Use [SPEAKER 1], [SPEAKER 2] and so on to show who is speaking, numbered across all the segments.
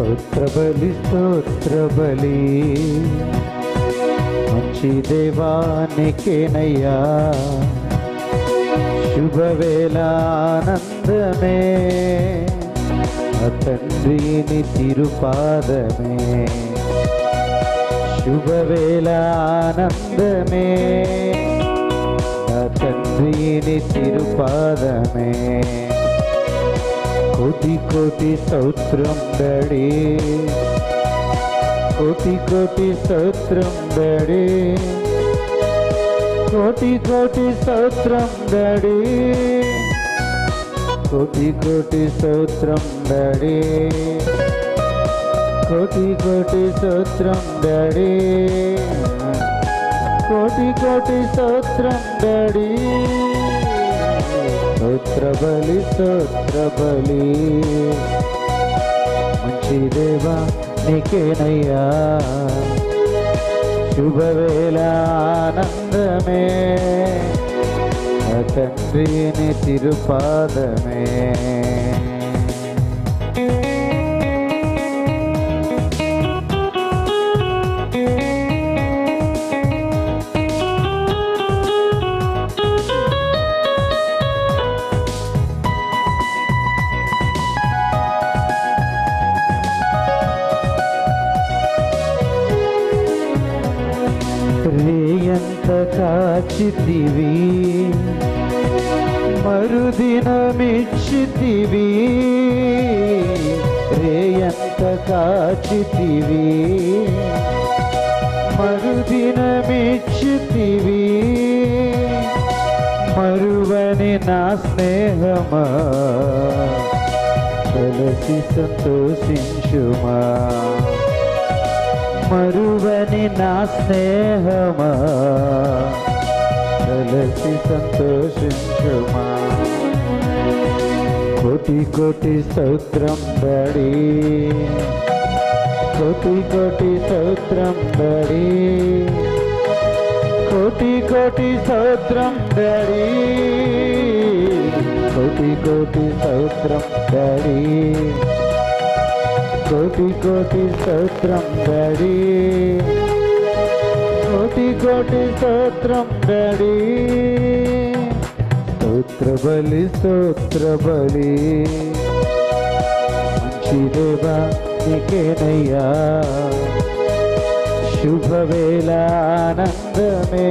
[SPEAKER 1] స్తోత్ర బలి స్తోత్ర బలి మంచి దేవానికేనయ్యా శుభవేళ ఆనందమే ఆ తండ్రిని తిరుపాదమే శుభవేళ ఆనందమే నా తండ్రిని తిరుపాదమే కోటి కోటి స్తోత్రం డడి కోటి కోటి స్తోత్రం డడి కోటి కోటి స్తోత్రం డడి కోటి కోటి స్తోత్రం డడి కోటి కోటి స్తోత్రం డడి కోటి కోటి స్తోత్రం డడి స్తోత్ర బలి స్తోత్ర బలి మంచి దేవా నీకేనయ్యా శుభవేళ ఆనందమే ఆ తండ్రిని తిరుపాదమే రేయంత కాచితివి మరుదినమిచ్చితివి రేయంత కాచితివి మరుదినమిచ్చితివి మరువని నా స్నేహమా కలసి సంతోషించుమా మరువని నా స్నేహమా కలసి సంతోషించుమా కోటి కోటి స్తోత్రం బడి కోటి కోటి స్తోత్రం బడి కోటి కోటి స్తోత్రం బడి కోటి కోటి స్తోత్రం బడి కోటి కోటి స్తోత్రం డాడీ కోటి కోటి స్తోత్రం డాడీ స్తోత్ర బలి స్తోత్ర బలి మంచి దేవా నీకేనయ్యా శుభవేళ ఆనందమే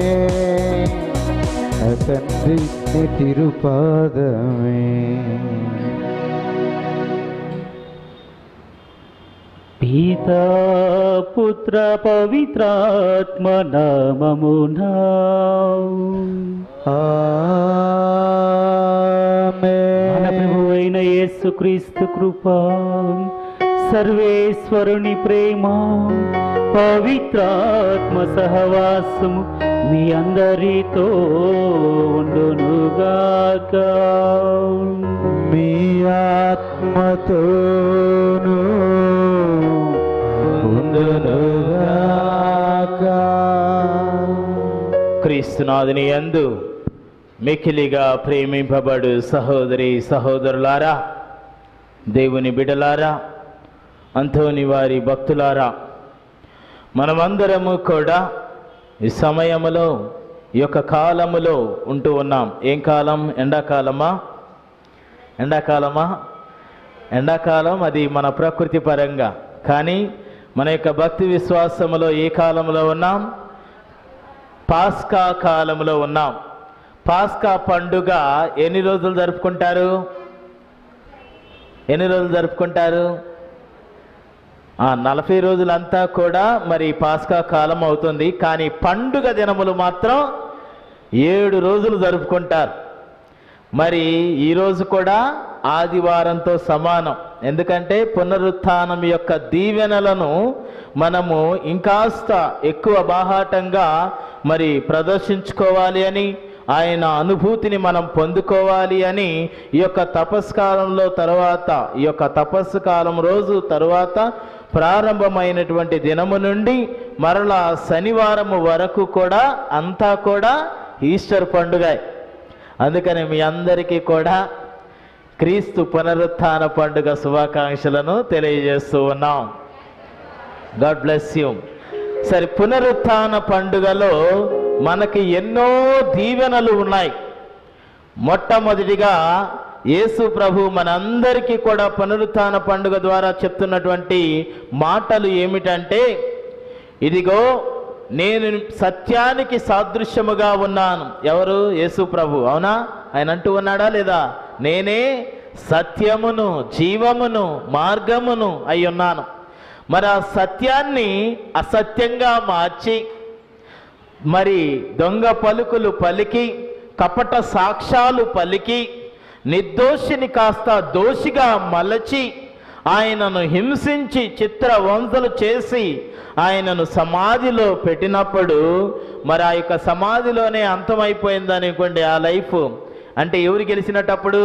[SPEAKER 1] ఆ తండ్రి నీ తిరుపాదమే
[SPEAKER 2] పితా పుత్ర పవిత్రాత్మ నామమునా మన
[SPEAKER 1] ఆమేన్.
[SPEAKER 2] ప్రభు అయిన యేసుక్రీస్తు కృప సర్వేశ్వరుని ప్రేమ పవిత్రాత్మ సహవాసము మీ అందరితో ఉండునుగాక
[SPEAKER 1] మీ ఆత్మతోను ఉండునుగాక.
[SPEAKER 3] క్రీస్తునాథుని యందు మికిలిగా ప్రేమింపబడు సహోదరి సహోదరులారా దేవుని బిడలారా అంతోని వారి భక్తులారా మనమందరము కూడా ఈ సమయములో ఈ యొక్క కాలములో ఉంటూ ఉన్నాం ఏం కాలం ఎండాకాలమా ఎండాకాలమా ఎండాకాలం అది మన ప్రకృతి పరంగా కానీ మన యొక్క భక్తి విశ్వాసములో ఏ కాలంలో ఉన్నాం పాస్కా కాలంలో ఉన్నాం పాస్కా పండుగ ఎన్ని రోజులు జరుపుకుంటారు ఎన్ని రోజులు జరుపుకుంటారు ఆ నలభై రోజులంతా కూడా మరి పాస్కా కాలం అవుతుంది కానీ పండుగ దినములు మాత్రం ఏడు రోజులు జరుపుకుంటారు మరి ఈరోజు కూడా ఆదివారంతో సమానం ఎందుకంటే పునరుత్థానం యొక్క దీవెనలను మనము ఇంకాస్త ఎక్కువ బాహాటంగా మరి ప్రదర్శించుకోవాలి అని ఆయన అనుభూతిని మనం పొందుకోవాలి అని ఈ యొక్క తపస్కాలంలో తర్వాత ఈ యొక్క తపస్సు కాలం రోజు తరువాత ప్రారంభమైనటువంటి దినము నుండి మరలా శనివారము వరకు కూడా అంతా కూడా ఈస్టర్ పండుగ అందుకని మీ అందరికీ కూడా క్రీస్తు పునరుత్థాన పండుగ శుభాకాంక్షలను తెలియజేస్తూ ఉన్నాం గాడ్ బ్లెస్ యూ సరే పునరుత్థాన పండుగలో మనకి ఎన్నో దీవెనలు ఉన్నాయి మొట్టమొదటిగా యేసు ప్రభు మనందరికీ కూడా పునరుత్థాన పండుగ ద్వారా చెప్తున్నటువంటి మాటలు ఏమిటంటే ఇదిగో నేను సత్యానికి సాదృశ్యముగా ఉన్నాను ఎవరు యేసు ప్రభు అవునా ఆయన అంటూ ఉన్నాడా లేదా నేనే సత్యమును జీవమును మార్గమును అయి ఉన్నాను మరి ఆ సత్యాన్ని అసత్యంగా మార్చి మరి దొంగ పలుకులు పలికి కపట సాక్ష్యాలు పలికి నిర్దోషిని కాస్త దోషిగా మలచి ఆయనను హింసించి చిత్రవంతులు చేసి ఆయనను సమాధిలో పెట్టినప్పుడు మరి ఆ యొక్క సమాధిలోనే అంతమైపోయింది అనుకోండి ఆ లైఫ్ అంటే ఎవరు గెలిచినట్టప్పుడు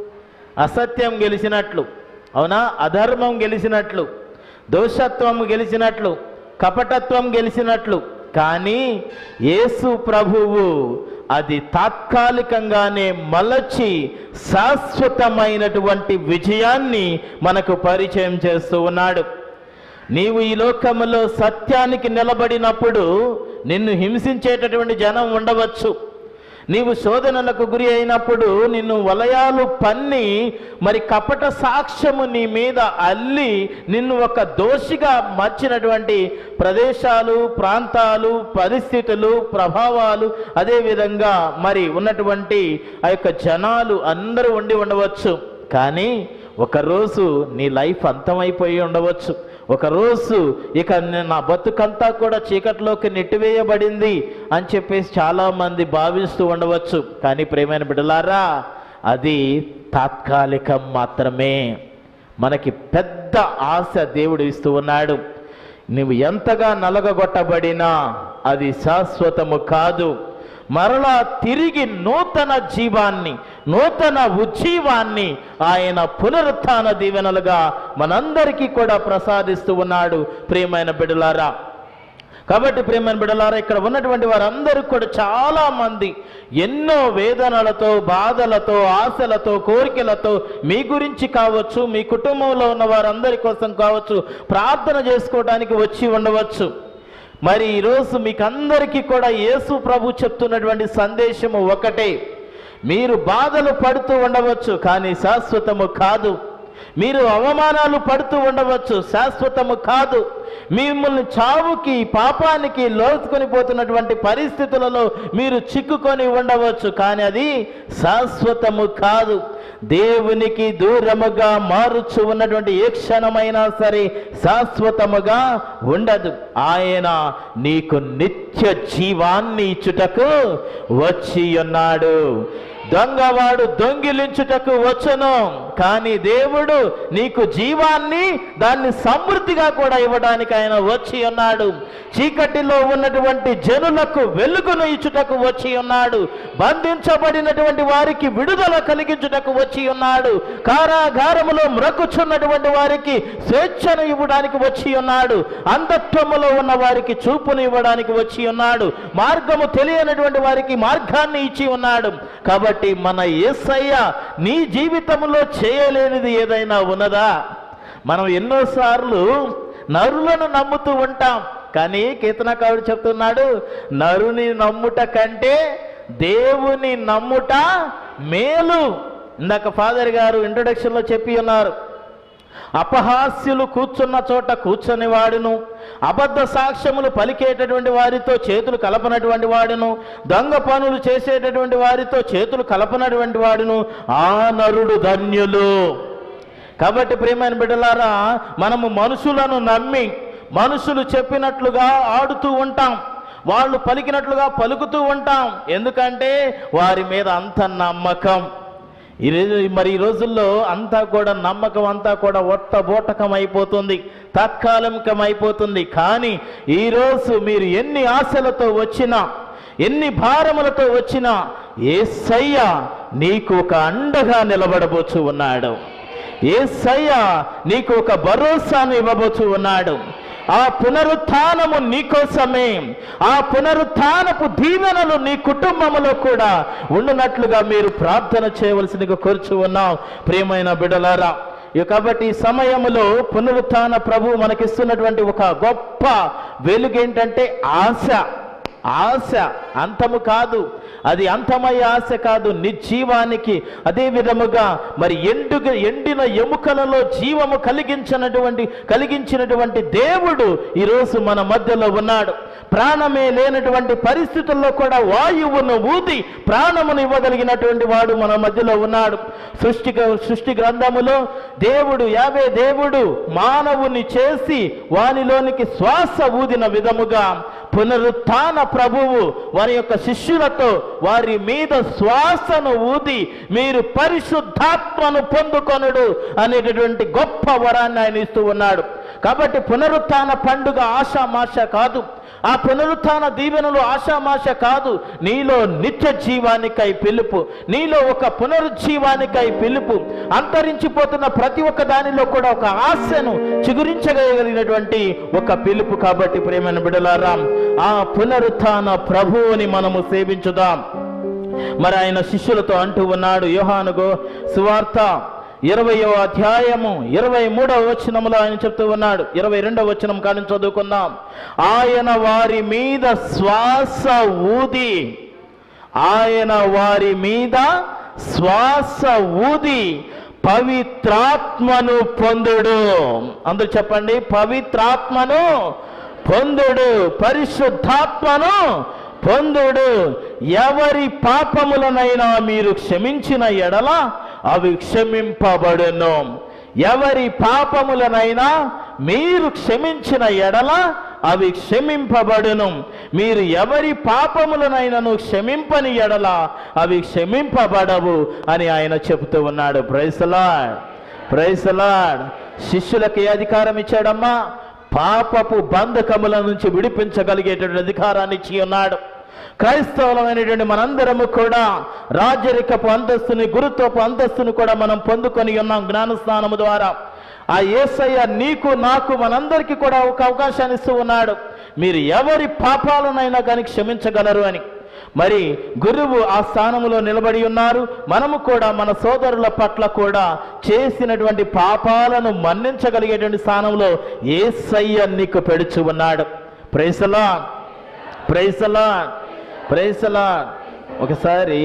[SPEAKER 3] అసత్యం గెలిచినట్లు అవునా అధర్మం గెలిచినట్లు దోషత్వం గెలిచినట్లు కపటత్వం గెలిచినట్లు కానీ యేసు ప్రభువు అది తాత్కాలికంగానే మలచి శాశ్వతమైనటువంటి విజయాన్ని మనకు పరిచయం చేస్తూ ఉన్నాడు నీవు ఈ లోకములో సత్యానికి నిలబడినప్పుడు నిన్ను హింసించేటటువంటి జనం ఉండవచ్చు నీవు శోధనలకు గురి అయినప్పుడు నిన్ను వలయాలు పన్ని మరి కపట సాక్ష్యము నీ మీద అల్లి నిన్ను ఒక దోషిగా మార్చినటువంటి ప్రదేశాలు ప్రాంతాలు పరిస్థితులు ప్రభావాలు అదేవిధంగా మరి ఉన్నటువంటి ఆ యొక్క జనాలు అందరూ ఉండి ఉండవచ్చు కానీ ఒకరోజు నీ లైఫ్ అంతమైపోయి ఉండవచ్చు ఒకరోజు ఇక నే- నా బతుకంతా కూడా చీకట్లోకి నెట్టివేయబడింది అని చెప్పేసి చాలామంది భావిస్తూ ఉండవచ్చు కానీ ప్రేమైన బిడ్డలారా అది తాత్కాలికం మాత్రమే మనకి పెద్ద ఆశ దేవుడు ఇస్తూ ఉన్నాడు నువ్వు ఎంతగా నలగగొట్టబడినా అది శాశ్వతము కాదు మరలా తిరిగి నూతన జీవాన్ని నూతన ఉజ్జీవాన్ని ఆయన పునరుత్థాన దీవెనలుగా మనందరికీ కూడా ప్రసాదిస్తూ ఉన్నాడు ప్రియమైన బిడలారా కాబట్టి ప్రేమైన బిడలారా ఇక్కడ ఉన్నటువంటి వారందరూ కూడా చాలా మంది ఎన్నో వేదనలతో బాధలతో ఆశలతో కోరికలతో మీ గురించి కావచ్చు మీ కుటుంబంలో ఉన్న వారందరి కోసం కావచ్చు ప్రార్థన చేసుకోవడానికి వచ్చి ఉండవచ్చు మరి ఈరోజు మీకు అందరికీ కూడా యేసు ప్రభు చెప్తున్నటువంటి సందేశము ఒకటే మీరు బాధలు పడుతూ ఉండవచ్చు కానీ శాశ్వతము కాదు మీరు అవమానాలు పడుతూ ఉండవచ్చు శాశ్వతము కాదు మిమ్మల్ని చావుకి పాపానికి లోతుకొని పోతున్నటువంటి పరిస్థితులలో మీరు చిక్కుకొని ఉండవచ్చు కానీ అది శాశ్వతము కాదు దేవునికి దూరముగా మారుచు ఉన్నటువంటి ఏ క్షణమైనా సరే శాశ్వతముగా ఉండదు ఆయన నీకు నిత్య జీవాన్ని ఇచ్చుటకు వచ్చి ఉన్నాడు దొంగవాడు దొంగిలించుటకు వచ్చును కానీ దేవుడు నీకు జీవాన్ని దాన్ని సమృద్ధిగా కూడా ఇవ్వడానికి ఆయన వచ్చి ఉన్నాడు చీకటిలో ఉన్నటువంటి జనులకు వెలుగును ఇచ్చుటకు వచ్చి ఉన్నాడు బంధించబడినటువంటి వారికి విడుదల కలిగించుటకు వచ్చి ఉన్నాడు కారాగారములో మ్రక్కుచున్నటువంటి వారికి స్వేచ్ఛను ఇవ్వడానికి వచ్చి ఉన్నాడు అంధత్వములో ఉన్న వారికి చూపును ఇవ్వడానికి వచ్చి ఉన్నాడు మార్గము తెలియనటువంటి వారికి మార్గాన్ని ఇచ్చి ఉన్నాడు కాబట్టి మన యేసయ్య నీ జీవితంలో చేయలేనిది ఏదైనా ఉన్నదా మనం ఎన్నోసార్లు నరులను నమ్ముతూ ఉంటాం కానీ కీర్తనకారుడు చెప్తున్నాడు నరుని నమ్ముట కంటే దేవుని నమ్ముట మేలు ఇందాక ఫాదర్ గారు ఇంట్రొడక్షన్లో చెప్పి ఉన్నారు అపహాస్యులు కూర్చున్న చోట కూర్చొని వాడును అబద్ధ సాక్ష్యములు పలికేటటువంటి వారితో చేతులు కలపనటువంటి వాడును దొంగ పనులు చేసేటటువంటి వారితో చేతులు కలపనటువంటి వాడును ఆ నరుడు ధన్యులు కాబట్టి ప్రియమైన బిడ్డలారా మనము మనుషులను నమ్మి మనుషులు చెప్పినట్లుగా ఆడుతూ ఉంటాం వాళ్ళు పలికినట్లుగా పలుకుతూ ఉంటాం ఎందుకంటే వారి మీద అంత నమ్మకం ఈ రోజు మరి ఈ రోజుల్లో అంతా కూడా నమ్మకం అంతా కూడా ఒట్టబోటకం అయిపోతుంది తాత్కాలికం అయిపోతుంది కానీ ఈరోజు మీరు ఎన్ని ఆశలతో వచ్చినా ఎన్ని భారములతో వచ్చినా ఏసయ్య నీకు ఒక అండగా నిలబడబోచు ఉన్నాడు ఏసయ్య నీకు ఒక భరోసాను ఇవ్వబోచు ఉన్నాడు ఆ పునరుత్థానము నీకోసమే ఆ పునరుత్థానపు దీవెనలు నీ కుటుంబములో కూడా ఉండునట్లుగా మీరు ప్రార్థన చేయవలసిందిగా కోరుచు ఉన్నాం ప్రియమైన బిడలారా ఇక కాబట్టి ఈ సమయములో పునరుత్థాన ప్రభు మనకిస్తున్నటువంటి ఒక గొప్ప వెలుగు ఏంటంటే ఆశ ఆశ అంతము కాదు అది అంతమయ్యే ఆశ కాదు నిజీవానికి అదే విధముగా మరి ఎండుగా ఎండిన ఎముకలలో జీవము కలిగించినటువంటి కలిగించినటువంటి దేవుడు ఈరోజు మన మధ్యలో ఉన్నాడు ప్రాణమే లేనటువంటి పరిస్థితుల్లో కూడా వాయువును ఊది ప్రాణమును ఇవ్వగలిగినటువంటి వాడు మన మధ్యలో ఉన్నాడు సృష్టి సృష్టి గ్రంథములో దేవుడు యావే దేవుడు మానవుని చేసి వానిలోనికి శ్వాస ఊదిన విధముగా పునరుత్థాన ప్రభువు వారి యొక్క శిష్యులతో వారి మీద శ్వాసను ఊది మీరు పరిశుద్ధాత్మను పొందుకొనుడు అనేటటువంటి గొప్ప వరాన్ని ఆయన ఇస్తూ ఉన్నాడు కాబట్టి పునరుత్థాన పండుగ ఆశామాష కాదు ఆ పునరుత్థాన దీవెనలు ఆశామాష కాదు నీలో నిత్య జీవానికై పిలుపు నీలో ఒక పునరుజ్జీవానికై పిలుపు అంతరించిపోతున్న ప్రతి ఒక్క దానిలో కూడా ఒక ఆశను చిగురించగలిగినటువంటి ఒక పిలుపు కాబట్టి ప్రేమైన బిడలారా ఆ పునరుత్థాన ప్రభువుని మనము సేవించుదాం మరి ఆయన శిష్యులతో అంటూ ఉన్నాడు యోహానుగో సువార్త ఇరవయో అధ్యాయము ఇరవై మూడవ వచనములో ఆయన చెప్తూ ఉన్నాడు ఇరవై రెండవ వచనం కానీ చదువుకుందాం ఆయన వారి మీద శ్వాస ఊది ఆయన వారి మీద శ్వాస ఊది పవిత్రాత్మను పొందుడు అందరూ చెప్పండి పవిత్రాత్మను పొందుడు పరిశుద్ధాత్మను పొందుడు ఎవరి పాపములనైనా మీరు క్షమించిన ఎడల అవి క్షమింపబడును ఎవరి పాపములనైనా మీరు క్షమించిన ఎడల అవి క్షమింపబడును మీరు ఎవరి పాపములనైనను క్షమింపని ఎడల అవి క్షమింపబడవు అని ఆయన చెబుతూ ఉన్నాడు ప్రైసలాడ్ ప్రైసలాడ్ శిష్యులకి ఏ అధికారం ఇచ్చాడమ్మా పాపపు బంధకముల నుంచి విడిపించగలిగేటువంటి అధికారాన్ని ఇచ్చి ఉన్నాడు క్రైస్తవులమైనటువంటి మనందరము కూడా రాజరికపు అంతస్తుని గురుత్వపు అంతస్తుని కూడా మనం పొందుకొని ఉన్నాం జ్ఞానస్నానము ద్వారా ఆ యేసయ్య నీకు నాకు మనందరికీ కూడా ఒక అవకాశాన్ని ఇస్తూ ఉన్నాడు మీరు ఎవరి పాపాలనైనా కానీ క్షమించగలరు అని మరి గురువు ఆ స్థానములో నిలబడి ఉన్నారు మనము కూడా మన సోదరుల పట్ల కూడా చేసినటువంటి పాపాలను మన్నించగలిగేటువంటి స్థానంలో ఏసయ్య నీకు పెడుచు ఉన్నాడు ప్రైసలా ప్రైసలా ప్రైసలా ఒకసారి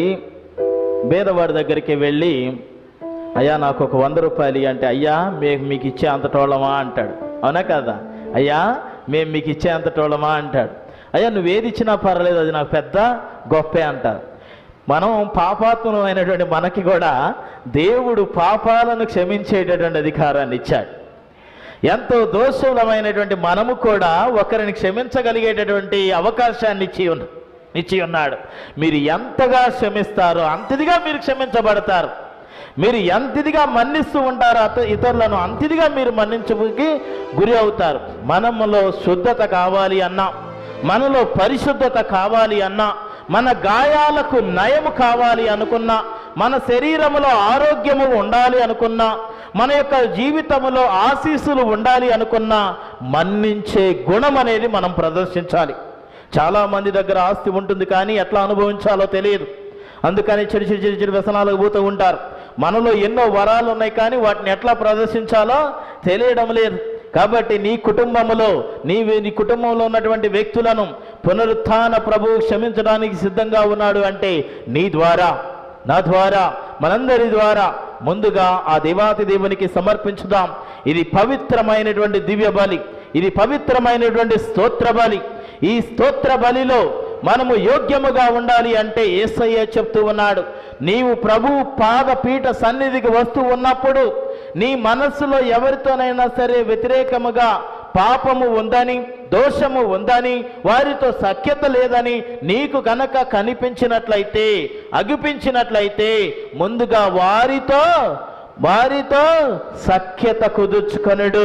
[SPEAKER 3] బేదవాడి దగ్గరికి వెళ్ళి అయ్యా నాకు ఒక వంద రూపాయలు ఇయ్యి" అంటే అయ్యా మేము మీకు ఇచ్చే అంతటోళమా అంటాడు అవునా కదా అయ్యా మేము మీకు ఇచ్చే అంతటోళమా అంటాడు అయ్యా నువ్వేది ఇచ్చినా పర్లేదు అది నాకు పెద్ద గొప్పే అంటారు మనం పాపాత్మలం అయినటువంటి మనకి కూడా దేవుడు పాపాలను క్షమించేటటువంటి అధికారాన్ని ఇచ్చాడు ఎంతో దోషులమైనటువంటి మనము కూడా ఒకరిని క్షమించగలిగేటటువంటి అవకాశాన్ని ఇచ్చి ఉన్న ఇచ్చి ఉన్నాడు మీరు ఎంతగా క్షమిస్తారో అంతదిగా మీరు క్షమించబడతారు మీరు ఎంతదిగా మన్నిస్తూ ఉంటారో అత ఇతరులను అంతదిగా మీరు మన్నించుకి గురి అవుతారు మనములో శుద్ధత కావాలి అన్నా మనలో పరిశుద్ధత కావాలి అన్నా మన గాయాలకు నయము కావాలి అనుకున్నా మన శరీరములో ఆరోగ్యము ఉండాలి అనుకున్నా మన యొక్క జీవితములో ఆశీస్సులు ఉండాలి అనుకున్నా మన్నించే గుణం అనేది మనం ప్రదర్శించాలి చాలా మంది దగ్గర ఆస్తి ఉంటుంది కానీ ఎట్లా అనుభవించాలో తెలియదు అందుకని చెడు చెడు చెడు చెడు వ్యసనాలకు పోతూ ఉంటారు మనలో ఎన్నో వరాలు ఉన్నాయి కానీ వాటిని ఎట్లా ప్రదర్శించాలో తెలియడం లేదు కాబట్టి నీ కుటుంబములో నీ నీ కుటుంబంలో ఉన్నటువంటి వ్యక్తులను పునరుత్థాన ప్రభువు క్షమించడానికి సిద్ధంగా ఉన్నాడు అంటే నీ ద్వారా నా ద్వారా మనందరి ద్వారా ముందుగా ఆ దేవాతి దేవునికి సమర్పించుదాం ఇది పవిత్రమైనటువంటి దివ్య బలి ఇది పవిత్రమైనటువంటి స్తోత్ర బలి ఈ స్తోత్ర బలిలో మనము యోగ్యముగా ఉండాలి అంటే ఏసయ్య చెప్తూ ఉన్నాడు నీవు ప్రభు పాదపీఠ సన్నిధికి వస్తూ ఉన్నప్పుడు నీ మనస్సులో ఎవరితోనైనా సరే వ్యతిరేకముగా పాపము ఉందని దోషము ఉందని వారితో సఖ్యత లేదని నీకు గనక కనిపించినట్లయితే అగిపించినట్లయితే ముందుగా వారితో వారితో సఖ్యత కుదుర్చుకొనుడు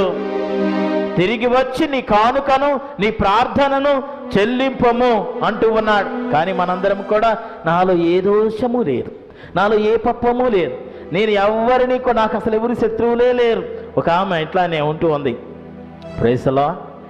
[SPEAKER 3] తిరిగి వచ్చి నీ కానుకను నీ ప్రార్థనను చెల్లింపము అంటూ ఉన్నాడు కానీ మనందరం కూడా నాలో ఏ దోషము లేదు నాలో ఏ పప్పము లేదు నేను ఎవరిని కూడా నాకు అసలు ఎవరి శత్రువులే లేరు ఒక ఆమె ఇట్లానే ఉంటూ ఉంది ప్రైసలా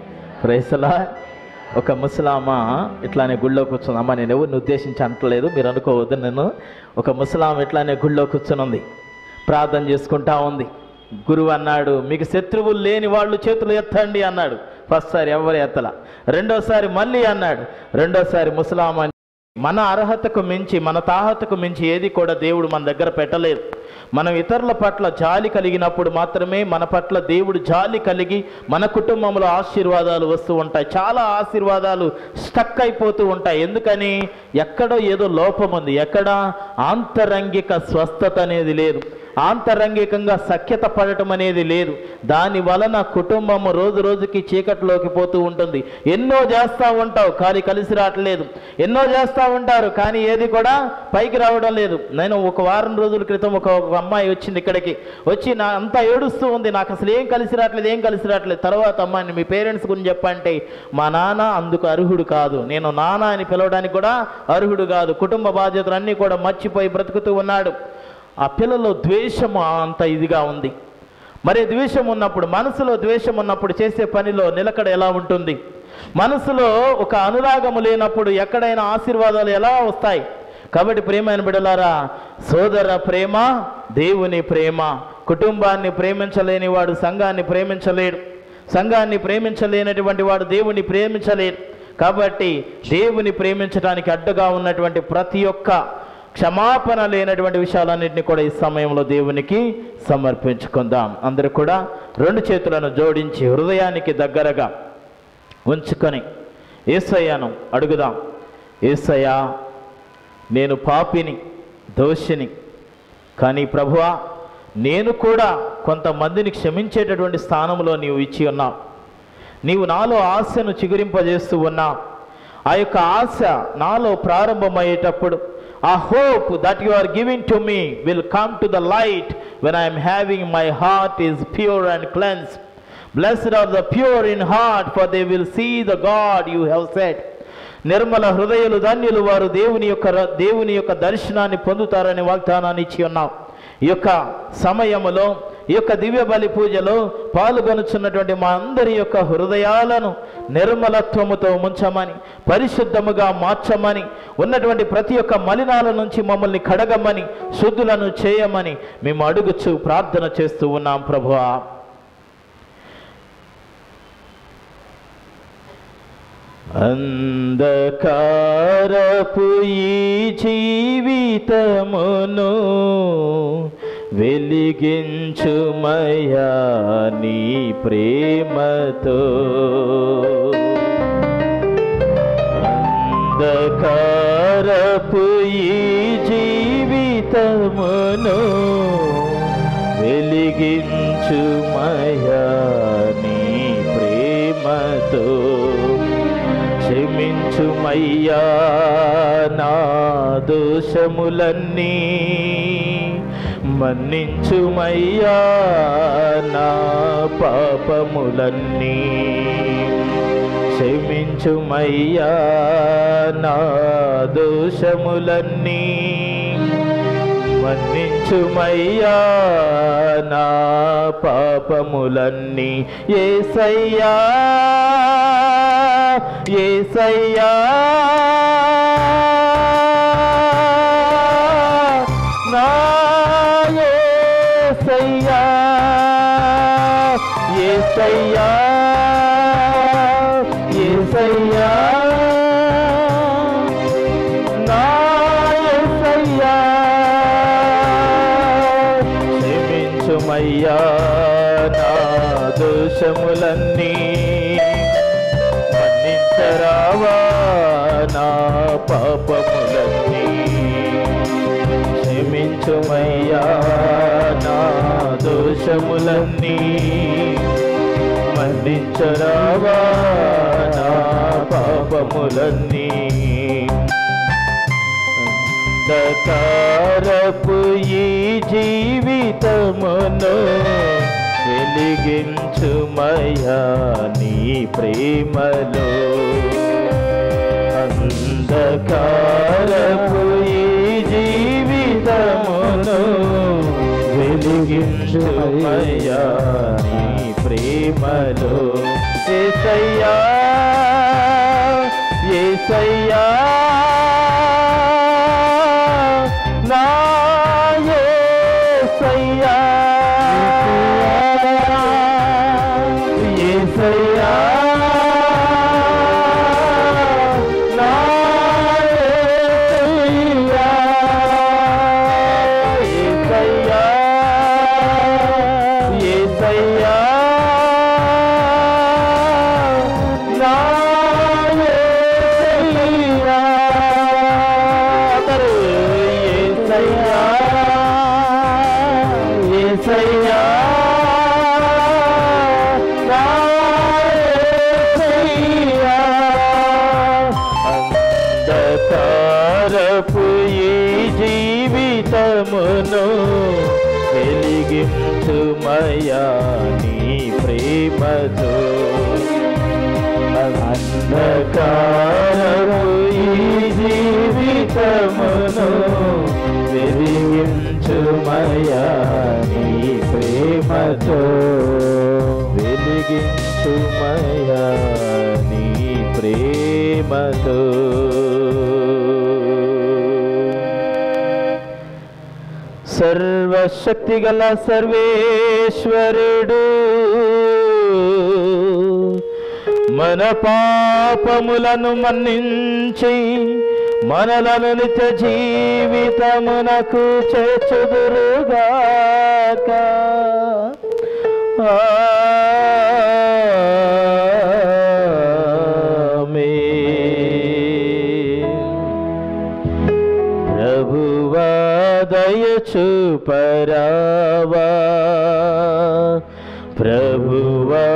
[SPEAKER 3] ప్రైసలా ఒక ముసలామా ఇట్లానే గుళ్ళో కూర్చుంది అమ్మ నేను ఎవరిని ఉద్దేశించి అంటలేదు మీరు అనుకోవద్దు నేను ఒక ముసలామ ఇట్లానే గుళ్ళో కూర్చుని ఉంది ప్రార్థన చేసుకుంటా ఉంది గురువు అన్నాడు మీకు శత్రువులు లేని వాళ్ళు చేతులు ఎత్తండి అన్నాడు ఫస్ట్ సారి ఎవరు ఎత్తల రెండోసారి మళ్ళీ అన్నాడు రెండోసారి ముసలామా మన అర్హతకు మించి మన తాహతకు మించి ఏది కూడా దేవుడు మన దగ్గర పెట్టలేదు మనం ఇతరుల పట్ల జాలి కలిగినప్పుడు మాత్రమే మన పట్ల దేవుడు జాలి కలిగి మన కుటుంబంలో ఆశీర్వాదాలు వస్తూ ఉంటాయి చాలా ఆశీర్వాదాలు స్టక్ అయిపోతూ ఉంటాయి ఎందుకని ఎక్కడో ఏదో లోపం ఉంది ఎక్కడ ఆంతరంగిక స్వస్థత అనేది లేదు ఆంతరంగికంగా సఖ్యత పడటం అనేది లేదు దాని వలన కుటుంబం రోజు రోజుకి చీకటిలోకి పోతూ ఉంటుంది ఎన్నో చేస్తూ ఉంటావు కానీ కలిసి రావట్లేదు ఎన్నో చేస్తూ ఉంటారు కానీ ఏది కూడా పైకి రావడం లేదు నేను ఒక వారం రోజుల క్రితం ఒక ఒక అమ్మాయి వచ్చింది ఇక్కడికి వచ్చి నా అంతా ఏడుస్తూ ఉంది నాకు అసలు ఏం కలిసి రావట్లేదు ఏం కలిసి రావట్లేదు తర్వాత అమ్మాయిని మీ పేరెంట్స్ గురించి చెప్పంటే మా నాన్న అందుకు అర్హుడు కాదు నేను నాన్న అని పిలవడానికి కూడా అర్హుడు కాదు కుటుంబ బాధ్యతలన్నీ కూడా మర్చిపోయి బ్రతుకుతూ ఉన్నాడు ఆ పిల్లలో ద్వేషము అంత ఇదిగా ఉంది మరి ద్వేషం ఉన్నప్పుడు మనసులో ద్వేషం ఉన్నప్పుడు చేసే పనిలో నిలకడ ఎలా ఉంటుంది మనసులో ఒక అనురాగము లేనప్పుడు ఎక్కడైనా ఆశీర్వాదాలు ఎలా వస్తాయి కాబట్టి ప్రేమైన బిడలారా సోదర ప్రేమ దేవుని ప్రేమ కుటుంబాన్ని ప్రేమించలేని వాడు సంఘాన్ని ప్రేమించలేడు సంఘాన్ని ప్రేమించలేనటువంటి వాడు దేవుని ప్రేమించలేడు కాబట్టి దేవుని ప్రేమించడానికి అడ్డుగా ఉన్నటువంటి ప్రతి ఒక్క క్షమాపణ లేనటువంటి విషయాలన్నింటినీ కూడా ఈ సమయంలో దేవునికి సమర్పించుకుందాం అందరూ కూడా రెండు చేతులను జోడించి హృదయానికి దగ్గరగా ఉంచుకొని ఏసయ్యను అడుగుదాం ఏసయ్యా నేను పాపిని దోషిని కానీ ప్రభువా నేను కూడా కొంతమందిని క్షమించేటటువంటి స్థానంలో నీవు ఇచ్చి ఉన్నావు నీవు నాలో ఆశను చిగురింపజేస్తూ ఉన్నావు ఆ యొక్క ఆశ నాలో ప్రారంభమయ్యేటప్పుడు ఆ hope that you are giving to me will come to the light when I'm having my heart is pure and cleanse blessed are the pure in heart for they will see the God you have set నిర్మల హృదయులు ధన్యులు వారు దేవుని యొక్క ర- దేవుని యొక్క దర్శనాన్ని పొందుతారని వాగ్దానాన్ని ఇచ్చి ఉన్నాం ఈ యొక్క సమయములో ఈ యొక్క దివ్య బలి పూజలో పాల్గొనుచున్నటువంటి మా అందరి యొక్క హృదయాలను నిర్మలత్వముతో ముంచమని పరిశుద్ధముగా మార్చమని ఉన్నటువంటి ప్రతి ఒక్క మలినాల నుంచి మమ్మల్ని కడగమని శుద్ధులను చేయమని మేము అడుగుచు ప్రార్థన చేస్తూ ఉన్నాం ప్రభువా అంధకారపు ఈ జీవితమును వెలిగించుమయా నీ ప్రేమతో అంధకారపు ఈ జీవితమును వెలిగించుమయా నీ ప్రేమతో క్షమించుమయ్యా నా దోషములన్నీ మన్నించుమయ్యా నా పాపములన్నీ క్షమించుమయ్యా నా దోషములన్నీ మన్నించుమయ్యా నా పాపములన్నీ ఏసయ్యా ఏసయ్యా నా ఏసయ్యా ఏసయ్యా ఏసయ్యా నా యేసయ్యా క్షమించుమయ్యా నా దోషములన్నీ మన్నించరావా నా పాపములన్నీ క్షమించుమయ్యా నా దోషములన్నీ మన్నించరావా నా పాపములన్నీ అంధకారపు ఈ జీవితమును వెలిగించుమయ్యా నీ ప్రేమలో అంధకారపు ఈ జీవితమును వెలిగించుమయ్యా నీ ప్రేమలో ఏసయ్యా ఏసయ్యా నా ఏసయ్యా ఏసయ్యా నా ఏసయ్యా ఏసయ్యా ఏసయ్యా నా ఏసయ్యా అందరూ ఏసయ్యా ఏసయ్యా నా ఏసయ్యా అంధకారపు ఈ జీవితమును వెలిగించుమయా నీ ప్రేమతో అంధకారపు ఈ జీవితమును వెలిగించుమయా నీ ప్రేమతో వెలిగించుమయా నీ ప్రేమతో సర్వశక్తి గల సర్వేశ్వరుడు మన పాపములను మన్నించి మనలను నిత్య జీవితమునకు చేర్చుదురుగాక ఆమేన్. ప్రభువా దయచూపరావా ప్రభువా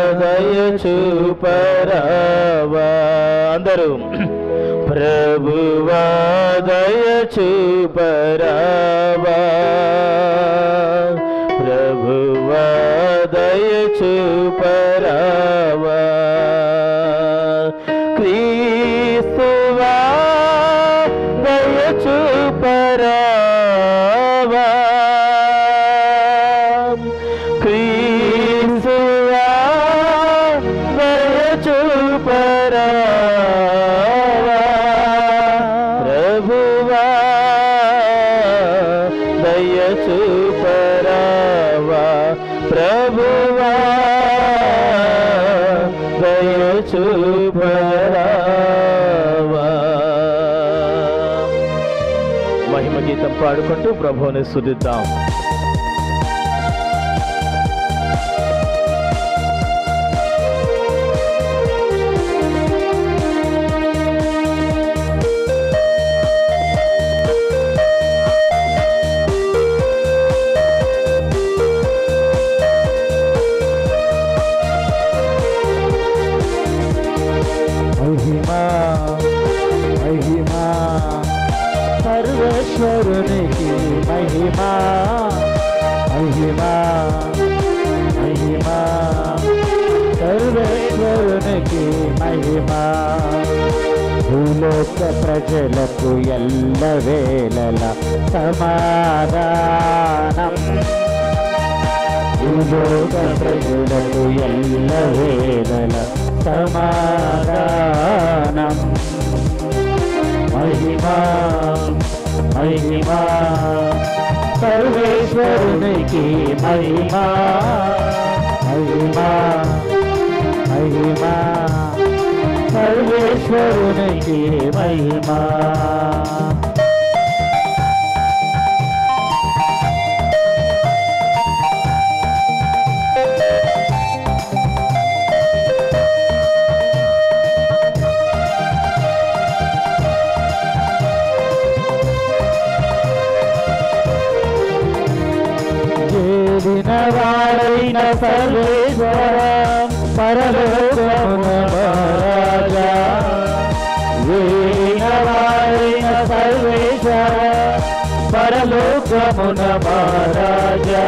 [SPEAKER 3] దయచూపరావా అందరూ ప్రభువా దయచూపరావా ప్రభువా దయచూపరావా క్రీస్తువా దయచూపరావా క్రీస్తువా దయచూపరావా ప్రభువా దయచూపరావా ప్రభువా దయచూపరావా మహిమ గీతం పాడుకుంటూ ప్రభువుని స్తుతిద్దాం
[SPEAKER 1] మహిమా మహిమా సర్వేశ్వరునికి మహిమా మహిమా మహిమా సర్వేశ్వరునికి మహిమా భూలోక ప్రజలకు ఎల్ల వేళల సమాధానం భూలోక ప్రజలకు ఎల్ల వేళల సమాధానం మహిమా మహిమా సర్వేశ్వరునికి మహిమా మహిమా మహిమా సర్వేశ్వరునికి మహిమా చేరిన వారైన సర్వేశ్వర పరలోకమున మహారాజా వేరిన వారైన సర్వేశ్వర పరలోకమున మహారాజా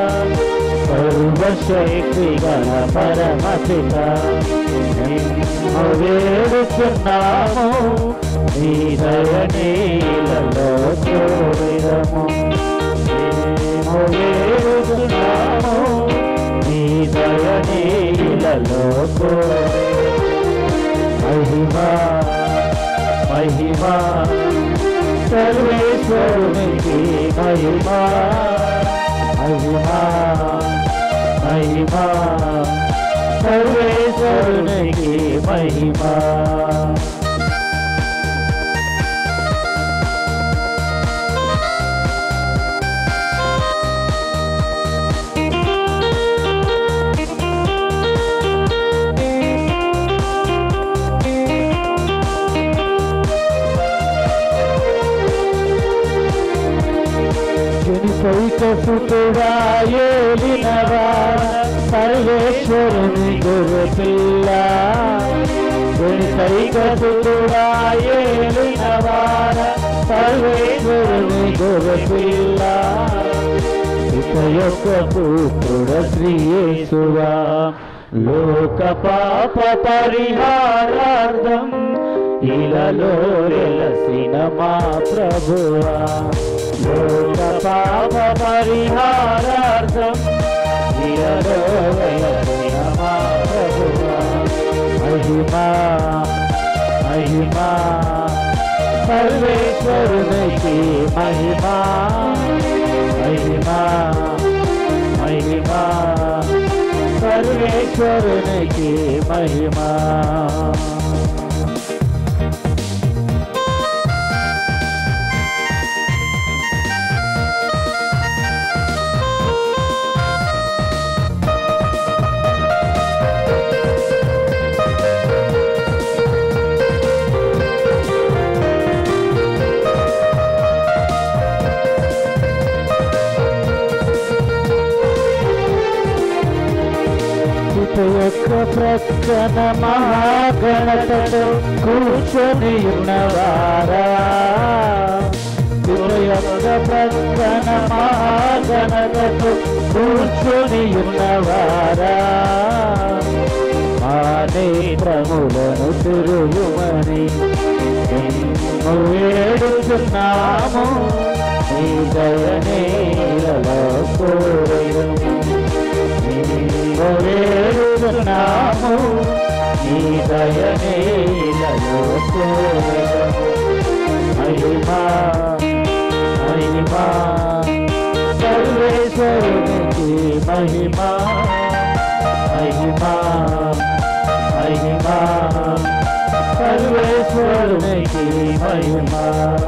[SPEAKER 1] సర్వశక్తి గల పరమపిత నిన్ను వేడుచున్నాము నీ దయనీలలో చూడము మేము వేడుచున్నాము నీ దయనీలలో మహిమా సర్వేశ్వరునికి మహిమా జనిపైక సుతుడా ఏలినవా సర్వేశ్వరుని గురు పిల్ల జనిపైక సుతుడా ఏలినవా సర్వేశ్వరుని గురు పిల్ల ఇక యొక్క పుత్రుడ శ్రీయేసువా లోక పాప పరిహారార్థం ఇలలో వెలసిన మా ప్రభువా లోక పాప పరిహారార్థం ఇలలో వెలసిన మా ప్రభువా మహిమా మహిమా సర్వేశ్వరునికి మహిమా మహిమా మహిమా సర్వేశ్వరునికి మహిమా ఇటు యొక్క ప్రక్కన మహాగణతతో కూర్చొని ఉన్నవారా ఇటు యొక్క ప్రక్కన మహాగణతతో కూర్చొని ఉన్నవారా మా నేత్రములను తిరుగుమని మేము వేడుతున్నాము నీ దయనేలలో కోరము వేడుతున్నాము నీ దయనేలలో కోరము మహిమా మహిమా సర్వేశ్వరునికి మహిమా మహిమా మహిమా సర్వేశ్వరునికి మహిమా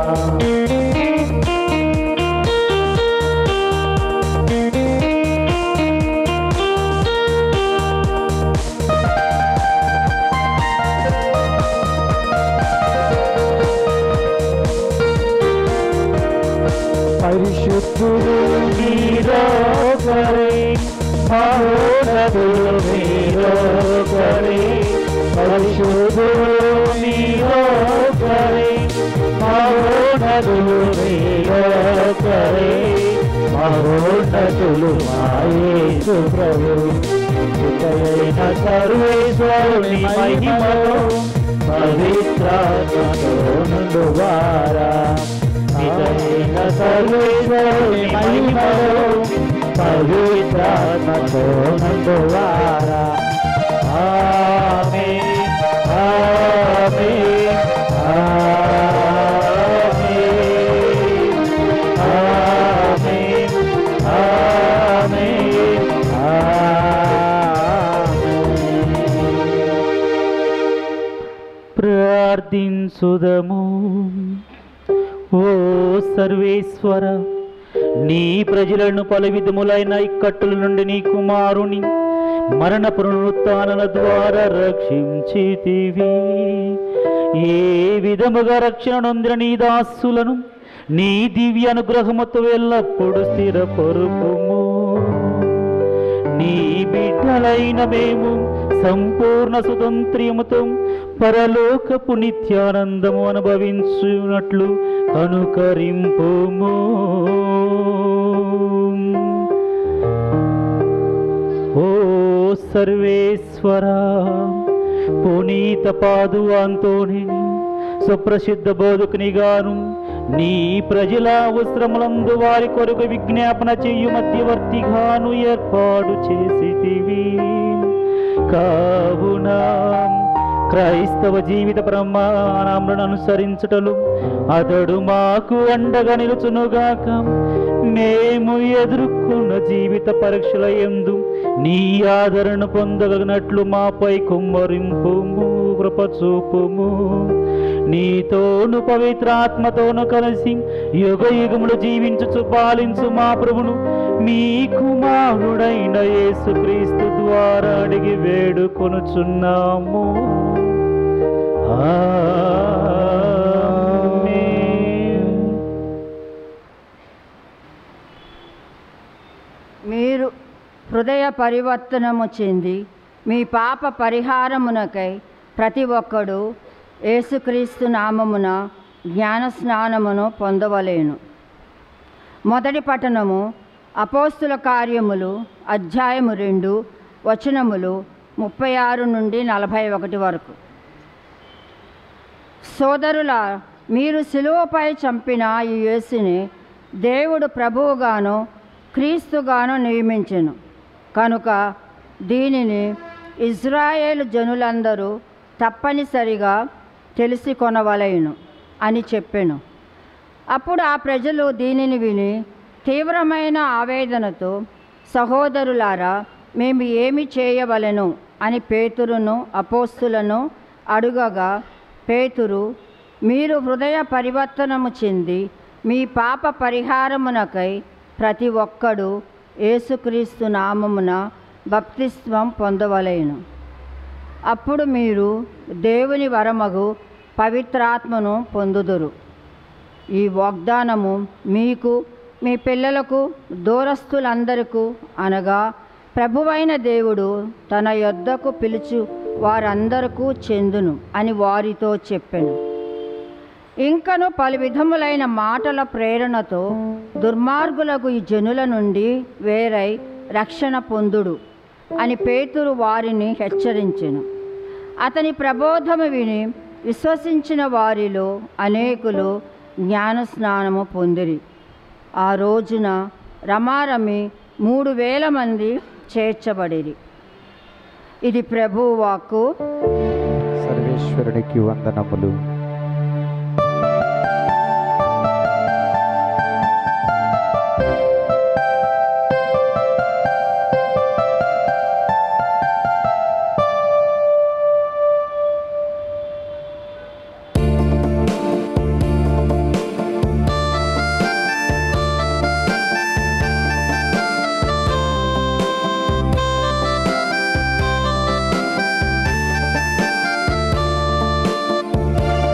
[SPEAKER 1] పరిశుద్ధుడు మీరో కరే మహోన్నతుడు మీరో కరే పరిశుద్ధుడు మీరో కరే మహోన్నతుడు మీరో కరే మహోన్నతులు మాయేసు ప్రభు సుతయైన సర్వేశ్వరుని మహిమలో పవిత్రాత్మతో నుండువారా నిజమైన సర్వేశ్వరుని మహిమలో పవిత్రాత్మతో నందువారా ఆమేన్ ఆమేన్ ఆమేన్ ఆమేన్ ఆమేన్
[SPEAKER 2] ప్రార్థించుదము ఓ సర్వేశ్వర నీ ప్రజలను పలు విధములైన ఇక్కట్టుల నుండి నీ కుమారుని మరణ పునరుత్నల ద్వారా రక్షించితివి ఏ విధముగా రక్షణ నొందిన నీ దాసులను నీ దివ్య అనుగ్రహముతో ఎల్లప్పుడు స్థిరపరుపుము నీ బిడ్డలైన మేము సంపూర్ణ స్వతంత్ర్యముతో పరలోకపు నిత్యానందము అనుభవించున్నట్లు అనుకరింపుము ఓ సర్వేశ్వర పునీత పాదువాంతోని సుప్రసిద్ధ బోధకునిగాను నీ ప్రజల అవసరములందు వారి కొరకు విజ్ఞాపన చేయు మధ్యవర్తిగాను ఏర్పాటు చేసితివి కావున క్రైస్తవ జీవిత ప్రమాణములను అనుసరించుటలు అతడు మాకు అండగా నిలుచునుగాక మేము ఎదుర్కొన్న జీవిత పరీక్షల ఎందు నీ ఆదరణ పొందగనట్లు మాపై కుమ్మరింపుము కృప చూపుము నీతోను పవిత్రాత్మతోను కలిసి యుగ యుగములు జీవించుచు పాలించు మా ప్రభును మీ కుమారుడైన యేసుక్రీస్తు ద్వారా అడిగి వేడుకొనుచున్నాము ఆమేన్.
[SPEAKER 4] మీరు హృదయ పరివర్తనము చెంది మీ పాప పరిహారమునకై ప్రతి ఒక్కడు యేసుక్రీస్తు నామమున జ్ఞాన స్నానమును పొందవలేను మొదటి పట్టణము అపోస్తుల కార్యములు అధ్యాయము రెండు వచనములు ముప్పై ఆరు నుండి నలభై ఒకటి వరకు సోదరుల మీరు సిలువపై చంపిన ఈ యేసుని దేవుడు ప్రభువుగాను క్రీస్తుగాను నియమించెను కనుక దీనిని ఇజ్రాయేలు జనులందరూ తప్పనిసరిగా తెలిసి కొనవలెను అని చెప్పెను అప్పుడు ఆ ప్రజలు దీనిని విని తీవ్రమైన ఆవేదనతో సహోదరులారా మేము ఏమి చేయవలెను అని పేతురును అపోస్తులను అడుగగా పేతురు మీరు హృదయ పరివర్తనము చెంది మీ పాప పరిహారమునకై ప్రతి ఒక్కడు యేసుక్రీస్తు నామమున బప్తిస్వం పొందవలేను అప్పుడు మీరు దేవుని వరమగు పవిత్రాత్మను పొందుదురు ఈ వాగ్దానము మీకు మీ పిల్లలకు దూరస్తులందరకు అనగా ప్రభువైన దేవుడు తన యొద్దకు పిలుచు వారందరకు చెందును అని వారితో చెప్పెను ఇంకను పలు విధములైన మాటల ప్రేరణతో దుర్మార్గులకు ఈ జనుల నుండి వేరై రక్షణ పొందుడు అని పేతురు వారిని హెచ్చరించెను అతని ప్రబోధము విని విశ్వసించిన వారిలో అనేకులు జ్ఞానస్నానము పొందిరి ఆ రోజున రమారమి మూడు వేల మంది చేర్చబడిరి ఇది ప్రభు వాక్కు
[SPEAKER 1] సర్వేశ్వరునికి వందనములు
[SPEAKER 4] ఆ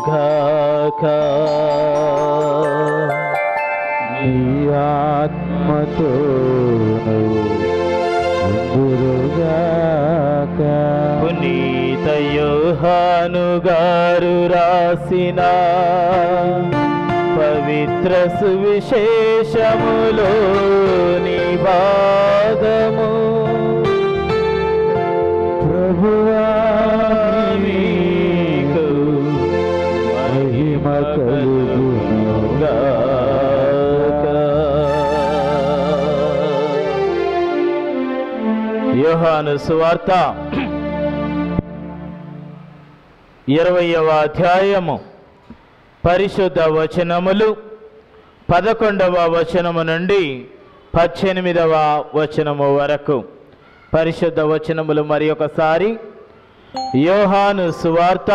[SPEAKER 1] నీ ఆత్మతో ఉందురుగాక
[SPEAKER 3] పునీత యోహాను గారు రాసిన పవిత్ర సువిశేషములోని భాగము
[SPEAKER 1] ప్రభువా
[SPEAKER 3] మీకు
[SPEAKER 1] మహిమ కలుగునుగా
[SPEAKER 3] యోహాను సువార్త ఇరవయవ అధ్యాయము పరిశుద్ధ వచనములు పదకొండవ వచనము నుండి పద్దెనిమిదవ వచనము వరకు పరిశుద్ధ వచనములు మరి ఒకసారి యోహాను సువార్త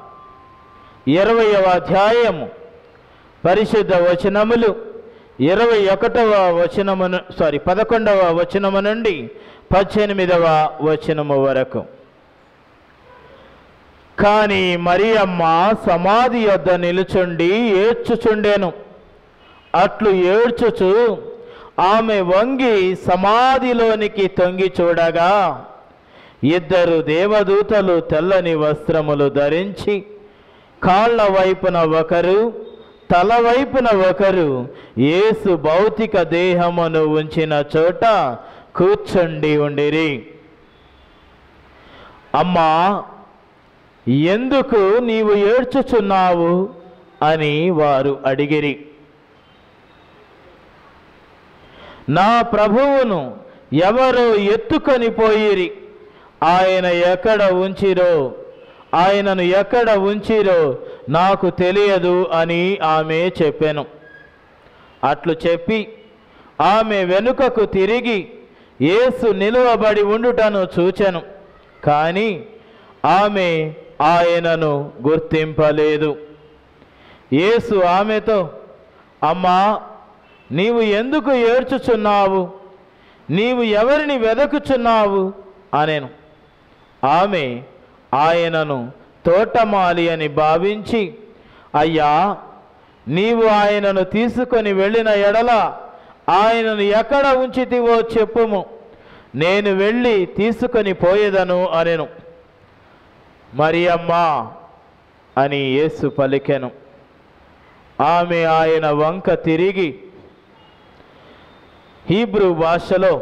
[SPEAKER 3] ఇరవయవ అధ్యాయము పరిశుద్ధ వచనములు ఇరవై ఒకటవ వచనము సారీ పదకొండవ వచనము నుండి పద్దెనిమిదవ వచనము వరకు కానీ మరియమ్మ సమాధి యొద్ద నిలుచుండి ఏడ్చుచుండెను అట్లు ఏడ్చుచు ఆమె వంగి సమాధిలోనికి తొంగి చూడగా ఇద్దరు దేవదూతలు తెల్లని వస్త్రములు ధరించి కాళ్ళ వైపున ఒకరు తల వైపున ఒకరు యేసు భౌతిక దేహమును ఉంచిన చోట కూర్చుండి ఉండిరి అమ్మా ఎందుకు నీవు ఏడ్చుచున్నావు అని వారు అడిగిరి నా ప్రభువును ఎవరో ఎత్తుకొని పోయిరి ఆయన ఎక్కడ ఉంచిరో ఆయనను ఎక్కడ ఉంచిరో నాకు తెలియదు అని ఆమె చెప్పాను అట్లు చెప్పి ఆమె వెనుకకు తిరిగి యేసు నిలువబడి ఉండుటను చూచెను కానీ ఆమె ఆయనను గుర్తింపలేదు యేసు ఆమెతో అమ్మా నీవు ఎందుకు ఏడ్చుచున్నావు నీవు ఎవరిని వెదకుచున్నావు అనేను ఆమె ఆయనను తోటమాలి అని భావించి అయ్యా నీవు ఆయనను తీసుకొని వెళ్ళిన ఎడల ఆయనను ఎక్కడ ఉంచితివో చెప్పుము నేను వెళ్ళి తీసుకొని పోయేదను అనెను మరి అమ్మా అని యేసు పలికెను ఆమె ఆయన వంక తిరిగి హీబ్రూ భాషలో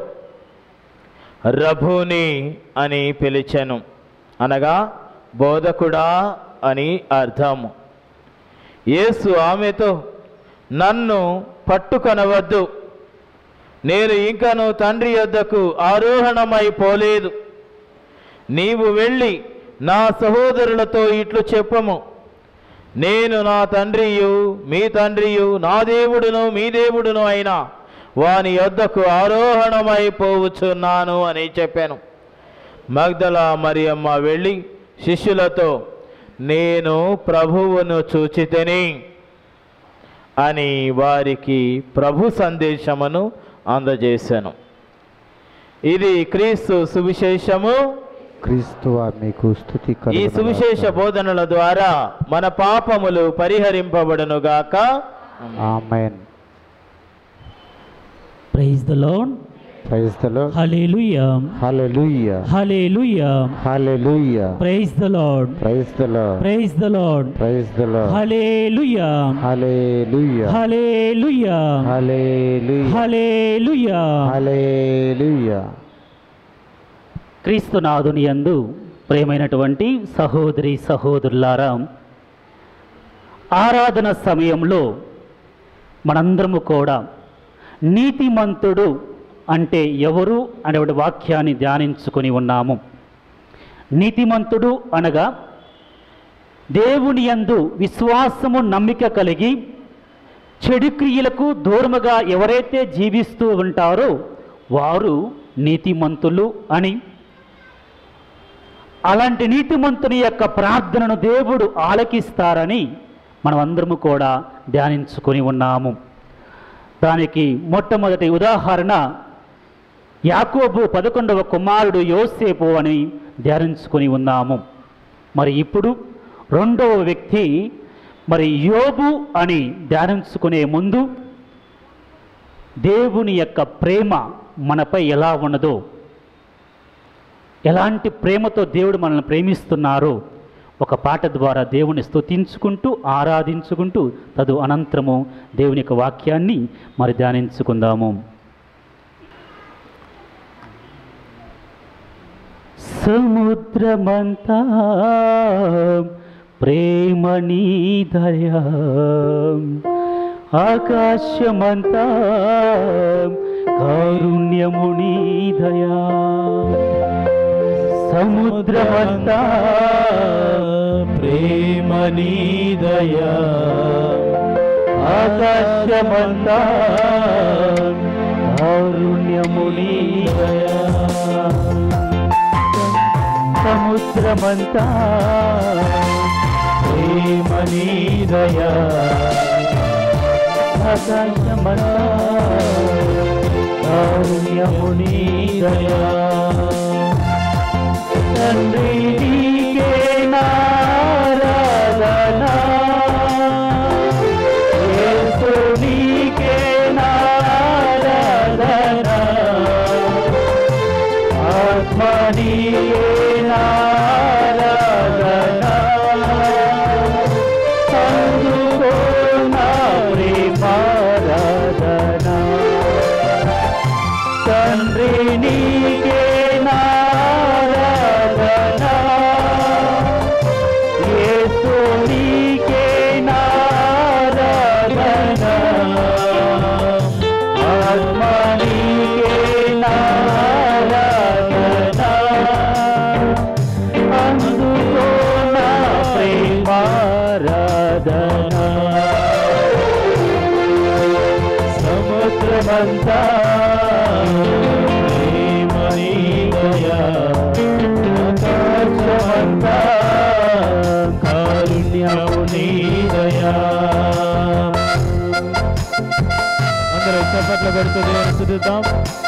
[SPEAKER 3] రభూని అని పిలిచెను అనగా బోధకుడా అని అర్థము యేసు ఆమెతో నన్ను పట్టుకొనవద్దు నేను ఇంకను తండ్రి యొద్దకు ఆరోహణమై పోలేదు నీవు వెళ్ళి నా సహోదరులతో ఇట్లు చెప్పము నేను నా తండ్రియు మీ తండ్రియు నా దేవుడును మీ దేవుడును అయినా వాని యొద్దకు ఆరోహణమై పోవచ్చున్నాను అని చెప్పాను మగ్దల మరియమ్మ వెళ్ళి శిష్యులతో నేను ప్రభువును చూచితేని అని వారికి ప్రభు సందేశమును అందజేశాను ఇది క్రీస్తు సువిశేషము
[SPEAKER 1] క్రీస్తువా మీకు స్థుతి
[SPEAKER 3] ఈ
[SPEAKER 1] కలుగునుగాక.
[SPEAKER 3] సువిశేష బోధనల ద్వారా మన పాపములు పరిహరింపబడునుగాక
[SPEAKER 1] amen
[SPEAKER 2] praise the Lord
[SPEAKER 1] praise the Lord
[SPEAKER 2] hallelujah
[SPEAKER 1] hallelujah
[SPEAKER 2] hallelujah
[SPEAKER 1] hallelujah
[SPEAKER 2] praise the Lord
[SPEAKER 1] praise the Lord
[SPEAKER 2] praise the Lord
[SPEAKER 1] praise the Lord
[SPEAKER 2] hallelujah
[SPEAKER 1] hallelujah
[SPEAKER 2] hallelujah
[SPEAKER 1] hallelujah
[SPEAKER 2] hallelujah
[SPEAKER 1] hallelujah
[SPEAKER 2] క్రీస్తునాథుని యందు ప్రేమైనటువంటి సహోదరి సహోదరులారా ఆరాధన సమయంలో మనందరము కూడా నీతిమంతుడు అంటే ఎవరు అనే వాక్యాన్ని ధ్యానించుకొని ఉన్నాము నీతిమంతుడు అనగా దేవుని యందు విశ్వాసము నమ్మిక కలిగి చెడు క్రియలకు దూరముగా ఎవరైతే జీవిస్తూ ఉంటారో వారు నీతిమంతులు అని అలాంటి నీతిమంతుని యొక్క ప్రార్థనను దేవుడు ఆలకిస్తారని మనమందరము కూడా ధ్యానించుకొని ఉన్నాము దానికి మొట్టమొదటి ఉదాహరణ యాకోబు పదకొండవ కుమారుడు యోసేపు అని ధ్యానించుకొని ఉన్నాము మరి ఇప్పుడు రెండవ వ్యక్తి మరి యోబు అని ధ్యానించుకునే ముందు దేవుని యొక్క ప్రేమ మనపై ఎలా ఉన్నదో ఎలాంటి ప్రేమతో దేవుడు మనల్ని ప్రేమిస్తున్నారో ఒక పాట ద్వారా దేవుని స్తుతించుకుంటూ ఆరాధించుకుంటూ తదు అనంతరము దేవుని యొక్క వాక్యాన్ని మరి ధ్యానించుకుందాము సముద్రమంతా ప్రేమ నీ దయా ఆకాశమంతా కారుణ్యము నీ దయా సముద్రమంతా
[SPEAKER 3] ప్రేమ నీదయా
[SPEAKER 2] ఆకాశమంతా కారుణ్యము నీ దయా సముద్రమంతా
[SPEAKER 3] ప్రేమ నీదయా
[SPEAKER 2] ఆకాశమంతా కారుణ్యము నీ దయా తండ్రి నీకే నారాధన యేసు నీకే నారాధన ఆత్మ నీకే నారాధన అందుకో నా ప్రేమారాధన తండ్రి నీకే నారాధన యేసు నీకే నారాధన ఆత్మ నీకే నారాధన అందుకో నా ప్రేమారాధన సముద్రమంతా
[SPEAKER 3] ప్రేమ నీదయా
[SPEAKER 2] ఆకాశమంతా
[SPEAKER 3] కారుణ్యము నీదయా అందరూ చప్పట్లు పెడుతూ దేవుని స్తుతిద్దాం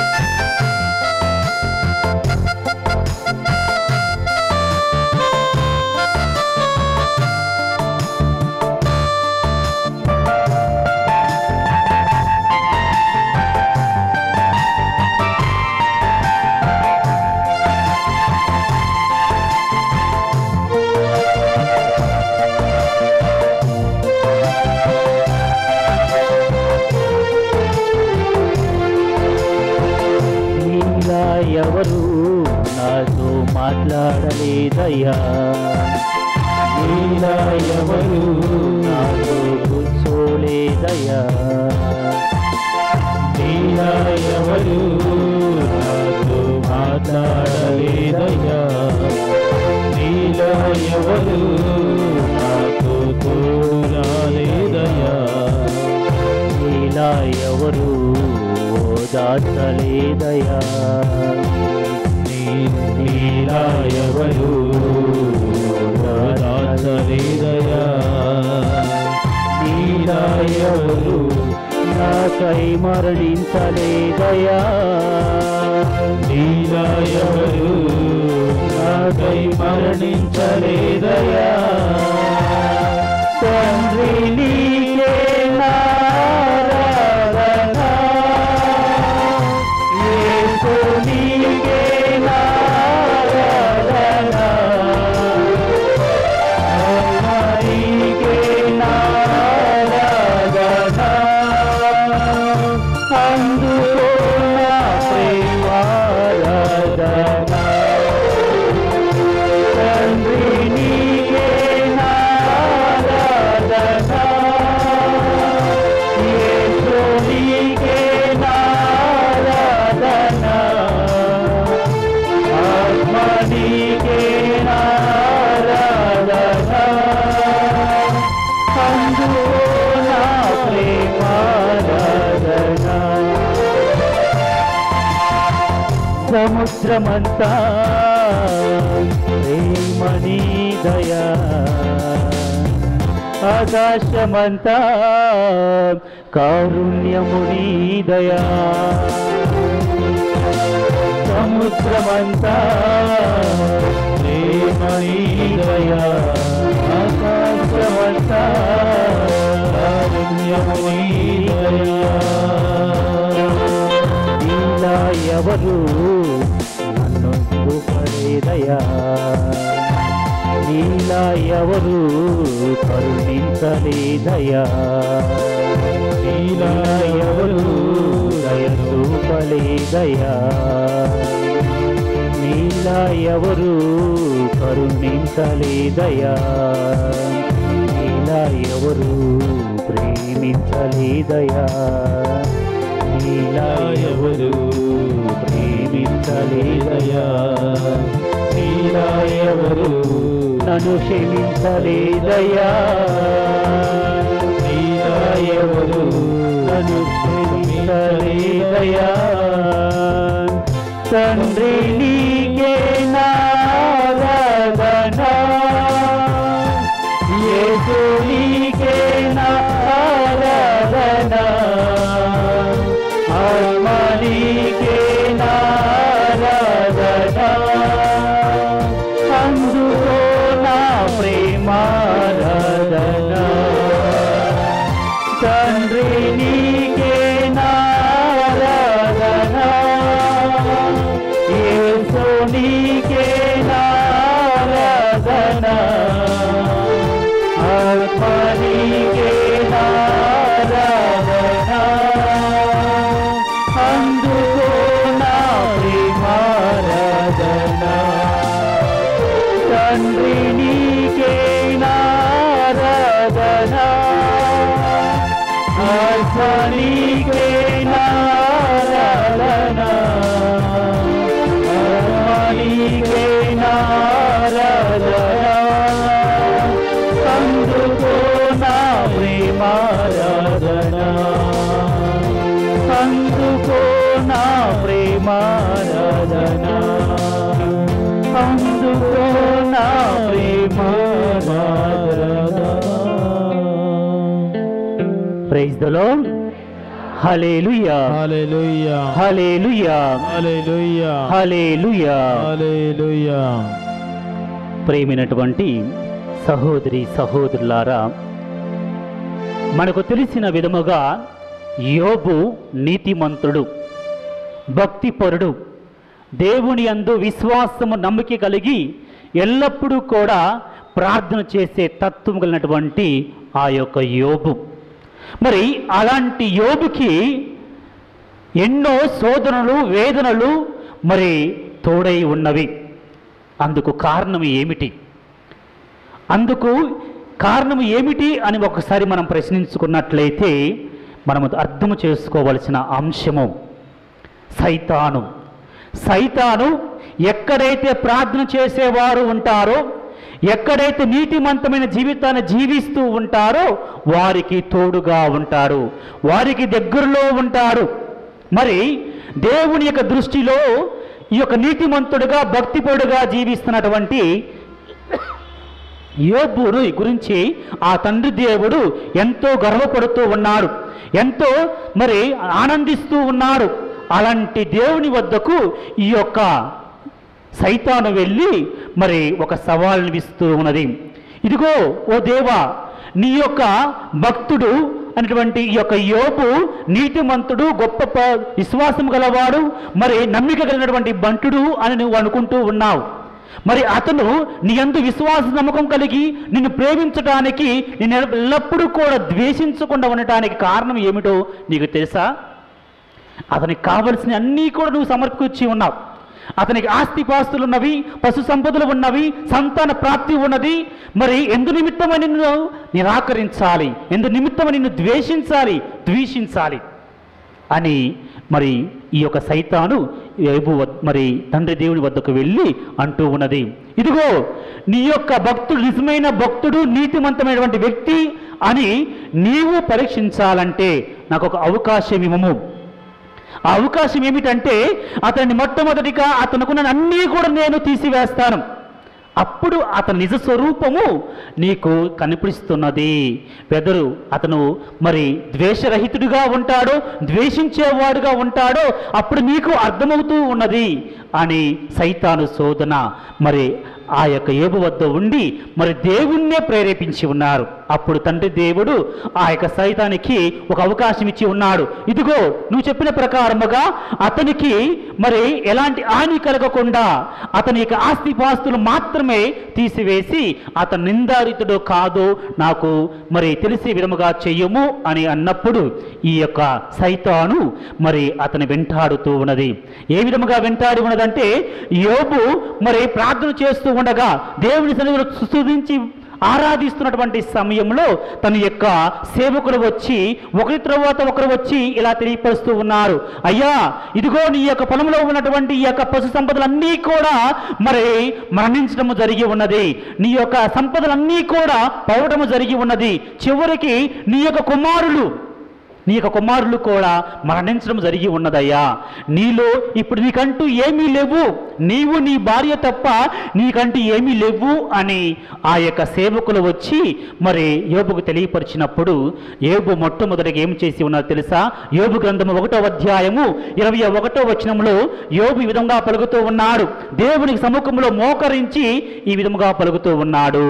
[SPEAKER 2] నీలా ఎవరు నాతో మాట్లాడలేదయ్యా నీలా ఎవరు నాతో కూర్చోలేదయ్యా
[SPEAKER 3] నీలా ఎవరు నాతో మాట్లాడలేదయ్యా నీలా ఎవరు నాతో తోడు రాలేదయ్యా
[SPEAKER 2] నీలా ఎవరు ఓదార్చలేదయ్యా
[SPEAKER 3] నీ- నీలా ఎవరు దాచలేదయ్యా నీలా ఎవరు
[SPEAKER 2] నాకై మరణించలేదయ్యా
[SPEAKER 3] నీలా ఎవరు నాకై మరణించలేదయ్యా
[SPEAKER 2] తండ్రి నీకే నారాధన యేసు నీకే నారాధన అమ్మ నీకే నారాధన అందుకో నా ప్రేమారాధన తండ్రి నీకే నారాధన యేసు నీకే నారాధన ఆత్మ నీకే నారాధన అందుకో నా ప్రేమారాధన సముద్రమంతా ప్రేమని దయా ఆకాశమంతా కారుణ్యముని దయా సముద్రమంతా ప్రేమని దయా ఆకాశమంతా ఎవరు నన్ను చూపలేదయా నీలా ఎవరు కరుణించలేదయా నీలా ఎవరు దయ చూపలేదయా నీలా ఎవరు కరుణించలేదయా నీలా ఎవరు ప్రేమించలేదయా నీలా ఎవరు ప్రేమించలేదయా నీలా ఎవరు నన్ను క్షమించలేదయా నీలా ఎవరు నన్ను క్షమించలేదయా తండ్రి నీకే నారాధనా యేసు నీకే నారాధనా ఆత్మ నీకే నారాధనా అందుకో నా ప్రేమారాధనా తండ్రి నీకే నారాధనా యేసు నీకే నారాధనా ఆత్మ నీకే నారాధనా అందుకో నా ప్రేమారాధనా తండ్రి నీకే నారాధనా ఆత్మ నీకే నారాధనా ఆత్మ నీకే నారాధనా అందుకో నా ప్రేమారాధనా అందుకో నా ప్రేమారాధనా అందుకో నా ప్రేమారాధనా praise the Lord hallelujah
[SPEAKER 3] hallelujah
[SPEAKER 2] hallelujah
[SPEAKER 3] hallelujah
[SPEAKER 2] hallelujah
[SPEAKER 3] hallelujah
[SPEAKER 2] ప్రేమైనటువంటి సహోదరి సహోదరులారా మనకు తెలిసిన విధముగా యోబు నీతిమంతుడు భక్తిపరుడు దేవుని అందు విశ్వాసము నమ్మిక కలిగి ఎల్లప్పుడూ కూడా ప్రార్థన చేసే తత్వం కలిగినటువంటి ఆ యొక్క యోబు మరి అలాంటి యోబుకి ఎన్నో శోధనలు వేదనలు మరి తోడై ఉన్నవి అందుకు కారణం ఏమిటి అందుకు కారణం ఏమిటి అని ఒకసారి మనం ప్రశ్నించుకున్నట్లయితే మనము అర్థం చేసుకోవలసిన అంశము సైతాను సైతాను ఎక్కడైతే ప్రార్థన చేసేవారు ఉంటారో ఎక్కడైతే నీతిమంతమైన జీవితాన్ని జీవిస్తూ ఉంటారో వారికి తోడుగా ఉంటాడు వారికి దగ్గరలో ఉంటాడు మరి దేవుని యొక్క దృష్టిలో ఈ యొక్క నీతిమంతుడుగా భక్తిపరుడుగా జీవిస్తున్నటువంటి యోబును గురించి ఆ తండ్రి దేవుడు ఎంతో గర్వపడుతూ ఉన్నాడు ఎంతో మరి ఆనందిస్తూ ఉన్నాడు అలాంటి దేవుని వద్దకు ఈ యొక్క సైతాను వెళ్ళి మరి ఒక సవాల్ని ఇస్తూ ఉన్నది ఇదిగో ఓ దేవా నీ యొక్క భక్తుడు అనేటువంటి ఈ యొక్క యోపు నీతిమంతుడు గొప్ప ప- విశ్వాసం గలవాడు మరి నమ్మిక కలిగినటువంటి బంటుడు అని నువ్వు అనుకుంటూ ఉన్నావు మరి అతను నీ యందు విశ్వాస నమ్మకం కలిగి నిన్ను ప్రేమించడానికి నేను ఎల్లప్పుడూ కూడా ద్వేషించకుండా ఉండటానికి కారణం ఏమిటో నీకు తెలుసా అతనికి కావలసిన అన్నీ కూడా నువ్వు సమర్పించి ఉన్నావు అతనికి ఆస్తిపాస్తులు ఉన్నవి పశు సంపదలు ఉన్నవి సంతాన ప్రాప్తి ఉన్నది మరి ఎందు నిమిత్తమని నిన్ను నిరాకరించాలి ఎందు నిమిత్తమని నిన్ను ద్వేషించాలి ద్వేషించాలి అని మరి ఈ యొక్క సైతాను యోబు వద్- మరి తండ్రి దేవుని వద్దకు వెళ్ళి అంటూ ఉన్నది ఇదిగో నీ యొక్క భక్తుడు నిజమైన భక్తుడు నీతిమంతమైనటువంటి వ్యక్తి అని నీవు పరీక్షించాలంటే నాకు ఒక అవకాశం ఇవ్వము ఆ అవకాశం ఏమిటంటే అతన్ని మొట్టమొదటిగా అతనుకున్న అన్నీ కూడా నేను తీసివేస్తాను అప్పుడు అతని నిజ స్వరూపము నీకు కనిపిస్తున్నది వెదరు అతను మరి ద్వేషరహితుడిగా ఉంటాడో ద్వేషించేవాడుగా ఉంటాడో అప్పుడు నీకు అర్థమవుతూ ఉన్నది అని సైతాను శోధన మరి ఆ యొక్క ఏబు వద్ద ఉండి మరి దేవుణ్ణే ప్రేరేపించి ఉన్నారు అప్పుడు తండ్రి దేవుడు ఆ యొక్క సైతానికి ఒక అవకాశం ఇచ్చి ఉన్నాడు ఇదిగో నువ్వు చెప్పిన ప్రకారముగా అతనికి మరి ఎలాంటి హాని కలగకుండా అతని యొక్క ఆస్తిపాస్తులు మాత్రమే తీసివేసి అతను నిందారితుడో కాదో నాకు మరి తెలిసే విధముగా చెయ్యము అని అన్నప్పుడు ఈ యొక్క సైతాను మరి అతని వెంటాడుతూ ఉన్నది ఏ విధముగా వెంటాడి ఉన్నదంటే యోబు మరి ప్రార్థన చేస్తూ ఉండగా దేవుని సన్నిధిలో స్తుతించి ఆరాధిస్తున్నటువంటి సమయంలో తన యొక్క సేవకులు వచ్చి ఒకరి తర్వాత ఒకరు వచ్చి ఇలా తెలియపరుస్తూ ఉన్నారు అయ్యా ఇదిగో నీ యొక్క పొలంలో ఉన్నటువంటి ఈ యొక్క పశు సంపదలన్నీ కూడా మరి మరణించడము జరిగి ఉన్నది నీ యొక్క సంపదలన్నీ కూడా పోవడము జరిగి ఉన్నది చివరికి నీ యొక్క కుమారులు నీ యొక్క కుమారులు కూడా మరణించడం జరిగి ఉన్నదయ్యా నీలో ఇప్పుడు నీకంటూ ఏమీ లేవు నీవు నీ భార్య తప్ప నీకంటూ ఏమీ లేవు అని ఆ యొక్క సేవకులు వచ్చి మరి యోబుకు తెలియపరిచినప్పుడు యోబు మొట్టమొదటిగా ఏం చేసి ఉన్నదో తెలుసా యోబు గ్రంథము ఒకటో అధ్యాయము ఇరవై ఒకటో వచనంలో యోబు ఈ విధంగా పలుకుతూ ఉన్నాడు దేవునికి సముఖంలో మోకరించి ఈ విధముగా పలుకుతూ ఉన్నాడు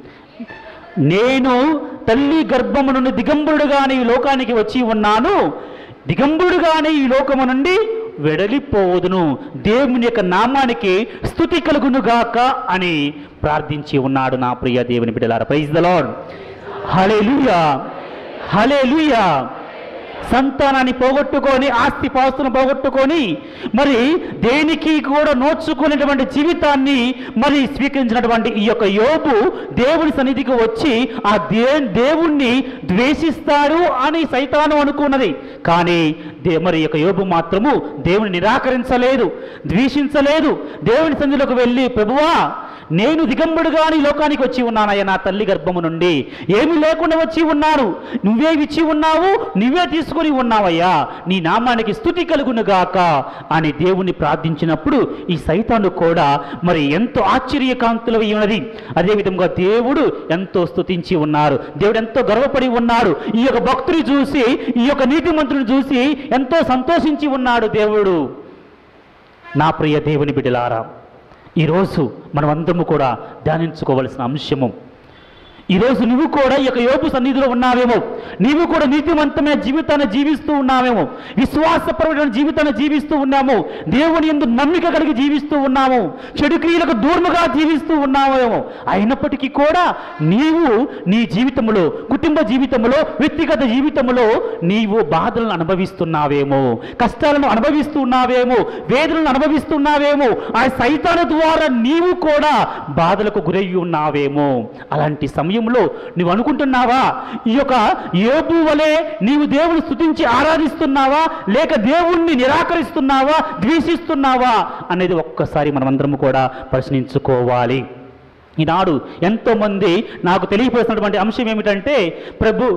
[SPEAKER 2] నేను తల్లి గర్భము నుండి దిగంబరుడుగానే ఈ లోకానికి వచ్చి ఉన్నాను దిగంబరుడుగానే ఈ లోకము నుండి వెడలిపోవదును దేవుని యొక్క నామానికి స్థుతి కలుగునుగాక అని ప్రార్థించి ఉన్నాడు నా ప్రియ దేవుని బిడ్డలారా praise the Lord hallelujah hallelujah సంతానాన్ని పోగొట్టుకొని ఆస్తి పాస్తులను పోగొట్టుకొని మరి దేనికి కూడా నోచుకునేటువంటి జీవితాన్ని మరి స్వీకరించినటువంటి ఈ యొక్క యోబు దేవుని సన్నిధికి వచ్చి ఆ దే దేవుణ్ణి ద్వేషిస్తాడు అని సైతాను అనుకున్నది కానీ దే మరి ఈ యొక్క యోబు మాత్రము దేవుని నిరాకరించలేదు ద్వేషించలేదు దేవుని సన్నిధిలోకి వెళ్ళి ప్రభువా నేను దిగంబడుగా ఈ లోకానికి వచ్చి ఉన్నానయ్య నా తల్లి గర్భము నుండి ఏమీ లేకుండా వచ్చి ఉన్నాను నువ్వే ఇచ్చి ఉన్నావు నువ్వే తీసుకొని ఉన్నావయ్యా నీ నామానికి స్థుతి కలుగునుగాక అని దేవుణ్ణి ప్రార్థించినప్పుడు ఈ సైతాను కూడా మరి ఎంతో ఆశ్చర్యకాంతులు ఉన్నది అదేవిధంగా దేవుడు ఎంతో స్తుతించి ఉన్నారు దేవుడు ఎంతో గర్వపడి ఉన్నాడు ఈ యొక్క భక్తుని చూసి ఈ యొక్క నీతిమంతుని చూసి ఎంతో సంతోషించి ఉన్నాడు దేవుడు నా ప్రియ దేవుని బిడ్డలారా ఈరోజు మనమందరము కూడా ధ్యానించుకోవలసిన అంశము ఈరోజు నువ్వు కూడా ఈ యొక్క యోపు సన్నిధిలో ఉన్నావేమో నీవు కూడా నీతివంతమైన జీవితాన్ని జీవిస్తూ ఉన్నావేమో విశ్వాసపరమైన జీవితాన్ని జీవిస్తూ ఉన్నాము దేవుని ఎందు నమ్మిక కలిగి జీవిస్తూ ఉన్నాము చెడు క్రియలకు దూరముగా జీవిస్తూ ఉన్నామేమో అయినప్పటికీ కూడా నీవు నీ జీవితంలో కుటుంబ జీవితంలో వ్యక్తిగత జీవితంలో నీవు బాధలను అనుభవిస్తున్నావేమో కష్టాలను అనుభవిస్తున్నావేమో వేదనలను అనుభవిస్తున్నావేమో ఆ సైతాను ద్వారా నీవు కూడా బాధలకు గురయ్యి ఉన్నావేమో అలాంటి సమయంలో నువ్వు అనుకుంటున్నావా ఈ యొక్క యోబు వలె నీవు దేవుని స్తుతించి ఆరాధిస్తున్నావా లేక దేవుణ్ణి నిరాకరిస్తున్నావా ద్వేషిస్తున్నావా అనేది ఒక్కసారి మనమందరం కూడా ప్రశ్నించుకోవాలి ఈనాడు ఎంతోమంది నాకు తెలియపరుస్తున్నటువంటి అంశం ఏమిటంటే ప్రభు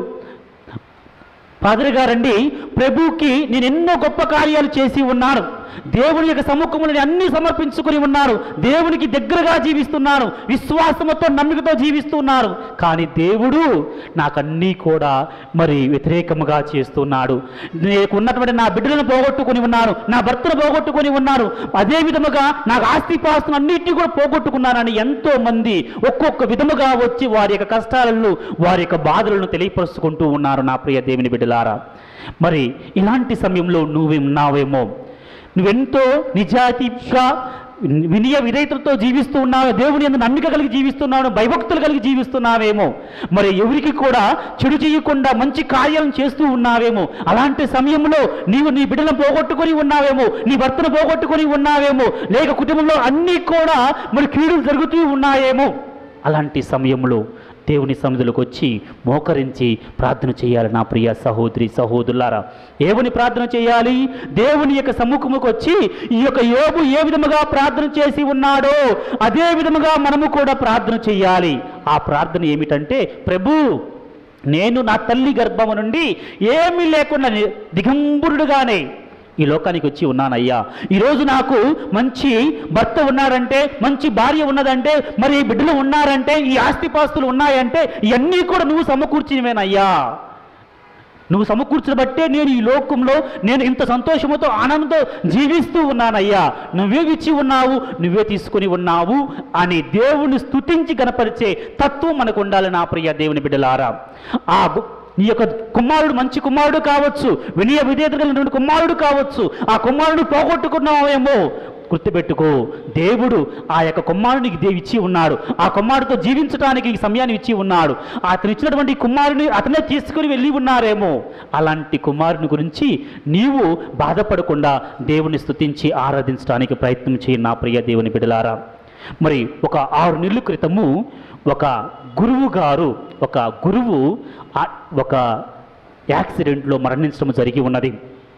[SPEAKER 2] పాదరి గారండి ప్రభుకి నేను ఎన్నో గొప్ప కార్యాలు చేసి ఉన్నాను దేవుని యొక్క సముఖంలో నేను అన్ని సమర్పించుకుని ఉన్నాను దేవునికి దగ్గరగా జీవిస్తున్నాను విశ్వాసంతో నమ్మికతో జీవిస్తున్నాను కానీ దేవుడు నాకన్నీ కూడా మరి వ్యతిరేకముగా చేస్తున్నాడు నీకు ఉన్నటువంటి నా బిడ్డలను పోగొట్టుకుని ఉన్నాను నా భర్తను పోగొట్టుకుని ఉన్నాను అదే విధముగా నాకు ఆస్తిపాస్తులు అన్నింటినీ కూడా పోగొట్టుకున్నానని ఎంతో మంది ఒక్కొక్క విధముగా వచ్చి వారి యొక్క కష్టాలను వారి యొక్క బాధలను తెలియపరుచుకుంటూ ఉన్నారు నా ప్రియ దేవుని బిడ్డలారా మరి ఇలాంటి సమయంలో నువ్వు ఉన్నావేమో నువ్వెంతో నిజాయితీగా వినయ విధేయతలతో జీవిస్తూ ఉన్నావు దేవుని ఎందు నమ్మిక కలిగి జీవిస్తున్నావు భయభక్తులు కలిగి జీవిస్తున్నావేమో మరి ఎవరికి కూడా చెడు చేయకుండా మంచి కార్యాలను చేస్తూ ఉన్నావేమో అలాంటి సమయంలో నీవు నీ బిడ్డలను పోగొట్టుకొని ఉన్నావేమో నీ భర్తను పోగొట్టుకొని ఉన్నావేమో లేక కుటుంబంలో అన్నీ కూడా మరి కీడులు జరుగుతూ ఉన్నాయేమో అలాంటి సమయంలో దేవుని సన్నిధిలోకి వచ్చి మోకరించి ప్రార్థన చేయాలి నా ప్రియ సహోదరి సహోదరులారా ఏమని ప్రార్థన చేయాలి దేవుని యొక్క సముఖముకు వచ్చి ఈ యొక్క యోబు ఏ విధముగా ప్రార్థన చేసి ఉన్నాడో అదే విధముగా మనము కూడా ప్రార్థన చేయాలి ఆ ప్రార్థన ఏమిటంటే ప్రభు నేను నా తల్లి గర్భము నుండి ఏమీ లేకుండా ని- దిగంబరుడుగానే ఈ లోకానికి వచ్చి ఉన్నానయ్యా ఈరోజు నాకు మంచి భర్త ఉన్నారంటే మంచి భార్య ఉన్నదంటే మరి బిడ్డలు ఉన్నారంటే ఈ ఆస్తిపాస్తులు ఉన్నాయంటే ఇవన్నీ కూడా నువ్వు సమకూర్చినవేనయ్యా నువ్వు సమకూర్చిన బట్టే నేను ఈ లోకంలో నేను ఇంత సంతోషముతో ఆనందంతో జీవిస్తూ ఉన్నానయ్యా నువ్వే ఇచ్చి ఉన్నావు నువ్వే తీసుకుని ఉన్నావు అని దేవుని స్తుతించి గనపరిచే తత్వం మనకు ఉండాలి నా ప్రియ దేవుని బిడ్డలారా ఆ గు- నీ యొక్క కుమారుడు మంచి కుమారుడు కావచ్చు వినయ విధేయత కలిగినటువంటి కుమారుడు కావచ్చు ఆ కుమారుడు పోగొట్టుకున్నావేమో గుర్తుపెట్టుకో దేవుడు ఆ యొక్క కుమారునికి దేవి ఇచ్చి ఉన్నాడు ఆ కుమారుడితో జీవించడానికి ఈ సమయాన్ని ఇచ్చి ఉన్నాడు అతను ఇచ్చినటువంటి కుమారుని అతనే తీసుకుని వెళ్ళి ఉన్నారేమో అలాంటి కుమారుని గురించి నీవు బాధపడకుండా దేవుని స్తుతించి ఆరాధించడానికి ప్రయత్నం చేయి నా ప్రియ దేవుని బిడలారా మరి ఒక ఆరు నెలల క్రితము ఒక గురువు గారు ఒక గురువు ఆ- ఒక యాక్సిడెంట్లో మరణించడం జరిగి ఉన్నది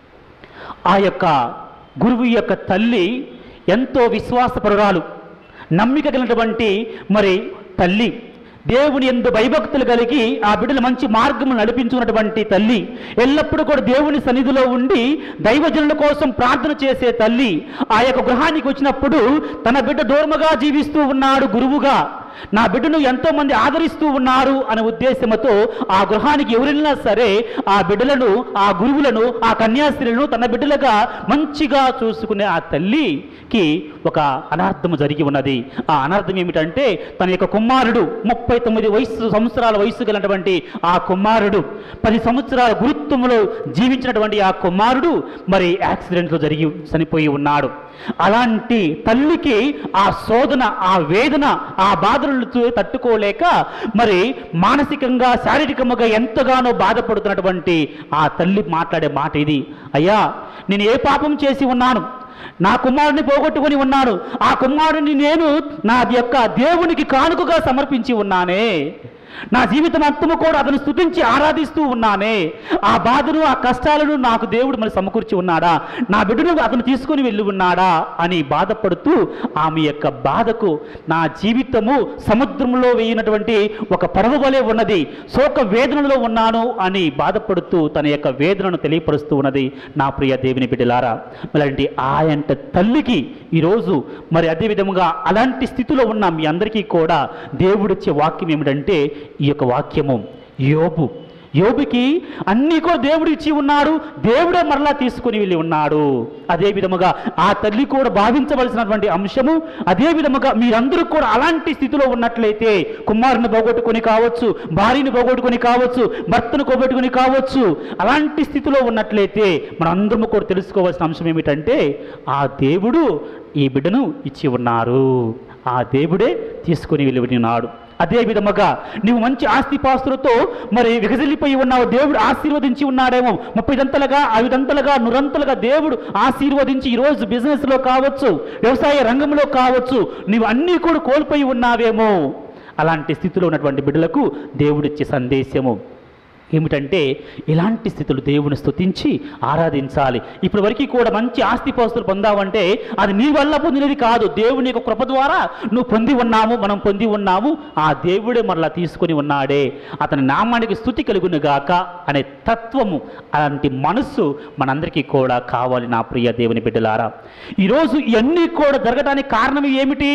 [SPEAKER 2] ఆ యొక్క గురువు యొక్క తల్లి ఎంతో విశ్వాసపరురాలు నమ్మిక కలిగినటువంటి మరి తల్లి దేవుని ఎందు భయభక్తులు కలిగి ఆ బిడ్డలు మంచి మార్గము నడిపించుకున్నటువంటి తల్లి ఎల్లప్పుడూ కూడా దేవుని సన్నిధిలో ఉండి దైవజనుల కోసం ప్రార్థన చేసే తల్లి ఆ యొక్క గృహానికి వచ్చినప్పుడు తన బిడ్డ దూరముగా జీవిస్తూ ఉన్నాడు గురువుగా నా బిడ్డను ఎంతో మంది ఆదరిస్తూ ఉన్నారు అనే ఉద్దేశంతో ఆ గృహానికి ఎవరైనా సరే ఆ బిడ్డలను ఆ గురువులను ఆ కన్యాస్త్రీలను తన బిడ్డలుగా మంచిగా చూసుకునే ఆ తల్లికి ఒక అనార్థం జరిగి ఉన్నది ఆ అనార్థం ఏమిటంటే తన యొక్క కుమారుడు ముప్పై తొమ్మిది వయసు సంవత్సరాల వయసు కలిగినటువంటి ఆ కుమారుడు పది సంవత్సరాల గురుత్వంలో జీవించినటువంటి ఆ కుమారుడు మరి యాక్సిడెంట్లో జరిగి చనిపోయి ఉన్నాడు అలాంటి తల్లికి ఆ శోధన ఆ వేదన ఆ బాధలను చూ- తట్టుకోలేక మరి మానసికంగా శారీరకంగా ఎంతగానో బాధపడుతున్నటువంటి ఆ తల్లి మాట్లాడే మాట ఇది అయ్యా నేను ఏ పాపం చేసి ఉన్నాను నా కుమారుని పోగొట్టుకొని ఉన్నాను ఆ కుమారుని నేను నా యొక్క దేవునికి కానుకగా సమర్పించి ఉన్నానే నా జీవితం అంతము కూడా అతను స్తుతించి ఆరాధిస్తూ ఉన్నానే ఆ బాధను ఆ కష్టాలను నాకు దేవుడు మరి సమకూర్చి ఉన్నాడా నా బిడ్డను అతను తీసుకొని వెళ్ళి ఉన్నాడా అని బాధపడుతూ ఆమె యొక్క బాధకు నా జీవితము సముద్రంలో వేయినటువంటి ఒక పడవ వలె ఉన్నది శోక వేదనలో ఉన్నాను అని బాధపడుతూ తన యొక్క వేదనను తెలియపరుస్తూ ఉన్నది నా ప్రియ దేవుని బిడ్డలారా అలాంటి ఆయంట తల్లికి ఈరోజు మరి అదే విధముగా అలాంటి స్థితిలో ఉన్న మీ అందరికీ కూడా దేవుడిచ్చే వాక్యం ఏమిటంటే ఈ యొక్క వాక్యము యోబు యోబుకి అన్నీ కూడా దేవుడు ఇచ్చి ఉన్నాడు దేవుడే మరలా తీసుకుని వెళ్ళి ఉన్నాడు అదే విధముగా ఆ తల్లి కూడా భావించవలసినటువంటి అంశము అదే విధముగా మీరందరూ కూడా అలాంటి స్థితిలో ఉన్నట్లయితే కుమారుని పోగొట్టుకొని కావచ్చు భార్యని పోగొట్టుకొని కావచ్చు భర్తను పోగొట్టుకొని కావచ్చు అలాంటి స్థితిలో ఉన్నట్లయితే మనందరము కూడా తెలుసుకోవాల్సిన అంశం ఏమిటంటే ఆ దేవుడు ఈ బిడ్డను ఇచ్చి ఉన్నారు ఆ దేవుడే తీసుకుని వెళ్ళి ఉన్నాడు అదే విధముగా నీవు మంచి ఆస్తిపాస్తులతో మరి వికసిల్లిపోయి ఉన్నావు దేవుడు ఆశీర్వదించి ఉన్నాడేమో ముప్పై దంతలుగా ఐదంతలుగా నురంతలుగా దేవుడు ఆశీర్వదించి ఈరోజు బిజినెస్లో కావచ్చు వ్యవసాయ రంగంలో కావచ్చు నీవు అన్నీ కూడా కోల్పోయి ఉన్నావేమో అలాంటి స్థితిలో ఉన్నటువంటి బిడ్డలకు దేవుడిచ్చే సందేశము ఏమిటంటే ఇలాంటి స్థితులు దేవుని స్తుతించి ఆరాధించాలి ఇప్పటి వరకు కూడా మంచి ఆస్తిపాస్తులు పొందావంటే అది నీ వల్ల పొందినది కాదు దేవుని యొక్క కృప ద్వారా నువ్వు పొంది ఉన్నాము మనం పొంది ఉన్నాము ఆ దేవుడే మరలా తీసుకొని ఉన్నాడే అతని నామానికి స్థుతి కలుగును గాక అనే తత్వము అలాంటి మనస్సు మనందరికీ కూడా కావాలి నా ప్రియ దేవుని బిడ్డలారా ఈరోజు ఇవన్నీ కూడా జరగడానికి కారణం ఏమిటి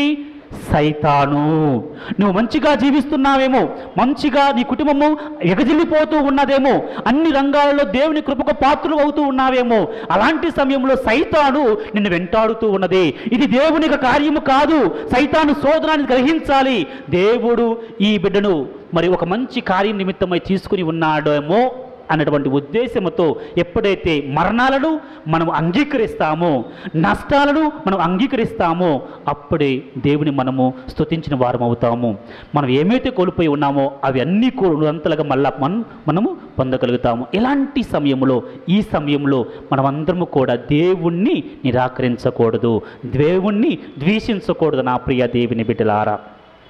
[SPEAKER 2] సైతాను నువ్వు మంచిగా జీవిస్తున్నావేమో మంచిగా నీ కుటుంబము ఎగజిల్లిపోతూ ఉన్నదేమో అన్ని రంగాలలో దేవుని కృపకు పాత్రలు అవుతూ ఉన్నావేమో అలాంటి సమయంలో సైతాను నిన్ను వెంటాడుతూ ఉన్నది ఇది దేవుని యొక్క కార్యము కాదు సైతాను శోధనాన్ని గ్రహించాలి దేవుడు ఈ బిడ్డను మరి ఒక మంచి కార్యం నిమిత్తమై తీసుకుని ఉన్నాడేమో అన్నటువంటి ఉద్దేశంతో ఎప్పుడైతే మరణాలను మనం అంగీకరిస్తామో నష్టాలను మనం అంగీకరిస్తామో అప్పుడే దేవుని మనము స్తుతించిన వారం అవుతాము మనం ఏమైతే కోల్పోయి ఉన్నామో అవి అన్నీ కూడా అంతలుగా మళ్ళా మనం మనము పొందగలుగుతాము ఇలాంటి సమయంలో ఈ సమయంలో మనమందరము కూడా దేవుణ్ణి నిరాకరించకూడదు దేవుణ్ణి ద్వేషించకూడదు నా ప్రియ దేవుని బిడ్డలారా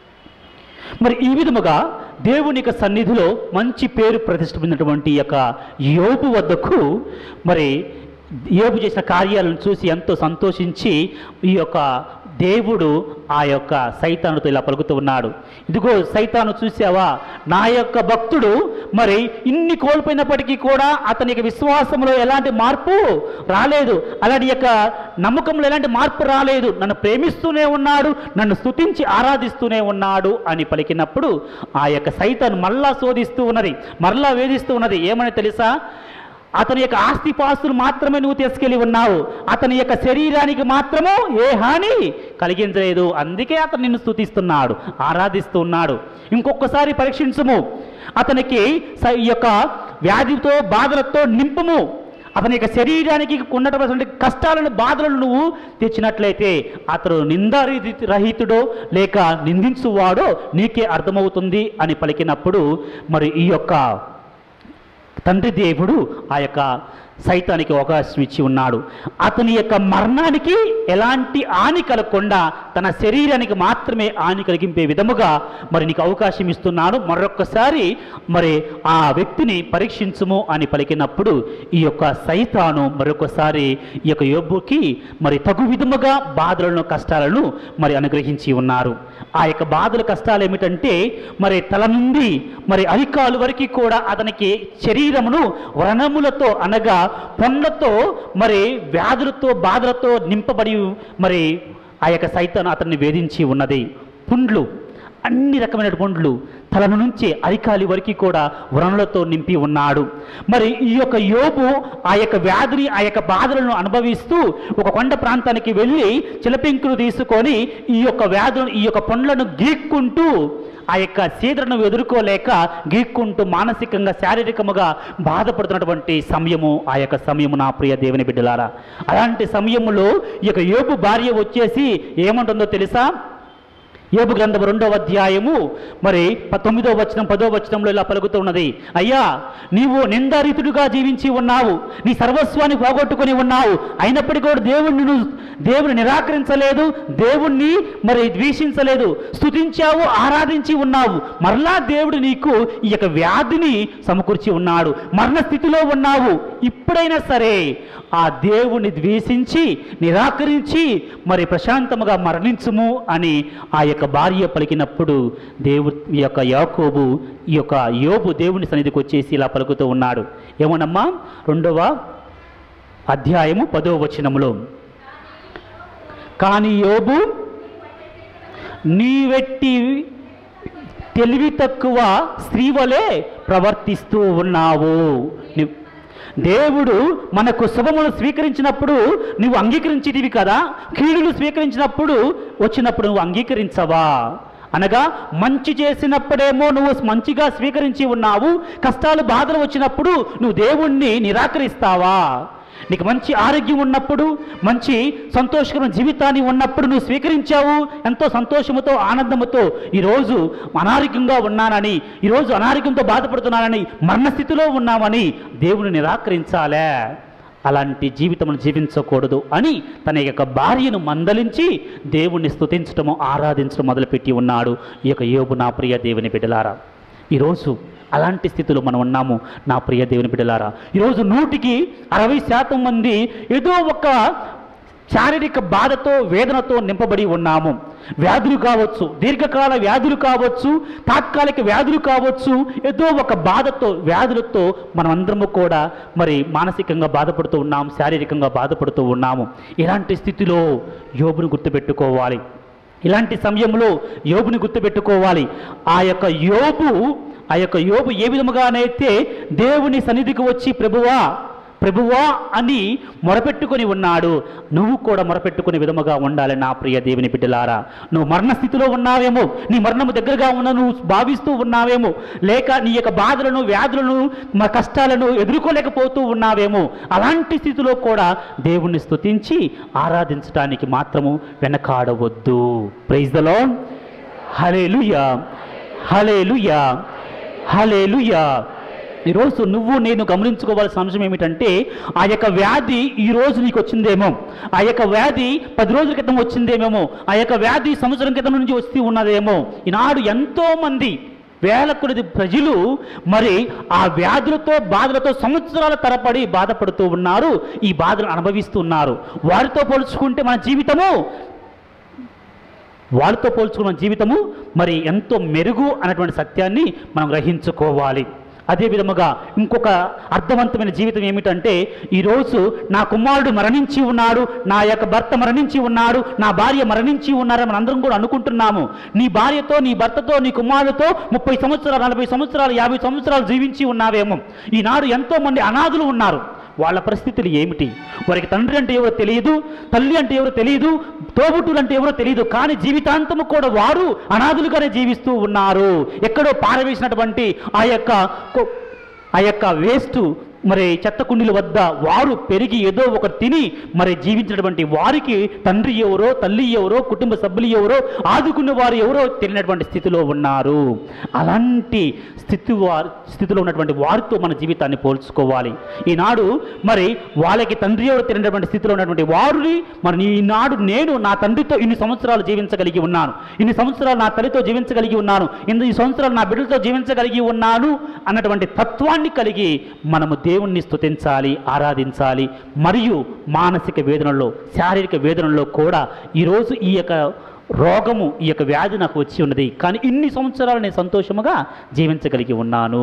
[SPEAKER 2] మరి ఈ విధముగా దేవుని యొక్క సన్నిధిలో మంచి పేరు ప్రతిష్ఠ పొందినటువంటి ఈ యొక్క యోబు వద్దకు మరి యోబు చేసిన కార్యాలను చూసి ఎంతో సంతోషించి ఈ యొక్క దేవుడు ఆ యొక్క సైతానుతో ఇలా పలుకుతూ ఉన్నాడు ఇదిగో సైతాను చూసావా నా యొక్క భక్తుడు మరి ఇన్ని కోల్పోయినప్పటికీ కూడా అతని యొక్క విశ్వాసంలో ఎలాంటి మార్పు రాలేదు అలాంటి యొక్క నమ్మకంలో ఎలాంటి మార్పు రాలేదు నన్ను ప్రేమిస్తూనే ఉన్నాడు నన్ను స్తుతించి ఆరాధిస్తూనే ఉన్నాడు అని పలికినప్పుడు ఆ యొక్క సైతాను మళ్ళా శోధిస్తూ ఉన్నది మరలా వేధిస్తూ ఉన్నది ఏమని తెలుసా అతని యొక్క ఆస్తిపాస్తులు మాత్రమే నువ్వు తీసుకెళ్ళి ఉన్నావు అతని యొక్క శరీరానికి మాత్రము ఏ హాని కలిగించలేదు అందుకే అతను నిన్ను స్తుతిస్తున్నాడు ఆరాధిస్తూ ఉన్నాడు ఇంకొకసారి పరీక్షించము అతనికి స- ఈ యొక్క వ్యాధితో బాధలతో నింపము అతని యొక్క శరీరానికి ఉన్నటువంటి కష్టాలను బాధలను నువ్వు తెచ్చినట్లయితే అతడు నిందారి రహితుడో లేక నిందించువాడో నీకే అర్థమవుతుంది అని పలికినప్పుడు మరి ఈ యొక్క తండ్రి దేవుడు ఆ యొక్క సైతానికి అవకాశం ఇచ్చి ఉన్నాడు అతని యొక్క మరణానికి ఎలాంటి హాని కలగకుండా తన శరీరానికి మాత్రమే హాని కలిగింపే విధముగా మరి నీకు అవకాశం ఇస్తున్నాను మరొక్కసారి మరి ఆ వ్యక్తిని పరీక్షించుము అని పలికినప్పుడు ఈ యొక్క సైతాను మరొకసారి ఈ యొక్క యోబుకి మరి తగు విధముగా బాధలను కష్టాలను మరి అనుగ్రహించి ఉన్నారు ఆ యొక్క బాధల కష్టాలు ఏమిటంటే మరి తల నుండి మరి అరికాలు వరకు కూడా అతనికి శరీరమును వ్రణములతో అనగా పొండ్లతో మరి వ్యాధులతో బాధలతో నింపబడి మరి ఆ యొక్క సైతాను అతన్ని వేధించి ఉన్నది పుండ్లు అన్ని రకమైన పుండ్లు తల నుంచి అరికాలి వరకు కూడా వ్రణులతో నింపి ఉన్నాడు మరి ఈ యొక్క యోబు ఆ యొక్క వ్యాధిని ఆ యొక్క బాధలను అనుభవిస్తూ ఒక కొండ ప్రాంతానికి వెళ్ళి చిలపెంకులు తీసుకొని ఈ యొక్క వ్యాధులను ఈ యొక్క పండ్లను గీక్కుంటూ ఆ యొక్క సీదరను ఎదుర్కోలేక గీక్కుంటూ మానసికంగా శారీరకముగా బాధపడుతున్నటువంటి సమయము ఆ యొక్క సమయము నా ప్రియ దేవుని బిడ్డలారా అలాంటి సమయములో ఈ యొక్క యోబు భార్య వచ్చేసి ఏమంటుందో తెలుసా యోబు గ్రంథం రెండవ అధ్యాయము మరి ప- తొమ్మిదో వచనం పదో వచనంలో ఇలా పలుకుతూ ఉన్నది అయ్యా నీవు నిందారితుడుగా జీవించి ఉన్నావు నీ సర్వస్వాన్ని పోగొట్టుకొని ఉన్నావు అయినప్పటికీ కూడా దేవుణ్ణి నువ్వు దేవుని నిరాకరించలేదు దేవుణ్ణి మరి ద్వేషించలేదు స్తుతించావు ఆరాధించి ఉన్నావు మరలా దేవుడు నీకు ఈ యొక్క వ్యాధిని సమకూర్చి ఉన్నాడు మరణ స్థితిలో ఉన్నావు ఇప్పుడైనా సరే ఆ దేవుని ద్వేషించి నిరాకరించి మరి ప్రశాంతముగా మరణించుము అని ఆ యొక్క భార్య పలికినప్పుడు దేవు ఈ యొక్క యాకోబు ఈ యొక్క యోబు దేవుని సన్నిధికి వచ్చేసి ఇలా పలుకుతూ ఉన్నాడు ఏమోనమ్మా రెండవ అధ్యాయము పదో వచనములో కానీ యోబు నీవెట్టి తెలివి తక్కువ స్త్రీ వలె ప్రవర్తిస్తూ ఉన్నావు ని- దేవుడు మనకు శుభములు స్వీకరించినప్పుడు నువ్వు అంగీకరించేటివి కదా కీడులు స్వీకరించినప్పుడు వచ్చినప్పుడు నువ్వు అంగీకరించవా అనగా మంచి చేసినప్పుడేమో నువ్వు మంచిగా స్వీకరించి ఉన్నావు కష్టాలు బాధలు వచ్చినప్పుడు నువ్వు దేవుణ్ణి నిరాకరిస్తావా నీకు మంచి ఆరోగ్యం ఉన్నప్పుడు మంచి సంతోషకరమైన జీవితాన్ని ఉన్నప్పుడు నువ్వు స్వీకరించావు ఎంతో సంతోషముతో ఆనందముతో ఈరోజు అనారోగ్యంగా ఉన్నానని ఈరోజు అనారోగ్యంతో బాధపడుతున్నానని మరణస్థితిలో ఉన్నామని దేవుని నిరాకరించాలే అలాంటి జీవితమును జీవించకూడదు అని తన యొక్క భార్యను మందలించి దేవుణ్ణి స్తుతించటము ఆరాధించడం మొదలుపెట్టి ఉన్నాడు ఈ యొక్క యోబు నా ప్రియ దేవుని బిడ్డలారా ఈరోజు అలాంటి స్థితిలో మనం ఉన్నాము నా ప్రియ దేవుని బిడ్డలారా ఈరోజు నూటికి అరవై శాతం మంది ఏదో ఒక శారీరక బాధతో వేదనతో నింపబడి ఉన్నాము వ్యాధులు కావచ్చు దీర్ఘకాల వ్యాధులు కావచ్చు తాత్కాలిక వ్యాధులు కావచ్చు ఏదో ఒక బాధతో వ్యాధులతో మనమందరము కూడా మరి మానసికంగా బాధపడుతూ ఉన్నాము శారీరకంగా బాధపడుతూ ఉన్నాము ఇలాంటి స్థితిలో యోబును గుర్తుపెట్టుకోవాలి ఇలాంటి సమయంలో యోబుని గుర్తుపెట్టుకోవాలి ఆ యొక్క యోబు ఆ యొక్క యోబు ఏ విధముగానైతే దేవుని సన్నిధికి వచ్చి ప్రభువా ప్రభువా అని మొరపెట్టుకొని ఉన్నాడు నువ్వు కూడా మొరపెట్టుకునే విధముగా ఉండాలి నా ప్రియ దేవుని బిడ్డలారా నువ్వు మరణ స్థితిలో ఉన్నావేమో నీ మరణము దగ్గరగా ఉన్న నువ్వు భావిస్తూ ఉన్నావేమో లేక నీ యొక్క బాధలను వ్యాధులను మా కష్టాలను ఎదుర్కోలేకపోతూ ఉన్నావేమో అలాంటి స్థితిలో కూడా దేవుణ్ణి స్తుతించి ఆరాధించడానికి మాత్రము వెనకాడవద్దు praise the Lord hallelujah hallelujah hallelujah ఈరోజు నువ్వు నేను గమనించుకోవాల్సిన అంశం ఏమిటంటే ఆ యొక్క వ్యాధి ఈ రోజు నీకు వచ్చిందేమో ఆ యొక్క వ్యాధి పది రోజుల క్రితం వచ్చిందేమేమో ఆ యొక్క వ్యాధి సంవత్సరం క్రితం నుంచి వస్తూ ఉన్నదేమో ఈనాడు ఎంతో మంది వేల కొద్ది ప్రజలు మరి ఆ వ్యాధులతో బాధలతో సంవత్సరాల తరబడి బాధపడుతూ ఉన్నారు ఈ బాధలు అనుభవిస్తున్నారు వారితో పోల్చుకుంటే మన జీవితము వాళ్ళతో పోల్చుకున్న జీవితము మరి ఎంతో మెరుగు అన్నటువంటి సత్యాన్ని మనం గ్రహించుకోవాలి అదే విధముగా ఇంకొక అర్థవంతమైన జీవితం ఏమిటంటే ఈరోజు నా కుమారుడు మరణించి ఉన్నాడు నా యొక్క భర్త మరణించి ఉన్నాడు నా భార్య మరణించి ఉన్నారని మనం అందరం కూడా అనుకుంటున్నాము నీ భార్యతో నీ భర్తతో నీ కుమారుడితో ముప్పై సంవత్సరాలు నలభై సంవత్సరాలు యాభై సంవత్సరాలు జీవించి ఉన్నావేమో ఈనాడు ఎంతో మంది అనాథులు ఉన్నారు వాళ్ళ పరిస్థితులు ఏమిటి వారికి తండ్రి అంటే ఎవరో తెలియదు తల్లి అంటే ఎవరో తెలియదు తోబుట్టులు అంటే ఎవరో తెలియదు కానీ జీవితాంతము కూడా వారు అనాథులుగానే జీవిస్తూ ఉన్నారు ఎక్కడో పారవేసినటువంటి ఆ యొక్క కొ- ఆ యొక్క వేస్ట్ మరి చెత్త కుండీల వద్ద వారు పెరిగి ఏదో ఒక తిని మరి జీవించినటువంటి వారికి తండ్రి ఎవరో తల్లి ఎవరో కుటుంబ సభ్యులు ఎవరో ఆదుకున్న వారు ఎవరో తెలియనటువంటి స్థితిలో ఉన్నారు అలాంటి స్థితి వారి స్థితిలో ఉన్నటువంటి వారితో మన జీవితాన్ని పోల్చుకోవాలి ఈనాడు మరి వాళ్ళకి తండ్రి ఎవరు తెలియనటువంటి స్థితిలో ఉన్నటువంటి వారిని మరి ఈనాడు నేను నా తండ్రితో ఇన్ని సంవత్సరాలు జీవించగలిగి ఉన్నాను ఇన్ని సంవత్సరాలు నా తల్లితో జీవించగలిగి ఉన్నాను ఇన్ని సంవత్సరాలు నా బిడ్డలతో జీవించగలిగి ఉన్నాను అన్నటువంటి తత్వాన్ని కలిగి మనము దేవుణ్ణి స్తుతించాలి ఆరాధించాలి మరియు మానసిక వేదనలో శారీరక వేదనలో కూడా ఈరోజు ఈ యొక్క రోగము ఈ యొక్క వ్యాధి నాకు వచ్చి ఉన్నది కానీ ఇన్ని సంవత్సరాలు నేను సంతోషముగా జీవించగలిగి ఉన్నాను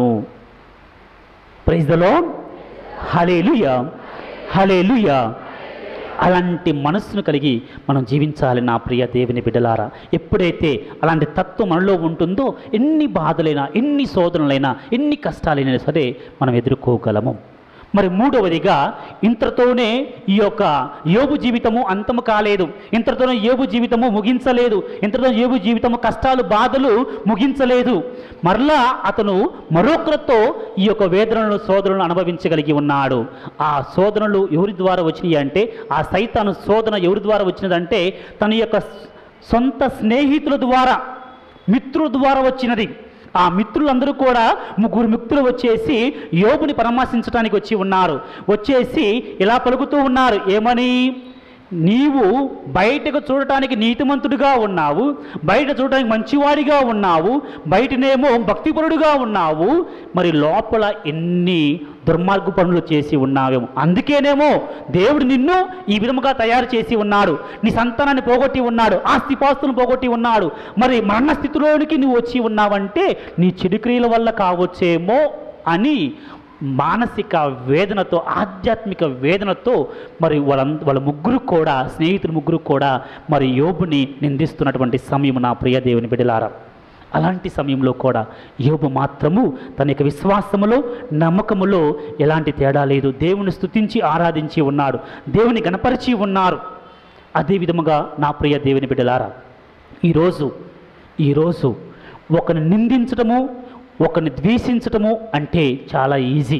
[SPEAKER 2] praise the Lord hallelujah hallelujah అలాంటి మనస్సును కలిగి మనం జీవించాలి నా ప్రియ దేవుని బిడ్డలారా ఎప్పుడైతే అలాంటి తత్వం మనలో ఉంటుందో ఎన్ని బాధలైనా ఎన్ని శోధనలైనా ఎన్ని కష్టాలైనా సరే మనం ఎదుర్కోగలము మరి మూడవదిగా ఇంతతోనే ఈ యొక్క యోబు జీవితము అంతము కాలేదు ఇంతతోనే యోబు జీవితము ముగించలేదు ఇంతతో యోబు జీవితము కష్టాలు బాధలు ముగించలేదు మరలా అతను మరొకరితో ఈ యొక్క వేదనలు శోధనలు అనుభవించగలిగి ఉన్నాడు ఆ శోధనలు ఎవరి ద్వారా వచ్చినాయి అంటే ఆ సైతాను శోధన ఎవరి ద్వారా వచ్చినదంటే తన యొక్క సొంత స్నేహితుల ద్వారా మిత్రుల ద్వారా వచ్చినది ఆ మిత్రులందరూ కూడా ముగ్గురు మిత్రులు వచ్చేసి యోగుని పరామర్శించడానికి వచ్చి ఉన్నారు వచ్చేసి ఇలా పలుకుతూ ఉన్నారు ఏమని నీవు బయటకు చూడటానికి నీతిమంతుడిగా ఉన్నావు బయట చూడటానికి మంచివాడిగా ఉన్నావు బయటనేమో భక్తిపరుడుగా ఉన్నావు మరి లోపల ఎన్ని దుర్మార్గు పనులు చేసి ఉన్నావేమో అందుకేనేమో దేవుడు నిన్ను ఈ విధముగా తయారు చేసి ఉన్నాడు నీ సంతానాన్ని పోగొట్టి ఉన్నాడు ఆస్తిపాస్తులను పోగొట్టి ఉన్నాడు మరి మరణ స్థితిలోనికి నువ్వు వచ్చి ఉన్నావంటే నీ చెడు క్రియల వల్ల కావచ్చేమో అని మానసిక వేదనతో ఆధ్యాత్మిక వేదనతో మరి వాళ్ళ వాళ్ళ ముగ్గురు కూడా స్నేహితులు ముగ్గురు కూడా మరి యోబుని నిందిస్తున్నటువంటి సమయం నా ప్రియ దేవుని బిడ్డలారా అలాంటి సమయంలో కూడా యోబు మాత్రము తన యొక్క విశ్వాసములో నమ్మకములో ఎలాంటి తేడా లేదు దేవుని స్తుతించి ఆరాధించి ఉన్నాడు దేవుని గణపరిచి ఉన్నారు అదే విధముగా నా ప్రియ దేవుని బిడ్డలారా ఈరోజు ఈరోజు ఒకరిని నిందించడము ఒకరిని ద్వేషించటము అంటే చాలా ఈజీ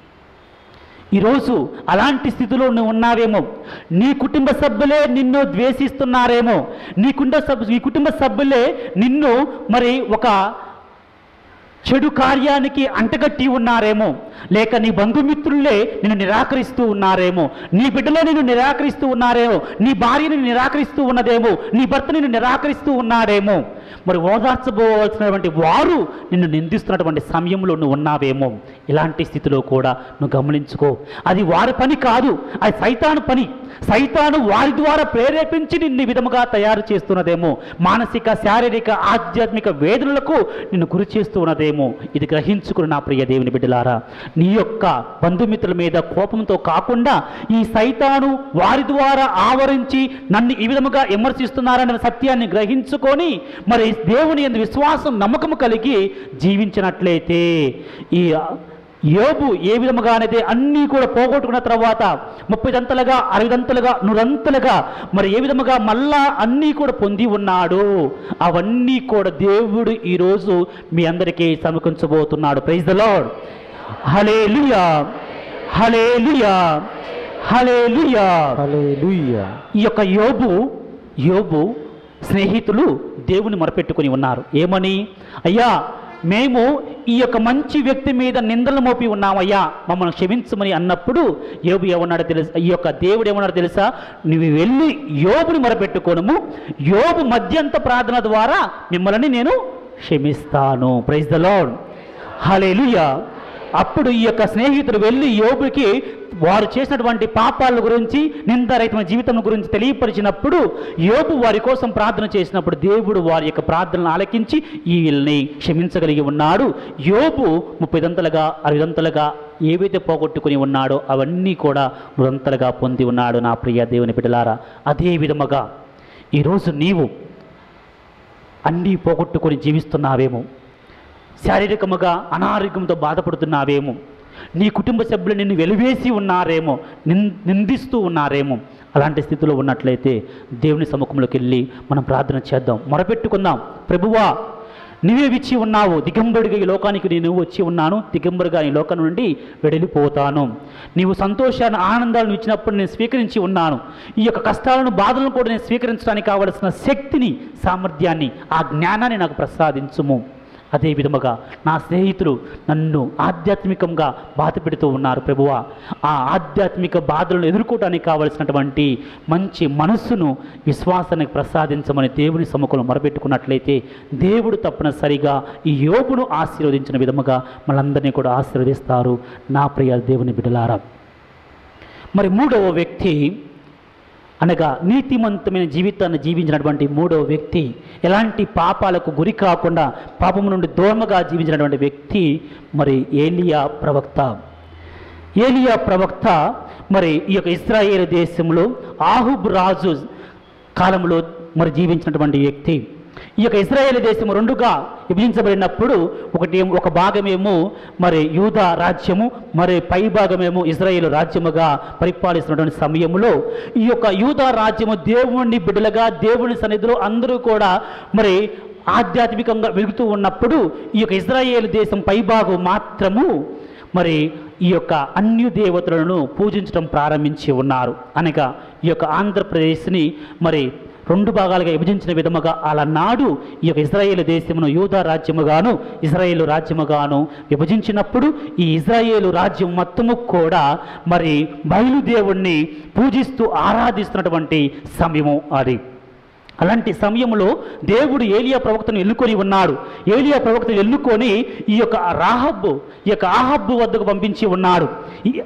[SPEAKER 2] ఈరోజు అలాంటి స్థితిలో నువ్వు ఉన్నావేమో నీ కుటుంబ సభ్యులే నిన్ను ద్వేషిస్తున్నారేమో నీ కుటుంబ సభ్యు నీ కుటుంబ సభ్యులే నిన్ను మరి ఒక చెడు కార్యానికి అంటగట్టి ఉన్నారేమో లేక నీ బంధుమిత్రులే నిన్ను నిరాకరిస్తూ ఉన్నారేమో నీ బిడ్డలే నిన్ను నిరాకరిస్తూ ఉన్నారేమో నీ భార్యని నిరాకరిస్తూ ఉన్నదేమో నీ భర్త నిన్ను నిరాకరిస్తూ ఉన్నాడేమో మరి ఓదార్చబోవలసినటువంటి వారు నిన్ను నిందిస్తున్నటువంటి సమయంలో నువ్వు ఉన్నావేమో ఇలాంటి స్థితిలో కూడా నువ్వు గమనించుకో అది వారి పని కాదు అది సైతాను పని సైతాను వారి ద్వారా ప్రేరేపించి నిన్ను ఈ విధముగా తయారు చేస్తున్నదేమో మానసిక శారీరక ఆధ్యాత్మిక వేదనలకు నిన్ను గురి చేస్తూ ఉన్నదేమో ఇది గ్రహించుకుని నా ప్రియ దేవుని బిడ్డలారా నీ యొక్క బంధుమిత్రుల మీద కోపంతో కాకుండా ఈ సైతాను వారి ద్వారా ఆవరించి నన్ను ఈ విధముగా విమర్శిస్తున్నారనే సత్యాన్ని గ్రహించుకొని మరి దేవుని ఎందు విశ్వాసం నమ్మకము కలిగి జీవించినట్లయితే ఈ యోబు ఏ విధముగానైతే అన్నీ కూడా పోగొట్టుకున్న తర్వాత ముప్పై దంతలుగా అరవిదంతలుగా నూరంతలుగా మరి ఏ విధముగా మళ్ళా అన్నీ కూడా పొంది ఉన్నాడు అవన్నీ కూడా దేవుడు ఈరోజు మీ అందరికీ సమకూర్చబోతున్నాడు praise the Lord hallelujah hallelujah hallelujah
[SPEAKER 1] hallelujah
[SPEAKER 2] ఈ యొక్క యోబు యోబు స్నేహితులు దేవుని మొరపెట్టుకుని ఉన్నారు ఏమని అయ్యా మేము ఈ యొక్క మంచి వ్యక్తి మీద నిందలు మోపి ఉన్నామయ్యా మమ్మల్ని క్షమించమని అన్నప్పుడు యోబు ఏమన్నాడో తెలుసా ఈ యొక్క దేవుడు ఏమన్నాడో తెలుసా నువ్వు వెళ్ళి యోబుని మొరపెట్టుకోనము యోబు మధ్యంత ప్రార్థన ద్వారా మిమ్మల్ని నేను క్షమిస్తాను ప్రైజ్ ద లార్డ్ హలేలుయా అప్పుడు ఈ యొక్క స్నేహితుడు వెళ్ళి యోబుకి వారు చేసినటువంటి పాపాల గురించి నిందారహితమైన జీవితం గురించి తెలియపరిచినప్పుడు యోబు వారి కోసం ప్రార్థన చేసినప్పుడు దేవుడు వారి యొక్క ప్రార్థనలు ఆలకించి వీళ్ళని క్షమించగలిగి ఉన్నాడు యోబు ముప్పైదంతలుగా అరవిదంతలుగా ఏవైతే పోగొట్టుకుని ఉన్నాడో అవన్నీ కూడా మృదంతలుగా పొంది ఉన్నాడు నా ప్రియ దేవుని బిడ్డలారా అదే విధముగా ఈరోజు నీవు అన్నీ పోగొట్టుకొని జీవిస్తున్నావేమో శారీరకముగా అనారోగ్యంతో బాధపడుతున్నావేమో నీ కుటుంబ సభ్యులు నిన్ను వెలివేసి ఉన్నారేమో నిన్ నిందిస్తూ ఉన్నారేమో అలాంటి స్థితిలో ఉన్నట్లయితే దేవుని సముఖంలోకి వెళ్ళి మనం ప్రార్థన చేద్దాం మొరపెట్టుకుందాం ప్రభువా నీవే విచ్చి ఉన్నావు దిగంబడిగా ఈ లోకానికి నేను వచ్చి ఉన్నాను దిగంబడిగా ఈ లోకం నుండి వెడలిపోతాను నీవు సంతోషాన్ని ఆనందాలను ఇచ్చినప్పుడు నేను స్వీకరించి ఉన్నాను ఈ యొక్క కష్టాలను బాధలను కూడా నేను స్వీకరించడానికి కావలసిన శక్తిని సామర్థ్యాన్ని ఆ జ్ఞానాన్ని నాకు ప్రసాదించుము అదే విధముగా నా స్నేహితులు నన్ను ఆధ్యాత్మికంగా బాధ పెడుతూ ఉన్నారు ప్రభువా ఆ ఆధ్యాత్మిక బాధలను ఎదుర్కోవడానికి కావలసినటువంటి మంచి మనస్సును విశ్వాసానికి ప్రసాదించమని దేవుని సముఖంలో మొరపెట్టుకున్నట్లయితే దేవుడు తప్పనిసరిగా ఈ యోగును ఆశీర్వదించిన విధముగా మనందరినీ కూడా ఆశీర్వదిస్తారు నా ప్రియ దేవుని బిడ్డలారా మరి మూడవ వ్యక్తి అనగా నీతిమంతమైన జీవితాన్ని జీవించినటువంటి మూడవ వ్యక్తి ఎలాంటి పాపాలకు గురి కాకుండా పాపము నుండి దూరముగా జీవించినటువంటి వ్యక్తి మరి ఏలియా ప్రవక్త ఏలియా ప్రవక్త మరి ఈ యొక్క ఇస్రాయేల్ దేశంలో ఆహుబ్ రాజు కాలంలో మరి జీవించినటువంటి వ్యక్తి ఈ యొక్క ఇజ్రాయేల్ దేశం రెండుగా విభజించబడినప్పుడు ఒకటి ఏమో- ఒక భాగమేమో మరి యూద రాజ్యము మరి పై భాగమేమో ఇజ్రాయేల్ రాజ్యముగా పరిపాలిస్తున్నటువంటి సమయంలో ఈ యొక్క యూద రాజ్యము దేవుని బిడ్డలుగా దేవుని సన్నిధిలో అందరూ కూడా మరి ఆధ్యాత్మికంగా వెలుగుతూ ఉన్నప్పుడు ఈ యొక్క ఇజ్రాయేల్ దేశం పైభాగం మాత్రము మరి ఈ యొక్క అన్య దేవతలను పూజించడం ప్రారంభించి ఉన్నారు అనగా ఈ యొక్క ఆంధ్రప్రదేశ్ని మరి రెండు భాగాలుగా విభజించిన విధముగా అలనాడు ఈ యొక్క ఇజ్రాయేల్ దేశమును యూదా రాజ్యముగాను ఇజ్రాయేల్ రాజ్యముగాను విభజించినప్పుడు ఈ ఇజ్రాయేలు రాజ్యం మొత్తము కూడా మరి బయలుదేవుణ్ణి పూజిస్తూ ఆరాధిస్తున్నటువంటి సమయము అది అలాంటి సమయంలో దేవుడు ఏలియా ప్రవక్తను ఎన్నుకొని ఉన్నాడు ఏలియా ప్రవక్తను ఎన్నుకొని ఈ యొక్క రాహబ్బు ఈ యొక్క ఆహబ్బు వద్దకు పంపించి ఉన్నాడు ఈ-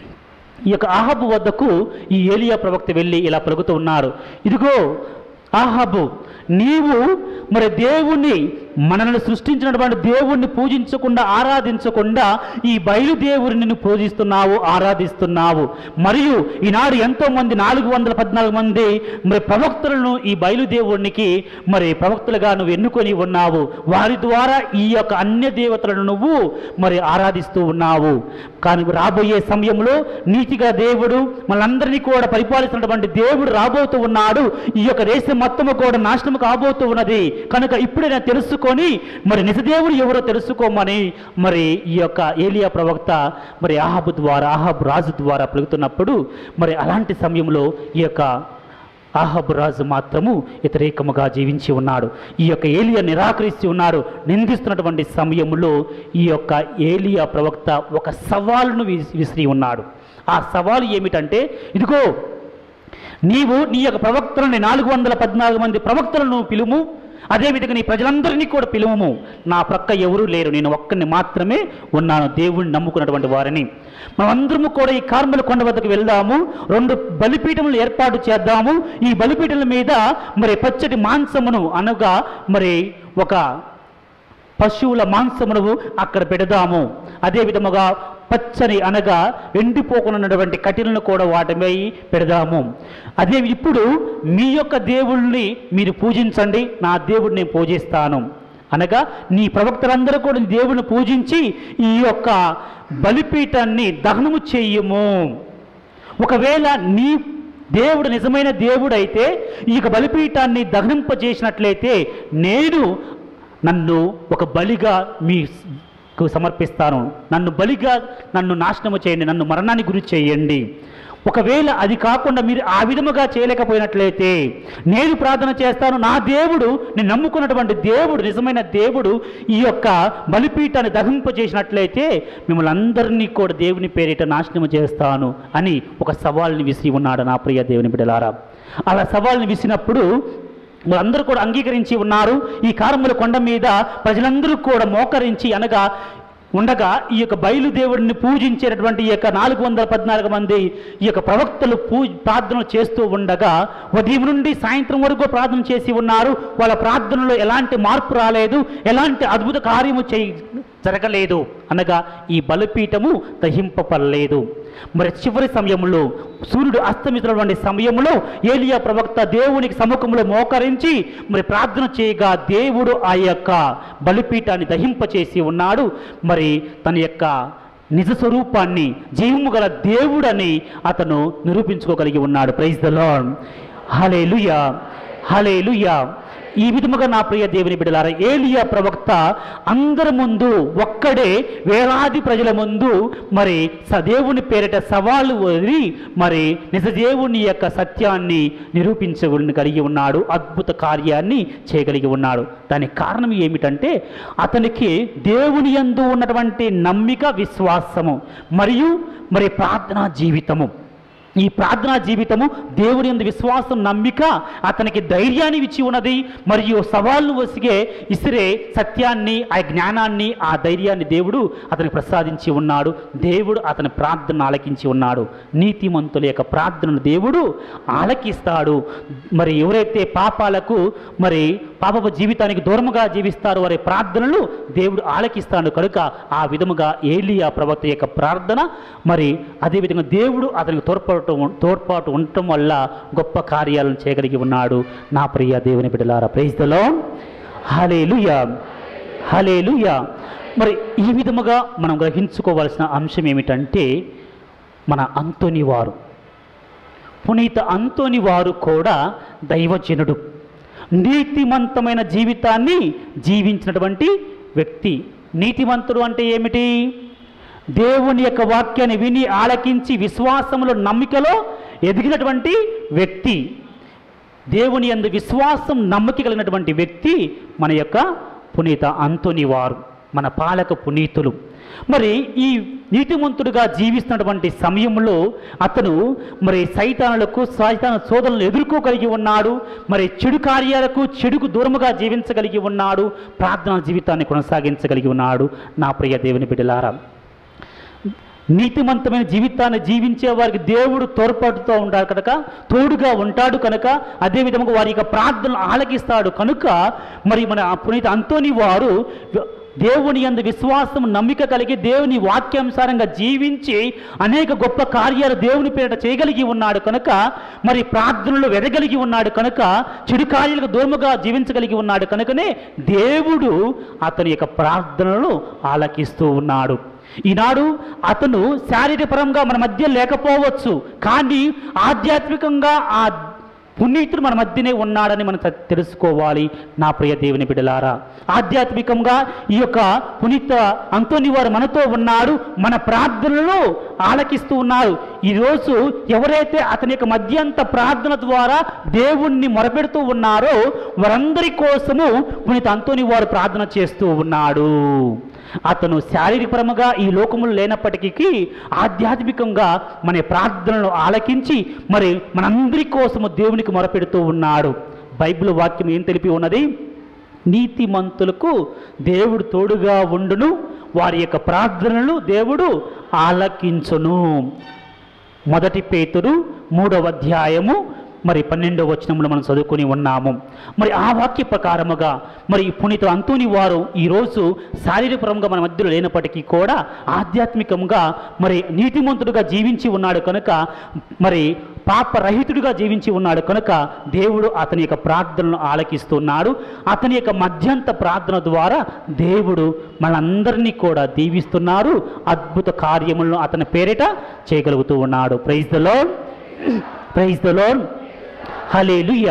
[SPEAKER 2] ఈ యొక్క ఆహబు వద్దకు ఈ ఏలియా ప్రవక్త వెళ్ళి ఇలా పలుకుతూ ఉన్నారు ఇదిగో ఆహాబు నీవు మరి దేవుణ్ణి మనల్ని సృష్టించినటువంటి దేవుణ్ణి పూజించకుండా ఆరాధించకుండా ఈ బయలుదేవుని నిన్ను పూజిస్తున్నావు ఆరాధిస్తున్నావు మరియు ఈనాడు ఎంతో మంది నాలుగు వందల పద్నాలుగు మంది మరి ప్రవక్తలను ఈ బయలుదేవునికి మరి ప్రవక్తలుగా నువ్వు ఎన్నుకొని ఉన్నావు వారి ద్వారా ఈ యొక్క అన్య దేవతలను నువ్వు మరి ఆరాధిస్తూ ఉన్నావు కానీ రాబోయే సమయంలో నీతిగా దేవుడు మనందరినీ కూడా పరిపాలిస్తున్నటువంటి దేవుడు రాబోతూ ఉన్నాడు ఈ యొక్క దేశం మొత్తము కూడా నాశనం కాబోతూ ఉన్నది కనుక ఇప్పుడే నేను తెలుసుకొని మరి నిజదేవుడు ఎవరో తెలుసుకోమని మరి ఈ యొక్క ఏలియా ప్రవక్త మరి ఆహాబు ద్వారా ఆహాబు రాజు ద్వారా పలుకుతున్నప్పుడు మరి అలాంటి సమయంలో ఈ యొక్క ఆహాబు రాజు మాత్రము వ్యతిరేకముగా జీవించి ఉన్నాడు ఈ యొక్క ఏలియా నిరాకరిస్తూ ఉన్నాడు నిందిస్తున్నటువంటి సమయంలో ఈ యొక్క ఏలియా ప్రవక్త ఒక సవాలును విసి- విసిరి ఉన్నాడు ఆ సవాలు ఏమిటంటే ఇదిగో నీవు నీ యొక్క ప్రవక్తలని నాలుగు వందల పద్నాలుగు మంది ప్రవక్తలను నువ్వు పిలుము అదేవిధంగా నీ ప్రజలందరినీ కూడా పిలువము నా ప్రక్క ఎవరూ లేరు నేను ఒక్కరిని మాత్రమే ఉన్నాను దేవుణ్ణి నమ్ముకున్నటువంటి వారిని మనమందరము కూడా ఈ కార్మల కొండ వద్దకు వెళ్దాము రెండు బలిపీఠములు ఏర్పాటు చేద్దాము ఈ బలిపీఠముల మీద మరి పచ్చటి మాంసమును అనగా మరి ఒక పశువుల మాంసమును అక్కడ పెడదాము అదే విధముగా పచ్చని అనగా ఎండిపోకున్నటువంటి కఠినలను కూడా వాటిపై పెడదాము అదే ఇప్పుడు మీ యొక్క దేవుళ్ళని మీరు పూజించండి నా దేవుడిని నేను పూజిస్తాను అనగా నీ ప్రవక్తలందరూ కూడా నీ దేవుడిని పూజించి ఈ యొక్క బలిపీఠాన్ని దహనము చెయ్యము ఒకవేళ నీ దేవుడు నిజమైన దేవుడు అయితే ఈ యొక్క బలిపీఠాన్ని దహనింపజేసినట్లయితే నేను నన్ను ఒక బలిగా మీకు సమర్పిస్తాను నన్ను బలిగా నన్ను నాశనము చేయండి నన్ను మరణానికి గురి చేయండి ఒకవేళ అది కాకుండా మీరు ఆ విధముగా చేయలేకపోయినట్లయితే నేను ప్రార్థన చేస్తాను నా దేవుడు నేను నమ్ముకున్నటువంటి దేవుడు నిజమైన దేవుడు ఈ యొక్క బలిపీఠాన్ని దహింపజేసినట్లయితే మిమ్మల్ని అందరినీ కూడా దేవుని పేరిట నాశనము చేస్తాను అని ఒక సవాల్ని విసిరి ఉన్నాడు నా ప్రియ దేవుని బిడ్డలారా అలా సవాల్ని విసినప్పుడు అందరూ కూడా అంగీకరించి ఉన్నారు ఈ కారముల కొండ మీద ప్రజలందరూ కూడా మోకరించి అనగా ఉండగా ఈ యొక్క బయలుదేవుడిని పూజించేటటువంటి ఈ యొక్క నాలుగు వందల పద్నాలుగు మంది ఈ యొక్క ప్రవక్తలు పూ ప్రార్థనలు చేస్తూ ఉండగా ఉదయం నుండి సాయంత్రం వరకు ప్రార్థన చేసి ఉన్నారు వాళ్ళ ప్రార్థనలో ఎలాంటి మార్పు రాలేదు ఎలాంటి అద్భుత కార్యము చేయ జరగలేదు అనగా ఈ బలిపీఠము దహింపబడలేదు మరి చివరి సమయంలో సూర్యుడు అస్తమిస్తున్నటువంటి సమయంలో ఏలియా ప్రవక్త దేవునికి సముఖంలో మోకరించి మరి ప్రార్థన చేయగా దేవుడు ఆ యొక్క బలిపీఠాన్ని దహింపచేసి ఉన్నాడు మరి తన యొక్క నిజ స్వరూపాన్ని జీవము గల దేవుడని అతను నిరూపించుకోగలిగి ఉన్నాడు ప్రైజ్ ద లార్డ్ హలే లుయా హలే ఈ విధముగా నా ప్రియ దేవుని బిడలారా ఏలియా ప్రవక్త అందరి ముందు ఒక్కడే వేలాది ప్రజల ముందు మరి సదేవుని పేరిట సవాలు వదిలి మరి నిజ దేవుని యొక్క సత్యాన్ని నిరూపించగలిగి కలిగి ఉన్నాడు అద్భుత కార్యాన్ని చేయగలిగి ఉన్నాడు దానికి కారణం ఏమిటంటే అతనికి దేవుని యందు ఉన్నటువంటి నమ్మిక విశ్వాసము మరియు మరి ప్రార్థనా జీవితము ఈ ప్రార్థనా జీవితము దేవుని యందు విశ్వాసం నమ్మిక అతనికి ధైర్యాన్ని ఇచ్చి ఉన్నది మరియు సవాళ్ళను వసిగే ఇసిరే సత్యాన్ని ఆ జ్ఞానాన్ని ఆ ధైర్యాన్ని దేవుడు అతనికి ప్రసాదించి ఉన్నాడు దేవుడు అతని ప్రార్థన ఆలకించి ఉన్నాడు నీతిమంతుల యొక్క ప్రార్థనను దేవుడు ఆలకిస్తాడు మరి ఎవరైతే పాపాలకు మరి పాపపు జీవితానికి దూరముగా జీవిస్తారో వారి ప్రార్థనలు దేవుడు ఆలకిస్తాడు కనుక ఆ విధముగా ఏలియా ప్రవక్త యొక్క ప్రార్థన మరి అదేవిధంగా దేవుడు అతనికి తోడ్పాటు తోడ్పాటు ఉండటం వల్ల గొప్ప కార్యాలను చేయగలిగి ఉన్నాడు నా ప్రియ దేవుని బిడ్డలారా ప్రైజ్దలో హలేలుయా హలేలుయా మరి ఈ విధముగా మనం గ్రహించుకోవాల్సిన అంశం ఏమిటంటే మన అంతోని వారు పునీత అంతోని వారు కూడా దైవజనుడు నీతిమంతమైన జీవితాన్ని జీవించినటువంటి వ్యక్తి నీతిమంతుడు అంటే ఏమిటి దేవుని యొక్క వాక్యాన్ని విని ఆలకించి విశ్వాసములో నమ్మికలో ఎదిగినటువంటి వ్యక్తి దేవుని యందు విశ్వాసం నమ్మకి కలిగినటువంటి వ్యక్తి మన యొక్క పునీత అంతోని వారు మన పాలక పునీతులు మరి ఈ నీతిమంతుడుగా జీవిస్తున్నటువంటి సమయంలో అతను మరి సైతానులకు సైతాన సోదరులను ఎదుర్కోగలిగి ఉన్నాడు మరి చెడు కార్యాలకు చెడుకు దూరముగా జీవించగలిగి ఉన్నాడు ప్రార్థనా జీవితాన్ని కొనసాగించగలిగి ఉన్నాడు నా ప్రియ దేవుని బిడ్డలారా నీతిమంతమైన జీవితాన్ని జీవించే వారికి దేవుడు తోడ్పాటుతో ఉంటాడు కనుక తోడుగా ఉంటాడు కనుక అదే విధంగా వారి యొక్క ప్రార్థనలు ఆలకిస్తాడు కనుక మరి మన పునీత అంతోని వారు దేవుని యందు విశ్వాసం నమ్మిక కలిగి దేవుని వాక్యానుసారంగా జీవించి అనేక గొప్ప కార్యాలు దేవుని పేరిట చేయగలిగి ఉన్నాడు కనుక మరి ప్రార్థనలు వెదగలిగి ఉన్నాడు కనుక చెడు కార్యాలకు దూరముగా జీవించగలిగి ఉన్నాడు కనుకనే దేవుడు అతని యొక్క ప్రార్థనలు ఆలకిస్తూ ఉన్నాడు ఈనాడు అతను శారీరపరంగా మన మధ్య లేకపోవచ్చు కానీ ఆధ్యాత్మికంగా ఆ పునీతుడు మన మధ్యనే ఉన్నాడని మనం తె- తెలుసుకోవాలి నా ప్రియ దేవుని బిడ్డలారా ఆధ్యాత్మికంగా ఈ యొక్క పునీత అంతోని వారు మనతో ఉన్నాడు మన ప్రార్థనలు ఆలకిస్తూ ఉన్నారు ఈరోజు ఎవరైతే అతని యొక్క మధ్యంత ప్రార్థన ద్వారా దేవుణ్ణి మొరపెడుతూ ఉన్నారో వారందరి కోసము పునీత అంతోని వారు ప్రార్థన చేస్తూ ఉన్నాడు అతను శారీరకపరముగా ఈ లోకములు లేనప్పటికీ ఆధ్యాత్మికంగా మన ప్రార్థనలు ఆలకించి మరి మనందరి కోసము దేవునికి మొరపెడుతూ ఉన్నాడు బైబిల్ వాక్యం ఏం తెలిపి ఉన్నది నీతిమంతులకు దేవుడు తోడుగా ఉండును వారి యొక్క ప్రార్థనలు దేవుడు ఆలకించును మొదటి పేతురు మూడవ అధ్యాయము మరి పన్నెండవ వచనంలో మనం చదువుకొని ఉన్నాము మరి ఆ వాక్య ప్రకారముగా మరి ఈ పునీత అంతోని వారు ఈరోజు శారీరపరంగా మన మధ్యలో లేనప్పటికీ కూడా ఆధ్యాత్మికంగా మరి నీతిమంతుడుగా జీవించి ఉన్నాడు కనుక మరి పాపరహితుడిగా జీవించి ఉన్నాడు కనుక దేవుడు అతని యొక్క ప్రార్థనను ఆలకిస్తున్నాడు అతని యొక్క మధ్యంత ప్రార్థన ద్వారా దేవుడు మనందరినీ కూడా దీవిస్తున్నారు అద్భుత కార్యములను అతని పేరిట చేయగలుగుతూ ఉన్నాడు praise the Lord praise the Lord hallelujah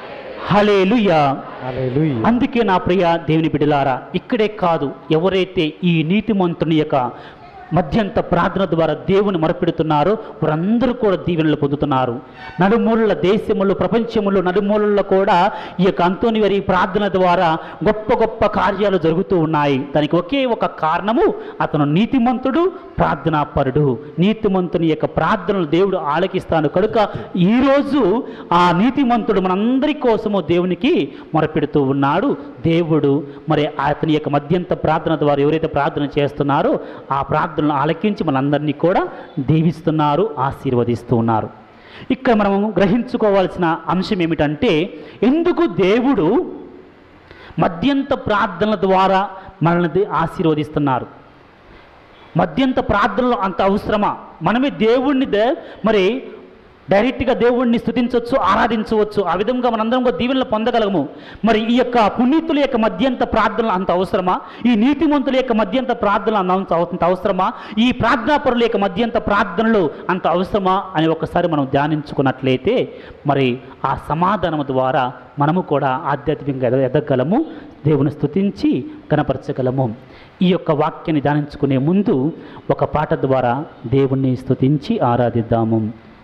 [SPEAKER 2] hallelujah
[SPEAKER 1] hallelujah
[SPEAKER 2] అందుకే నా ప్రియ దేవుని బిడ్డలారా ఇక్కడే కాదు ఎవరైతే ఈ నీతిమంతుని యొక్క మధ్యంత ప్రార్థన ద్వారా దేవుని మొరపెడుతున్నారు వారందరూ కూడా దీవెనలు పొందుతున్నారు నలుమూలల దేశములు ప్రపంచములు నలుమూలల్లో కూడా ఈ యొక్క అంతోని వారి ప్రార్థన ద్వారా గొప్ప గొప్ప కార్యాలు జరుగుతూ ఉన్నాయి దానికి ఒకే ఒక కారణము అతను నీతిమంతుడు ప్రార్థనాపరుడు నీతిమంతుని యొక్క ప్రార్థనలు దేవుడు ఆలకిస్తాను కనుక ఈరోజు ఆ నీతిమంతుడు మనందరి కోసము దేవునికి మొరపెడుతూ ఉన్నాడు దేవుడు మరి అతని యొక్క మధ్యంత ప్రార్థన ద్వారా ఎవరైతే ప్రార్థన చేస్తున్నారో ఆ ప్రార్థనలు ఆలకించి మనందరినీ కూడా దీవిస్తున్నారు ఆశీర్వదిస్తూ ఉన్నారు ఇక్కడ మనము గ్రహించుకోవాల్సిన అంశం ఏమిటంటే ఎందుకు దేవుడు మధ్యంత ప్రార్థనల ద్వారా మనల్ని ఆశీర్వదిస్తున్నారు మధ్యంత ప్రార్థనలు అంత అవసరమా మనమే దేవుణ్ణి దే- మరి డైరెక్ట్గా దేవుణ్ణి స్థుతించవచ్చు ఆరాధించవచ్చు ఆ విధంగా మనందరం కూడా దీవెనలు పొందగలము మరి ఈ యొక్క పునీతుల యొక్క మధ్యంత ప్రార్థనలు అంత అవసరమా ఈ నీతిమంతుల యొక్క మధ్యంత ప్రార్థనలు అంత అవ- అంత అవసరమా ఈ ప్రార్థనాపరుల యొక్క మధ్యంత ప్రార్థనలు అంత అవసరమా అని ఒకసారి మనం ధ్యానించుకున్నట్లయితే మరి ఆ సమాధానం ద్వారా మనము కూడా ఆధ్యాత్మికంగా ఎద- ఎదగగలము దేవుని స్తుతించి కనపరచగలము ఈ యొక్క వాక్యాన్ని ధ్యానించుకునే ముందు ఒక పాట ద్వారా దేవుణ్ణి స్తుతించి ఆరాధిద్దాము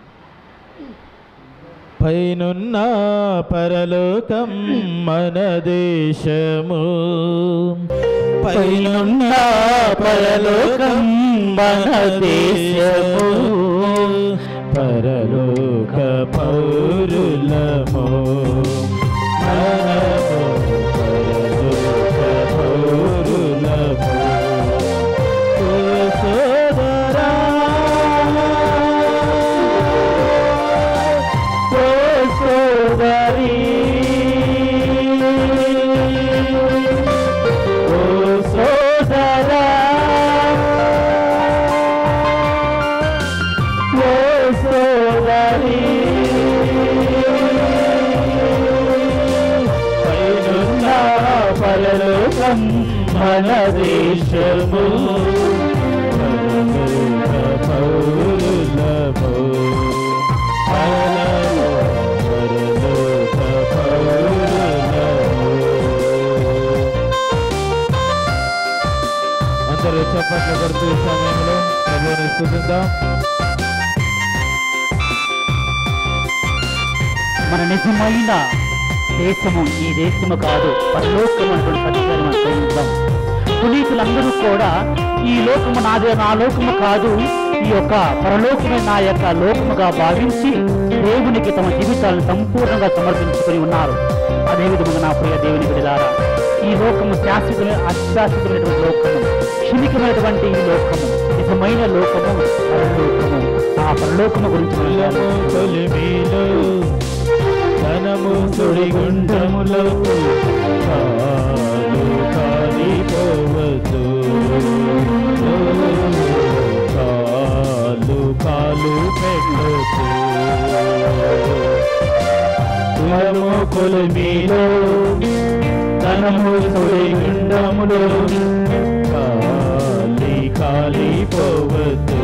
[SPEAKER 3] పైనున్న పరలోకం మన దేశము పైనున్న పరలోకం మన దేశము పరలోక పౌరులము మనము పరలోక పౌరులము ఓ సోదరా ఓ సోదరి ఓ సోదరా ఓ సోదరి పైనున్న పరలోకం మన దేశము పరలోక పౌరులము పరలోక పౌరులము అందరూ చప్పట్లు కొడుతూ ఈ సమయంలో ప్రభువుని స్తుతిద్దాం
[SPEAKER 2] మన నిజమైన దేశము ఈ దేశము కాదు పరలోకము అనేటువంటి సత్యాన్ని మనం గ్రహించాం పునీతులందరూ కూడా ఈ లోకము నాదే నా లోకము కాదు ఈ యొక్క పరలోకమే నా యొక్క లోకముగా భావించి దేవునికి తమ జీవితాలను సంపూర్ణంగా సమర్పించుకొని ఉన్నారు అదేవిధంగా నా ప్రియ దేవుని విడిదారా ఈ లోకము శాశ్వతమైన అశాశ్వతమైనటువంటి లోకము క్షణికమైనటువంటి ఈ లోకము నిజమైన లోకము పరలోకము ఆ పరలోకము గురించి మనం
[SPEAKER 3] కులము కొలిమిలో ధనము సుడిగుండములో కాలు కాలిపోవద్దు కాలు కాలు పెట్టొద్దు కులము కొలిమిలో ధనము సుడిగుండములో కాలి కాలిపోవద్దు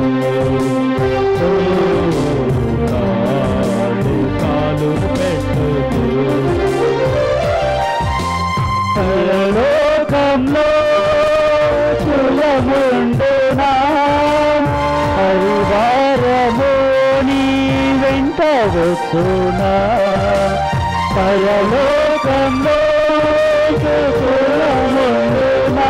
[SPEAKER 3] కాలు కాలు పెట్టదు
[SPEAKER 2] పరలోకంలో కులముండునా పరివారము నీ వెంట వచ్చునా పరలోకంలో కులముండునా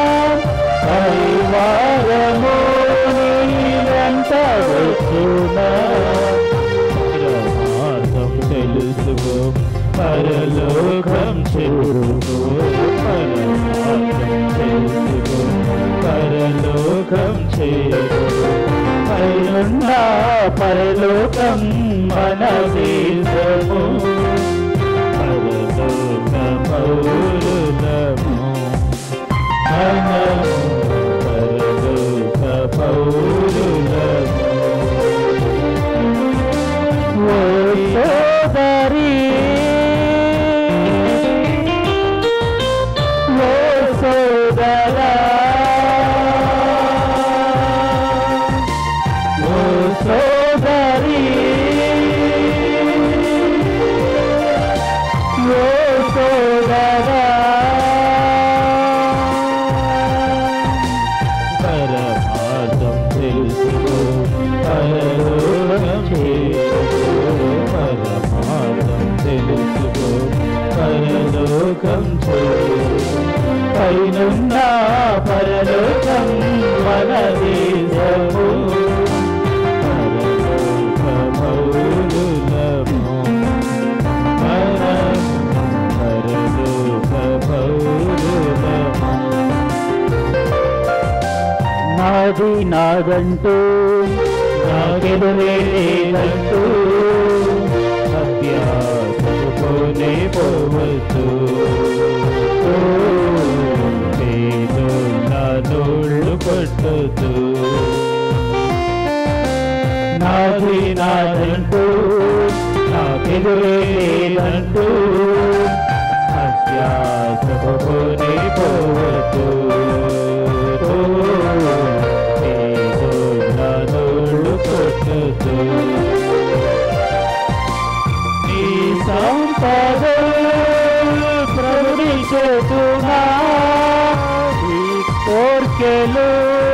[SPEAKER 2] పరివారము నీ వెంట వచ్చునా
[SPEAKER 3] మార్గం తెలుసుకో పరలోకం చేరుకో పరమార్థం తెలుసుకో పరలోకం చేరుకో
[SPEAKER 2] పైనున్న పరలోకం మన దేశము
[SPEAKER 3] పరలోక పౌరులము మనము పరలోక పౌరులము
[SPEAKER 2] ఓ సోదరి ఓ సోదరా ఓ సోదరి ఓ సోదరా
[SPEAKER 3] పరమార్థం పరలోకం పైనున్న పరలోకం మన దేశము పరలోక పౌరులము మనం పరలోక పౌరులము
[SPEAKER 2] నాది నాదంటూ నాకెదురే లేదంటూ
[SPEAKER 3] అభ్యాసమునే పోవచ్చు ఓ, నేను నా నోళ్ళు పట్టదు
[SPEAKER 2] నాది నాదంటూ నాకెదురే లేదంటూ
[SPEAKER 3] అభ్యాసమునే పోవచ్చు ఓ, నేను నా నోళ్ళు పట్టదు నీ సంపద ప్రవహించుతున్నా
[SPEAKER 2] ఈ కోర్కెలు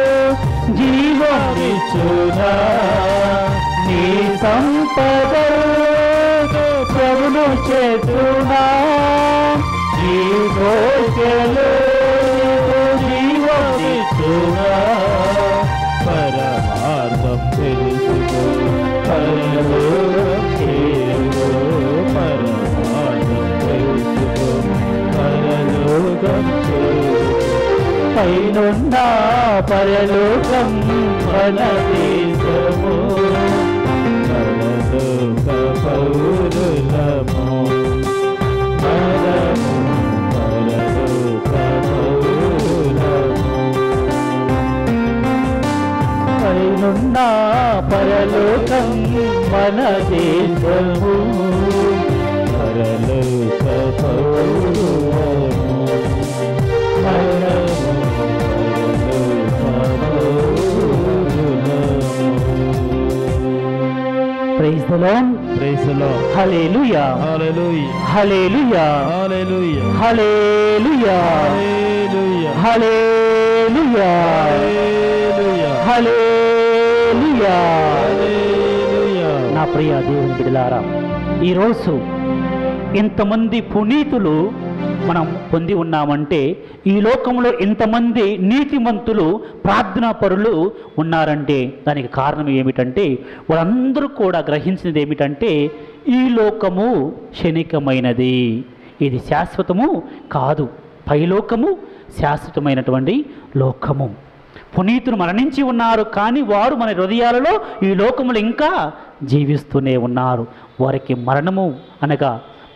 [SPEAKER 2] జీవమిచ్చునా నీ సంపద ప్రభును చేతునా ఈ కోర్కెలు జీవమిచ్చునా
[SPEAKER 3] పరమార్థం తెలుసుకో పరలోకం చేరుకో పరమార్థం తెలుసుకో పరలోకం చేరుకో
[SPEAKER 2] పైనున్న పరలోకం మన
[SPEAKER 3] దేశము పరలోక పౌరులము మనము పరలోక పౌరులము
[SPEAKER 2] పైనున్న పరలోకం మన దేశము
[SPEAKER 3] పరలోక పౌరులము మనము పరలోక పౌరులము
[SPEAKER 2] praise the lord
[SPEAKER 3] Praise the Lord.
[SPEAKER 2] Hallelujah
[SPEAKER 3] Hallelujah.
[SPEAKER 2] Hallelujah
[SPEAKER 3] Hallelujah.
[SPEAKER 2] Hallelujah
[SPEAKER 3] Hallelujah.
[SPEAKER 2] Hallelujah
[SPEAKER 3] Hallelujah.
[SPEAKER 2] Hallelujah
[SPEAKER 3] Hallelujah.
[SPEAKER 2] నా ప్రియ దేవుని బిడ్డలారా ఈరోజు ఇంతమంది పునీతులు మనం పొంది ఉన్నామంటే ఈ లోకంలో ఇంతమంది నీతిమంతులు ప్రార్థనా పరులు ఉన్నారంటే దానికి కారణం ఏమిటంటే వాళ్ళందరూ కూడా గ్రహించినది ఏమిటంటే ఈ లోకము క్షణికమైనది ఇది శాశ్వతము కాదు పైలోకము శాశ్వతమైనటువంటి లోకము పునీతులు మరణించి ఉన్నారు కానీ వారు మన హృదయాలలో ఈ లోకములు ఇంకా జీవిస్తూనే ఉన్నారు వారికి మరణము అనగా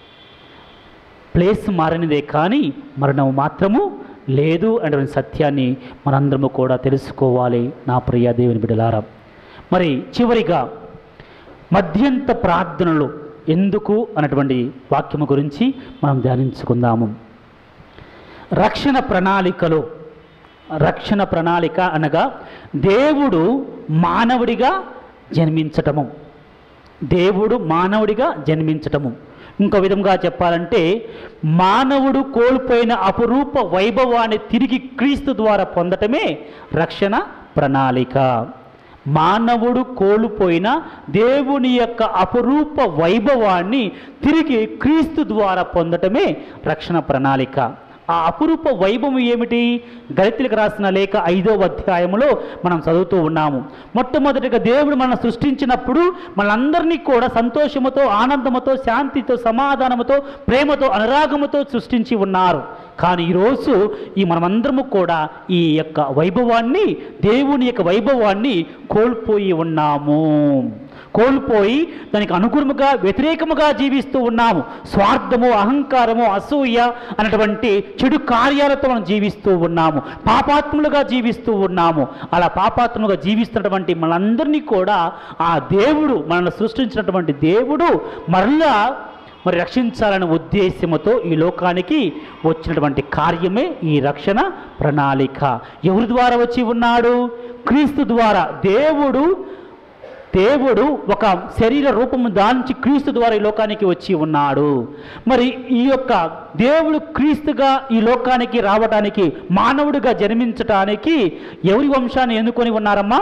[SPEAKER 2] ప్లేస్ మారనిదే కానీ మరణము మాత్రము లేదు అనేటువంటి సత్యాన్ని మనందరము కూడా తెలుసుకోవాలి నా ప్రియ దేవుని బిడ్డలారా మరి చివరిగా మధ్యంత ప్రార్థనలు ఎందుకు అన్నటువంటి వాక్యము గురించి మనం ధ్యానించుకుందాము రక్షణ ప్రణాళికలో రక్షణ ప్రణాళిక అనగా దేవుడు మానవుడిగా జన్మించటము దేవుడు మానవుడిగా జన్మించటము ఇంకో విధంగా చెప్పాలంటే మానవుడు కోల్పోయిన అపురూప వైభవాన్ని తిరిగి క్రీస్తు ద్వారా పొందటమే రక్షణ ప్రణాళిక మానవుడు కోల్పోయిన దేవుని యొక్క అపురూప వైభవాన్ని తిరిగి క్రీస్తు ద్వారా పొందటమే రక్షణ ప్రణాళిక ఆ అపురూప వైభవం ఏమిటి గళితులకు రాసిన లేఖ ఐదో అధ్యాయములో మనం చదువుతూ ఉన్నాము మొట్టమొదటిగా దేవుడు మనం సృష్టించినప్పుడు మనందరినీ కూడా సంతోషముతో ఆనందముతో శాంతితో సమాధానముతో ప్రేమతో అనురాగముతో సృష్టించి ఉన్నారు కానీ ఈరోజు ఈ మనమందరము కూడా ఈ యొక్క వైభవాన్ని దేవుని యొక్క వైభవాన్ని కోల్పోయి ఉన్నాము కోల్పోయి దానికి అనుగుణముగా వ్యతిరేకముగా జీవిస్తూ ఉన్నాము స్వార్థము అహంకారము అసూయ అనేటువంటి చెడు కార్యాలతో మనం జీవిస్తూ ఉన్నాము పాపాత్ములుగా జీవిస్తూ ఉన్నాము అలా పాపాత్ములుగా జీవిస్తున్నటువంటి మనందరినీ కూడా ఆ దేవుడు మనల్ని సృష్టించినటువంటి దేవుడు మరలా మరి రక్షించాలనే ఉద్దేశముతో ఈ లోకానికి వచ్చినటువంటి కార్యమే ఈ రక్షణ ప్రణాళిక ఎవరి ద్వారా వచ్చి ఉన్నాడు క్రీస్తు ద్వారా దేవుడు దేవుడు ఒక శరీర రూపము దాల్చి క్రీస్తు ద్వారా ఈ లోకానికి వచ్చి ఉన్నాడు మరి ఈ యొక్క దేవుడు క్రీస్తుగా ఈ లోకానికి రావడానికి మానవుడిగా జన్మించటానికి ఎవరి వంశాన్ని ఎన్నుకొని ఉన్నారమ్మా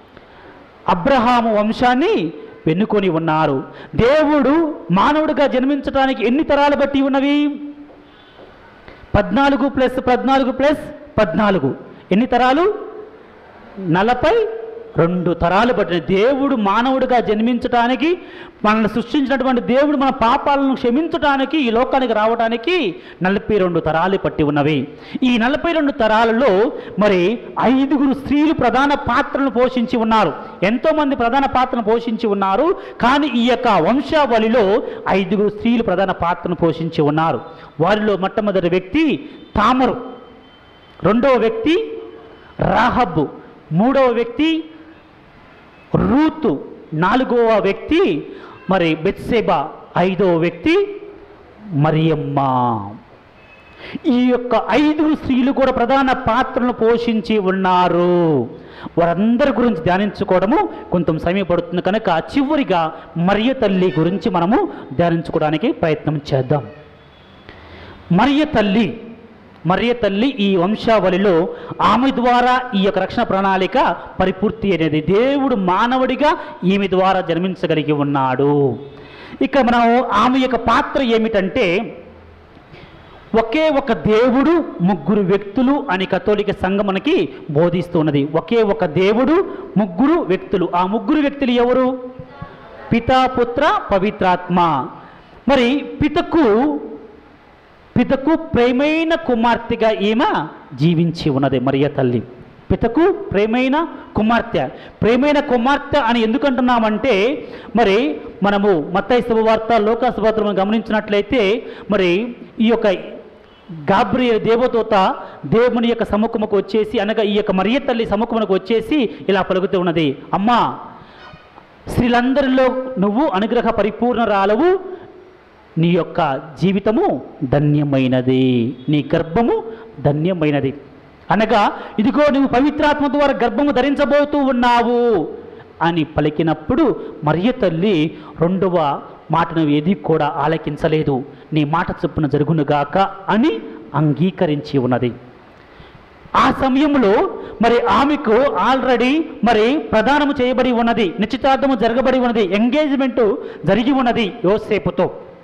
[SPEAKER 2] అబ్రహాము వంశాన్ని వెన్నుకొని ఉన్నారు దేవుడు మానవుడిగా జన్మించటానికి ఎన్ని తరాలు బట్టి ఉన్నవి పద్నాలుగు ప్లస్ పద్నాలుగు ప్లస్ పద్నాలుగు ఎన్ని తరాలు నలభై రెండు తరాలు పట్టిన దేవుడు మానవుడిగా జన్మించటానికి మనల్ని సృష్టించినటువంటి దేవుడు మన పాపాలను క్షమించటానికి ఈ లోకానికి రావడానికి నలభై రెండు తరాలు పట్టి ఉన్నవి ఈ నలభై రెండు తరాలలో మరి ఐదుగురు స్త్రీలు ప్రధాన పాత్రను పోషించి ఉన్నారు ఎంతోమంది ప్రధాన పాత్రను పోషించి ఉన్నారు కానీ ఈ యొక్క వంశావళిలో ఐదుగురు స్త్రీలు ప్రధాన పాత్రను పోషించి ఉన్నారు వారిలో మొట్టమొదటి వ్యక్తి తామరు రెండవ వ్యక్తి రాహబ్బు మూడవ వ్యక్తి రూతు నాలుగవ వ్యక్తి మరి బెత్సెబా ఐదవ వ్యక్తి మరియమ్మ ఈ యొక్క ఐదుగురు స్త్రీలు కూడా ప్రధాన పాత్రను పోషించి ఉన్నారు వారందరి గురించి ధ్యానించుకోవడము కొంచెం సమయం పడుతుంది కనుక చివరిగా మరియ తల్లి గురించి మనము ధ్యానించుకోవడానికి ప్రయత్నం చేద్దాం మరియ తల్లి మరియ తల్లి ఈ వంశావళిలో ఆమె ద్వారా ఈ యొక్క రక్షణ ప్రణాళిక పరిపూర్తి అనేది దేవుడు మానవుడిగా ఈమె ద్వారా జన్మించగలిగి ఉన్నాడు ఇక మనం ఆమె యొక్క పాత్ర ఏమిటంటే ఒకే ఒక దేవుడు ముగ్గురు వ్యక్తులు అని కథోలిక సంఘం మనకి బోధిస్తున్నది ఒకే ఒక దేవుడు ముగ్గురు వ్యక్తులు ఆ ముగ్గురు వ్యక్తులు ఎవరు పితా పుత్ర పవిత్రాత్మ మరి పితకు పితకు ప్రేమైన కుమార్తెగా ఈమె జీవించి ఉన్నది మరియ తల్లి పితకు ప్రేమైన కుమార్తె ప్రేమైన కుమార్తె అని ఎందుకంటున్నామంటే మరి మనము మత్తయి శుభవార్త లోకా శుభవార్త గమనించినట్లయితే మరి ఈ యొక్క గాబ్రియ దేవదూత దేవుని యొక్క సముఖముకు వచ్చేసి అనగా ఈ యొక్క మరియ తల్లి సముఖమునకు వచ్చేసి ఇలా పలుకుతూ ఉన్నది అమ్మా స్త్రీలందరిలో నువ్వు అనుగ్రహ పరిపూర్ణరాలవు నీ యొక్క జీవితము ధన్యమైనది నీ గర్భము ధన్యమైనది అనగా ఇదిగో నువ్వు పవిత్రాత్మ ద్వారా గర్భము ధరించబోతూ ఉన్నావు అని పలికినప్పుడు మరియ తల్లి రెండవ మాటను ఏది కూడా ఆలకించలేదు నీ మాట చొప్పున జరుగునుగాక అని అంగీకరించి ఉన్నది ఆ సమయంలో మరి ఆమెకు ఆల్రెడీ మరి ప్రదానము చేయబడి ఉన్నది నిశ్చితార్థము జరగబడి ఉన్నది ఎంగేజ్మెంట్ జరిగి ఉన్నది యోసేపుతో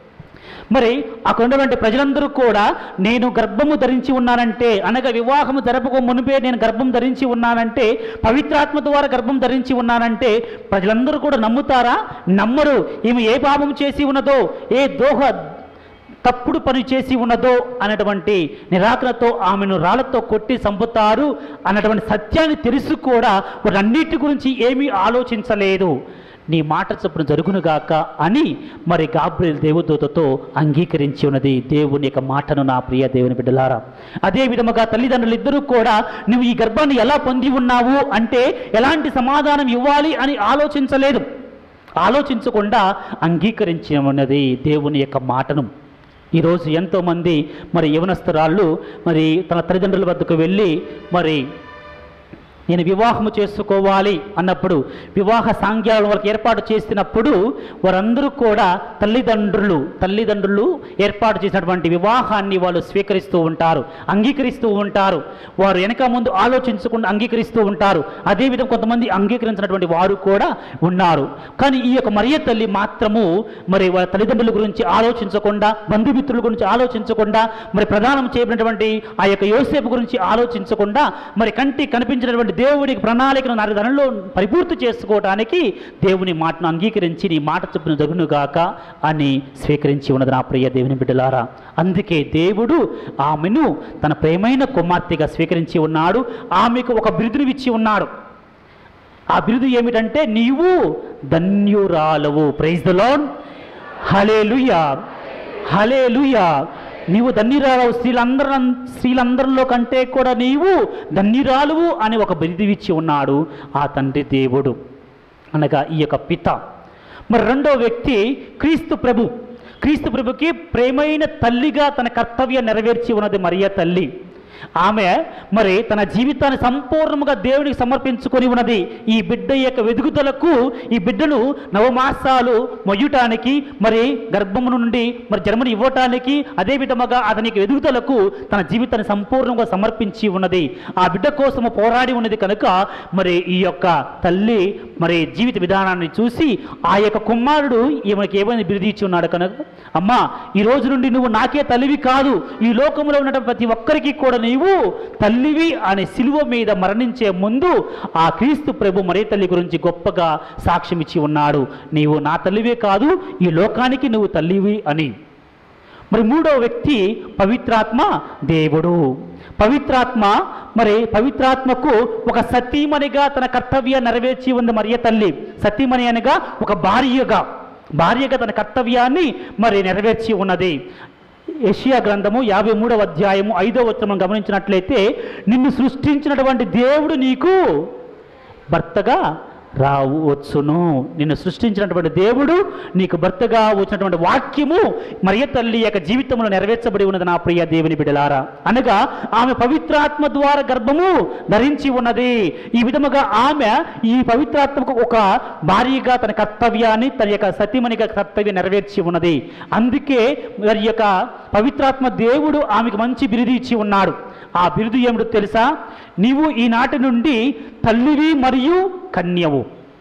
[SPEAKER 2] మరి అక్కడ ఉన్నటువంటి ప్రజలందరూ కూడా నేను గర్భము ధరించి ఉన్నానంటే అనగా వివాహము జరపక మునిపే నేను గర్భం ధరించి ఉన్నానంటే పవిత్రాత్మ ద్వారా గర్భం ధరించి ఉన్నానంటే ప్రజలందరూ కూడా నమ్ముతారా నమ్మరు ఈమె ఏ పాపం చేసి ఉన్నదో ఏ దోహ తప్పుడు పని చేసి ఉన్నదో అన్నటువంటి నిరాకరతో ఆమెను రాళ్లతో కొట్టి చంపుతారు అన్నటువంటి సత్యాన్ని తెలుసు కూడా వారన్నిటి గురించి ఏమీ ఆలోచించలేదు నీ మాట చొప్పున జరుగునుగాక అని మరి గాబ్రియల్ దేవదూతతో అంగీకరించి ఉన్నది దేవుని యొక్క మాటను నా ప్రియ దేవుని బిడ్డలారా అదే విధముగా తల్లిదండ్రులు ఇద్దరూ కూడా నువ్వు ఈ గర్భాన్ని ఎలా పొంది ఉన్నావు అంటే ఎలాంటి సమాధానం ఇవ్వాలి అని ఆలోచించలేదు ఆలోచించకుండా అంగీకరించి ఉన్నది దేవుని యొక్క మాటను ఈరోజు ఎంతోమంది మరి యవనస్తురాళ్ళు మరి తన తల్లిదండ్రుల వద్దకు వెళ్ళి మరి నేను వివాహము చేసుకోవాలి అన్నప్పుడు వివాహ సాంఘ్యాలను వాళ్ళకి ఏర్పాటు చేసినప్పుడు వారందరూ కూడా తల్లిదండ్రులు తల్లిదండ్రులు ఏర్పాటు చేసినటువంటి వివాహాన్ని వాళ్ళు స్వీకరిస్తూ ఉంటారు అంగీకరిస్తూ ఉంటారు వారు వెనక ముందు ఆలోచించకుండా అంగీకరిస్తూ ఉంటారు అదేవిధంగా కొంతమంది అంగీకరించినటువంటి వారు కూడా ఉన్నారు కానీ ఈ యొక్క మరియ తల్లి మాత్రము మరి వాళ్ళ తల్లిదండ్రుల గురించి ఆలోచించకుండా బంధుమిత్రుల గురించి ఆలోచించకుండా మరి ప్రధానం చేయబడినటువంటి ఆ యొక్క యోసేపు గురించి ఆలోచించకుండా మరి కంటి కనిపించినటువంటి దేవునికి ప్రణాళికను నరదనలో పరిపూర్తి చేసుకోవడానికి దేవుని మాటను అంగీకరించి నీ మాట చొప్పున జగునుగాక అని స్వీకరించి ఉన్నది నా ప్రియ దేవుని బిడ్డలారా అందుకే దేవుడు ఆమెను తన ప్రేమైన కుమార్తెగా స్వీకరించి ఉన్నాడు ఆమెకు ఒక బిరుదును ఇచ్చి ఉన్నాడు ఆ బిరుదు ఏమిటంటే నీవు ధన్యురాలవు praise the Lord hallelujah hallelujah నీవు ధన్యురాలవు స్త్రీలందర స్త్రీలందరిలో కంటే కూడా నీవు ధన్యురాలువు అని ఒక బిరుదు ఇచ్చి ఉన్నాడు ఆ తండ్రి దేవుడు అనగా ఈ యొక్క పిత మరి రెండో వ్యక్తి క్రీస్తు ప్రభు క్రీస్తు ప్రభుకి ప్రేమైన తల్లిగా తన కర్తవ్యం నెరవేర్చి ఉన్నది మరియ తల్లి ఆమె మరి తన జీవితాన్ని సంపూర్ణంగా దేవునికి సమర్పించుకొని ఉన్నది ఈ బిడ్డ యొక్క వెదుగుదలకు ఈ బిడ్డను నవమాసాలు మొయ్యటానికి మరి గర్భము నుండి మరి జన్మని ఇవ్వటానికి అదే విధముగా అతనికి ఎదుగుదలకు తన జీవితాన్ని సంపూర్ణంగా సమర్పించి ఉన్నది ఆ బిడ్డ కోసము పోరాడి ఉన్నది కనుక మరి ఈ యొక్క తల్లి మరి జీవిత విధానాన్ని చూసి ఆ యొక్క కుమారుడు ఈమెకి ఏమైనా బిరుది ఇచ్చి ఉన్నాడు కనుక అమ్మా ఈ రోజు నుండి నువ్వు నాకే తల్లివి కాదు ఈ లోకంలో ఉన్నటువంటి ప్రతి ఒక్కరికి కూడా నీవు తల్లివి అనే సిలువ మీద మరణించే ముందు ఆ క్రీస్తు ప్రభు మరే తల్లి గురించి గొప్పగా సాక్ష్యం ఇచ్చి ఉన్నాడు నీవు నా తల్లివే కాదు ఈ లోకానికి నువ్వు తల్లివి అని మరి మూడో వ్యక్తి పవిత్రాత్మ దేవుడు పవిత్రాత్మ మరి పవిత్రాత్మకు ఒక సతీమణిగా తన కర్తవ్యాన్ని నెరవేర్చి ఉంది మరియ తల్లి సతీమణి అనగా ఒక భార్యగా భార్యగా తన కర్తవ్యాన్ని మరి నెరవేర్చి ఉన్నది ఏషియా గ్రంథము యాభై మూడవ అధ్యాయము ఐదో వచనం గమనించినట్లయితే నిన్ను సృష్టించినటువంటి దేవుడు నీకు భర్తగా రావచ్చును నిన్ను సృష్టించినటువంటి దేవుడు నీకు భర్తగా వచ్చినటువంటి వాక్యము మరియ తల్లి యొక్క జీవితంలో నెరవేర్చబడి ఉన్నది నా ప్రియ దేవుని బిడలారా అనగా ఆమె పవిత్రాత్మ ద్వారా గర్భము ధరించి ఉన్నది ఈ విధముగా ఆమె ఈ పవిత్రాత్మకు ఒక భార్యగా తన కర్తవ్యాన్ని తన యొక్క సతీమణిగా కర్తవ్యం నెరవేర్చి ఉన్నది అందుకే మరి యొక్క పవిత్రాత్మ దేవుడు ఆమెకు మంచి బిరుదు ఇచ్చి ఉన్నాడు ఆ బిరుదు ఏమిటో తెలుసా నీవు ఈనాటి నుండి తల్లివి మరియు కన్యవు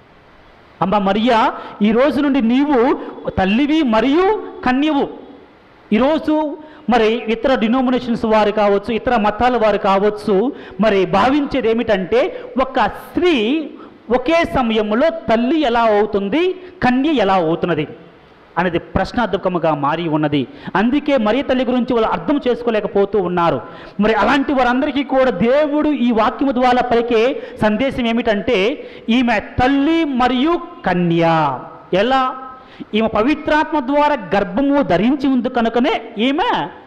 [SPEAKER 2] అమ్మ మరియా ఈ రోజు నుండి నీవు తల్లివి మరియు కన్యవు ఈరోజు మరి ఇతర డినోమినేషన్స్ వారు కావచ్చు ఇతర మతాల వారు కావచ్చు మరి భావించేది ఏమిటంటే ఒక స్త్రీ ఒకే సమయంలో తల్లి ఎలా అవుతుంది కన్య ఎలా అవుతున్నది అనేది ప్రశ్నార్థకముగా మారి ఉన్నది అందుకే మరి తల్లి గురించి వాళ్ళు అర్థం చేసుకోలేకపోతూ ఉన్నారు మరి అలాంటి వారందరికీ కూడా దేవుడు ఈ వాక్యము ద్వారా పలికే సందేశం ఏమిటంటే ఈమె తల్లి మరియు కన్య ఎలా ఈమె పవిత్రాత్మ ద్వారా గర్భము ధరించి ఉంది కనుకనే ఈమె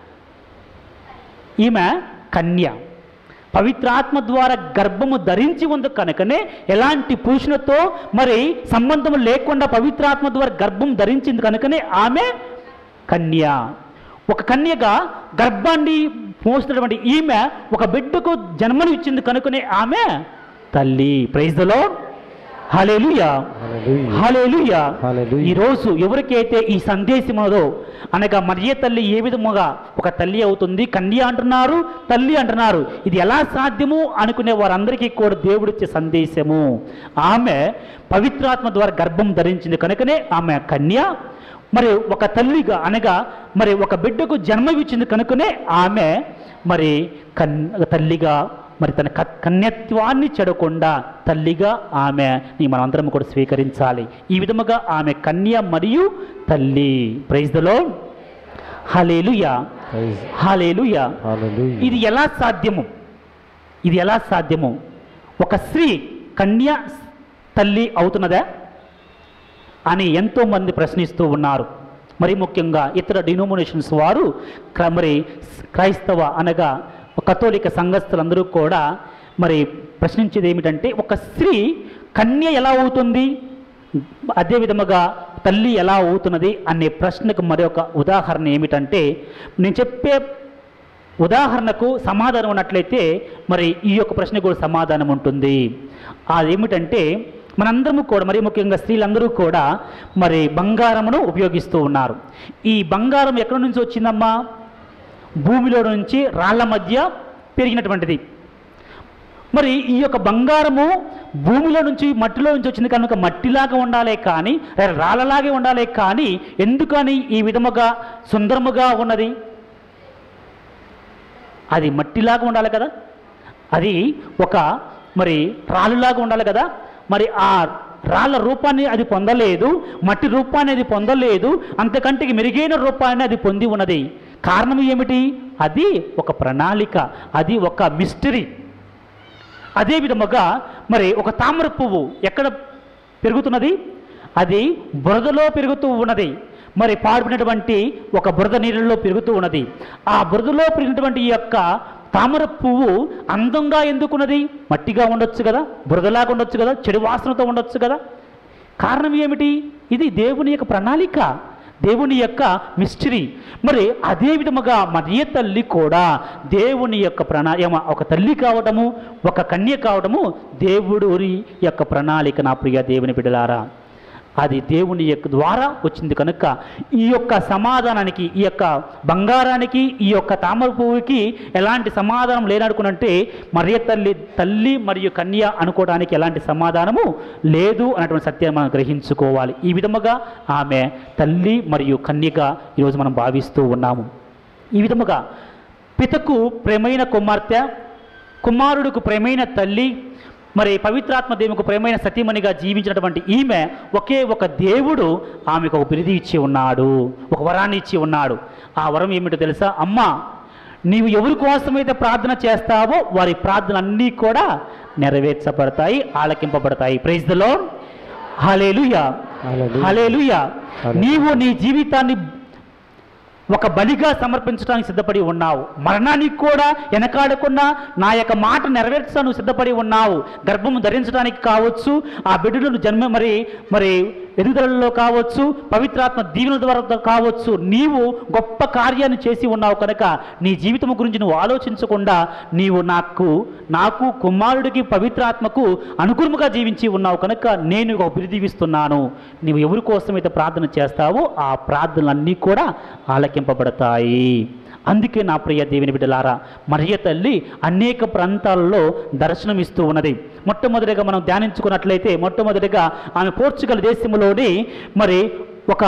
[SPEAKER 2] ఈమె కన్య పవిత్రాత్మ ద్వారా గర్భము ధరించి ఉంది కనుకనే ఎలాంటి పురుషులతో మరి సంబంధం లేకుండా పవిత్రాత్మ ద్వారా గర్భం ధరించింది కనుకనే ఆమె కన్య ఒక కన్యగా గర్భాన్ని మోస్తున్నటువంటి ఈమె ఒక బిడ్డకు జన్మను ఇచ్చింది కనుకనే ఆమె తల్లి ప్రైజ్లో హలేలుయా
[SPEAKER 1] హల్లెలూయా.
[SPEAKER 2] హల్లెలూయా
[SPEAKER 1] హల్లెలూయా.
[SPEAKER 2] ఈ రోజు ఎవరికైతే ఈ సందేశం ఉన్నదో అనగా మరియ తల్లి ఏ విధముగా ఒక తల్లి అవుతుంది కన్య అంటున్నారు తల్లి అంటున్నారు ఇది ఎలా సాధ్యము అనుకునే వారందరికీ కూడా దేవుడిచ్చే సందేశము ఆమె పవిత్రాత్మ ద్వారా గర్భం ధరించింది కనుకనే ఆమె కన్య మరి ఒక తల్లిగా అనగా మరి ఒక బిడ్డకు జన్మ ఇచ్చింది కనుకనే ఆమె మరి కన్ తల్లిగా మరి తన క- కన్యత్వాన్ని చెడకుండా తల్లిగా ఆమె నీ మనమందరం కూడా స్వీకరించాలి ఈ విధముగా ఆమె కన్య మరియు తల్లి praise దలో hallelujah
[SPEAKER 1] Praise.
[SPEAKER 2] Hallelujah
[SPEAKER 1] Hallelujah.
[SPEAKER 2] ఇది ఎలా సాధ్యము ఇది ఎలా సాధ్యము ఒక స్త్రీ కన్య తల్లి అవుతున్నదా అని ఎంతోమంది ప్రశ్నిస్తూ ఉన్నారు మరి ముఖ్యంగా ఇతర డినోమినేషన్స్ వారు క్ర- మరి క్రైస్తవ అనగా కథోలిక సంఘస్థులందరూ కూడా మరి ప్రశ్నించేది ఏమిటంటే ఒక స్త్రీ కన్య ఎలా అవుతుంది అదే విధముగా తల్లి ఎలా అవుతున్నది అనే ప్రశ్నకు మరి ఒక ఉదాహరణ ఏమిటంటే నేను చెప్పే ఉదాహరణకు సమాధానం ఉన్నట్లయితే మరి ఈ యొక్క ప్రశ్న కూడా సమాధానం ఉంటుంది అదేమిటంటే మనందరము కూడా మరి ముఖ్యంగా స్త్రీలందరూ కూడా మరి బంగారమును ఉపయోగిస్తూ ఉన్నారు ఈ బంగారం ఎక్కడి నుంచి వచ్చిందమ్మా భూమిలో నుంచి రాళ్ల మధ్య పెరిగినటువంటిది మరి ఈ యొక్క బంగారము భూమిలో నుంచి మట్టిలో నుంచి వచ్చింది కనుక మట్టిలాగా ఉండాలే కానీ లేదా రాళ్ళలాగే ఉండాలే కానీ ఎందుకని ఈ విధముగా సుందరముగా ఉన్నది అది మట్టిలాగా ఉండాలి కదా అది ఒక మరి రాళ్ళులాగా ఉండాలి కదా మరి ఆ రాళ్ళ రూపాన్ని అది పొందలేదు మట్టి రూపాన్ని అది పొందలేదు అంతకంటే మెరుగైన రూపాన్ని అది పొంది ఉన్నది కారణం ఏమిటి అది ఒక ప్రణాళిక అది ఒక మిస్టరీ అదే విధముగా మరి ఒక తామర పువ్వు ఎక్కడ పెరుగుతున్నది అది బురదలో పెరుగుతూ ఉన్నది మరి పాడుకున్నటువంటి ఒక బురద నీళ్ళలో పెరుగుతూ ఉన్నది ఆ బురదలో పెరిగినటువంటి ఈ యొక్క తామర పువ్వు అందంగా ఎందుకున్నది మట్టిగా ఉండొచ్చు కదా బురదలాగా ఉండొచ్చు కదా చెడు వాసనతో ఉండొచ్చు కదా కారణం ఏమిటి ఇది దేవుని యొక్క ప్రణాళిక దేవుని యొక్క మిస్టరీ మరి అదే విధముగా మరియ తల్లి కూడా దేవుని యొక్క ప్రణాయమ ఒక తల్లి కావడము ఒక కన్య కావడము దేవుడు యొక్క ప్రణాళిక నా ప్రియ దేవుని బిడ్డలారా అది దేవుని యొక్క ద్వారా వచ్చింది కనుక ఈ యొక్క సమాధానానికి ఈ యొక్క బంగారానికి ఈ యొక్క తామర పువ్వుకి ఎలాంటి సమాధానం లేననుకునంటే మరియ తల్లి తల్లి మరియు కన్య అనుకోవడానికి ఎలాంటి సమాధానము లేదు అన్నటువంటి సత్యాన్ని మనం గ్రహించుకోవాలి ఈ విధముగా ఆమె తల్లి మరియు కన్యగా ఈరోజు మనం భావిస్తూ ఉన్నాము ఈ విధముగా పితకు ప్రేమైన కుమార్తె కుమారుడికి ప్రేమైన తల్లి మరి పవిత్రాత్మ దేవునికి ప్రేమైన సతీమణిగా జీవించినటువంటి ఈమె ఒకే ఒక దేవుడు ఆమెకు ఒక బిరుది ఇచ్చి ఉన్నాడు ఒక వరాన్ని ఇచ్చి ఉన్నాడు ఆ వరం ఏమిటో తెలుసా అమ్మ నీవు ఎవరి కోసమైతే ప్రార్థన చేస్తావో వారి ప్రార్థనలన్నీ కూడా నెరవేర్చబడతాయి ఆలకింపబడతాయి praise the Lord hallelujah
[SPEAKER 1] hallelujah.
[SPEAKER 2] Hallelujah
[SPEAKER 1] hallelujah.
[SPEAKER 2] నీవు నీ జీవితాన్ని ఒక బలిగా సమర్పించడానికి సిద్ధపడి ఉన్నావు మరణానికి కూడా వెనకాడకుండా నా యొక్క మాట నెరవేర్చడానికి సిద్ధపడి ఉన్నావు గర్భము ధరించడానికి కావచ్చు ఆ బిడ్డలను జన్మ మరి మరి ఎదుగుదలలో కావచ్చు పవిత్రాత్మ దీవెన ద్వారా కావచ్చు నీవు గొప్ప కార్యాన్ని చేసి ఉన్నావు కనుక నీ జీవితం గురించి నువ్వు ఆలోచించకుండా నీవు నాకు నాకు కుమారుడికి పవిత్రాత్మకు అనుకూలముగా జీవించి ఉన్నావు కనుక నేను ఒక బిరుదీవిస్తున్నాను నీవు ఎవరి కోసమైతే ప్రార్థన చేస్తావో ఆ ప్రార్థనలన్నీ కూడా ఆలకింపబడతాయి అందుకే నా ప్రియ దేవుని బిడ్డలారా మరియ తల్లి అనేక ప్రాంతాలలో దర్శనమిస్తూ ఉన్నది మొట్టమొదటిగా మనం ధ్యానించుకున్నట్లయితే మొట్టమొదటిగా ఆమె పోర్చుగల్ దేశంలోని మరి ఒక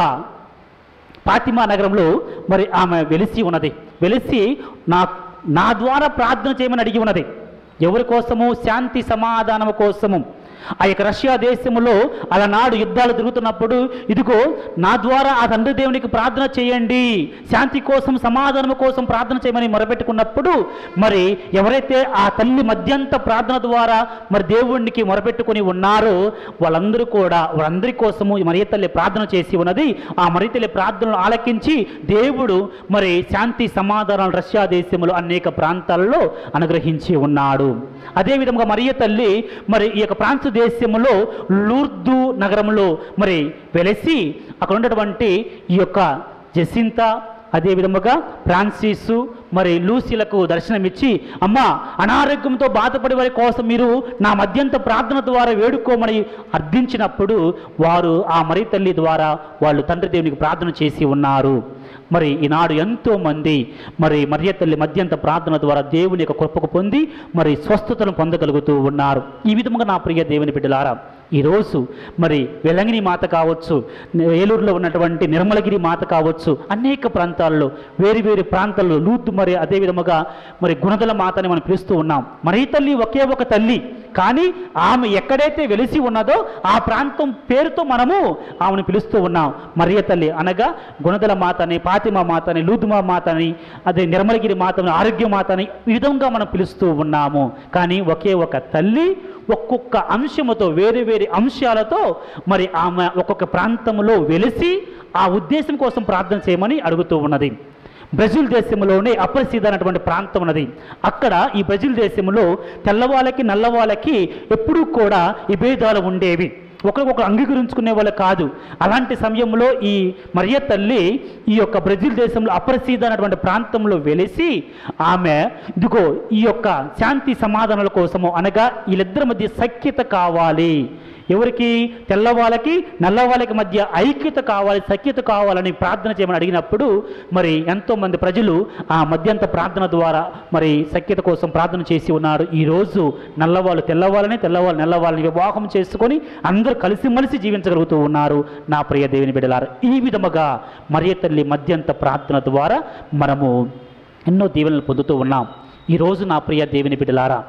[SPEAKER 2] ఫాతిమా నగరంలో మరి ఆమె వెలిసి ఉన్నది వెలిసి నా నా ద్వారా ప్రార్థన చేయమని అడిగి ఉన్నది ఎవరి కోసము శాంతి సమాధానము కోసము ఆ యొక్క రష్యా దేశములో అలనాడు యుద్ధాలు జరుగుతున్నప్పుడు ఇదిగో నా ద్వారా ఆ తండ్రి దేవునికి ప్రార్థన చేయండి శాంతి కోసం సమాధానం కోసం ప్రార్థన చేయమని మొరపెట్టుకున్నప్పుడు మరి ఎవరైతే ఆ తల్లి మధ్యంత ప్రార్థన ద్వారా మరి దేవునికి మొరపెట్టుకుని ఉన్నారో వాళ్ళందరూ కూడా వాళ్ళందరి కోసము ఈ మరియ తల్లి ప్రార్థన చేసి ఉన్నది ఆ మరియ తల్లి ప్రార్థనలు ఆలకించి దేవుడు మరి శాంతి సమాధానాలు రష్యా దేశంలో అనేక ప్రాంతాల్లో అనుగ్రహించి ఉన్నాడు అదేవిధంగా మరియ తల్లి మరి ఈ యొక్క ప్రాంత దేశంలో లూర్దు నగరంలో మరి వెలసి అక్కడ ఉన్నటువంటి ఈ యొక్క జసింత అదే విధముగా ఫ్రాన్సిస్ మరి లూసీలకు దర్శనమిచ్చి అమ్మా అనారోగ్యంతో బాధపడే వారి కోసం మీరు నా మధ్యంత ప్రార్థన ద్వారా వేడుకోమని అర్థించినప్పుడు వారు ఆ మరి తల్లి ద్వారా వాళ్ళు తండ్రి దేవునికి ప్రార్థన చేసి ఉన్నారు మరి ఈనాడు ఎంతో మంది మరి మరియ తల్లి మధ్యంత ప్రార్థన ద్వారా దేవుని యొక్క కృపకు పొంది మరి స్వస్థతను పొందగలుగుతూ ఉన్నారు ఈ విధముగా నా ప్రియ దేవుని బిడ్డలారా ఈరోజు మరి వెలంగిని మాత కావచ్చు ఏలూరులో ఉన్నటువంటి నిర్మలగిరి మాత కావచ్చు అనేక ప్రాంతాల్లో వేరు వేరు ప్రాంతాల్లో లూతు మరి అదే విధముగా మరి గుణదల మాతని మనం పిలుస్తూ ఉన్నాం మరి ఈ తల్లి ఒకే ఒక తల్లి కానీ ఆమె ఎక్కడైతే వెలిసి ఉన్నదో ఆ ప్రాంతం పేరుతో మనము ఆమెను పిలుస్తూ ఉన్నాం మరియ తల్లి అనగా గుణదల మాతని పాతిమ మాతని లూతుమా మాతని అదే నిర్మలగిరి మాతని ఆరోగ్య మాతని ఈ విధంగా మనం పిలుస్తూ ఉన్నాము కానీ ఒకే ఒక తల్లి ఒక్కొక్క అంశముతో వేరే వేరే అంశాలతో మరి ఆమె ఒక్కొక్క ప్రాంతంలో వెలిసి ఆ ఉద్దేశం కోసం ప్రార్థన చేయమని అడుగుతూ ఉన్నది బ్రెజిల్ దేశంలోనే అపరిసిద్ధ అనేటువంటి ప్రాంతం ఉన్నది అక్కడ ఈ బ్రెజిల్ దేశంలో తెల్లవాళ్ళకి నల్లవాళ్ళకి ఎప్పుడూ కూడా ఈ భేదాలు ఉండేవి ఒకరికొకరు అంగీకరించుకునే వాళ్ళు కాదు అలాంటి సమయంలో ఈ మరియ తల్లి ఈ యొక్క బ్రెజిల్ దేశంలో అపరిసిద్ధ అనేటువంటి ప్రాంతంలో వెలిసి ఆమె ఇదిగో ఈ యొక్క శాంతి సమాధానాల కోసము అనగా వీళ్ళిద్దరి మధ్య సఖ్యత కావాలి ఎవరికి తెల్లవాళ్ళకి నల్లవాళ్ళకి మధ్య ఐక్యత కావాలి సఖ్యత కావాలని ప్రార్థన చేయమని అడిగినప్పుడు మరి ఎంతోమంది ప్రజలు ఆ మధ్యంత ప్రార్థన ద్వారా మరి సఖ్యత కోసం ప్రార్థన చేసి ఉన్నారు ఈరోజు నల్లవాళ్ళు తెల్లవాళ్ళని తెల్లవాళ్ళు నల్లవాళ్ళని వివాహం చేసుకొని అందరూ కలిసిమెలిసి జీవించగలుగుతూ ఉన్నారు నా ప్రియ దేవుని బిడ్డలారు ఈ విధముగా మరియ తల్లి మధ్యంత ప్రార్థన ద్వారా మనము ఎన్నో దీవెనలు పొందుతూ ఉన్నాం ఈరోజు నా ప్రియ దేవుని బిడ్డలారా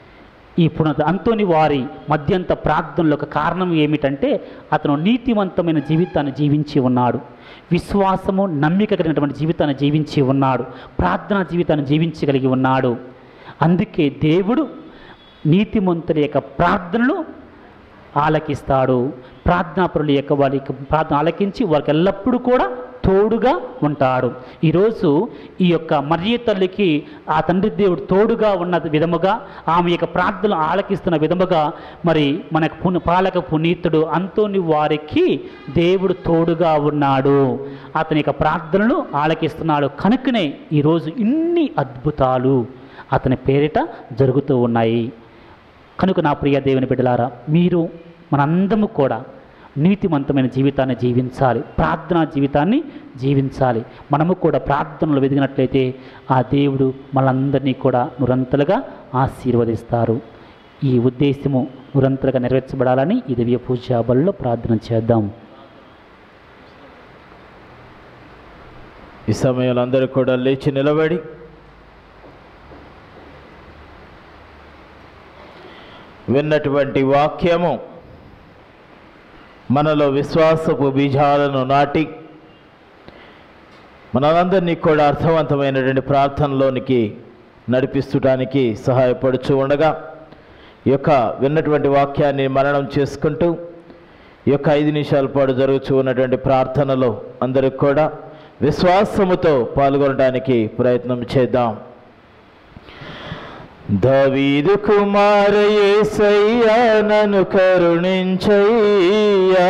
[SPEAKER 2] ఈ పునః అంతోని వారి మధ్యంత ప్రార్థనలో ఒక కారణం ఏమిటంటే అతను నీతివంతమైన జీవితాన్ని జీవించి ఉన్నాడు విశ్వాసము నమ్మిక కలిగినటువంటి జీవితాన్ని జీవించి ఉన్నాడు ప్రార్థనా జీవితాన్ని జీవించగలిగి ఉన్నాడు అందుకే దేవుడు నీతిమంతుల యొక్క ప్రార్థనలు ఆలకిస్తాడు ప్రార్థనాపరుల యొక్క వారి యొక్క ప్రార్థన ఆలకించి వారికి ఎల్లప్పుడూ కూడా తోడుగా ఉంటాడు ఈరోజు ఈ యొక్క మరియ తల్లికి ఆ తండ్రి దేవుడు తోడుగా ఉన్న విధముగా ఆమె యొక్క ప్రార్థనలు ఆలకిస్తున్న విధముగా మరి మనకు పుణ్య పాలక పునీతుడు అంతోని వారికి దేవుడు తోడుగా ఉన్నాడు అతని యొక్క ప్రార్థనలు ఆలకిస్తున్నాడు కనుకనే ఈరోజు ఇన్ని అద్భుతాలు అతని పేరిట జరుగుతూ ఉన్నాయి కనుక నా ప్రియ దేవుని బిడ్డలారా మీరు మనందరము కూడా నీతిమంతమైన జీవితాన్ని జీవించాలి ప్రార్థనా జీవితాన్ని జీవించాలి మనము కూడా ప్రార్థనలు వెదిగినట్లయితే ఆ దేవుడు మనందరినీ కూడా నిరంతలుగా ఆశీర్వదిస్తారు ఈ ఉద్దేశము నిరంతరంగా నెరవేర్చబడాలని ఈ దివ్య పూజా బలిలో ప్రార్థన చేద్దాం
[SPEAKER 3] ఈ సమయంలో అందరూ కూడా లేచి నిలబడి విన్నటువంటి వాక్యము మనలో విశ్వాసపు బీజాలను నాటి మనందరినీ కూడా అర్థవంతమైనటువంటి ప్రార్థనలోనికి నడిపిస్తడానికి సహాయపడుచు ఉండగా ఈ యొక్క విన్నటువంటి వాక్యాన్ని మననం చేసుకుంటూ ఈ యొక్క ఐదు నిమిషాల పాటు జరుగుతూ ఉన్నటువంటి ప్రార్థనలో అందరికి కూడా విశ్వాసముతో పాల్గొనడానికి ప్రయత్నం చేద్దాం దవీదు కుమార యేసయ్యా నన్ను కరుణించయ్యా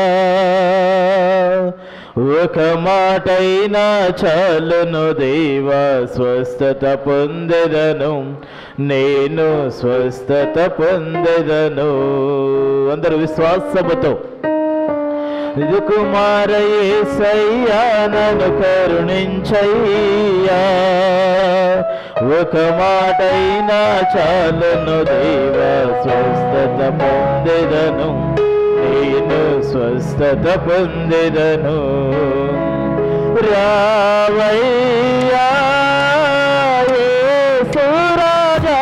[SPEAKER 3] ఒక మాటైనా చాలును దేవా స్వస్థత పొందెదను నేను స్వస్థత పొందెదను అందరూ విశ్వాసముతో ఇది కుమారయేసయ్యా నన్ను కరుణించయ్యా ఒక మాటైనా చాలును దేవ స్వస్థత పొందెదను నేను స్వస్థత పొందెదను రావయ్యా యేసురాజా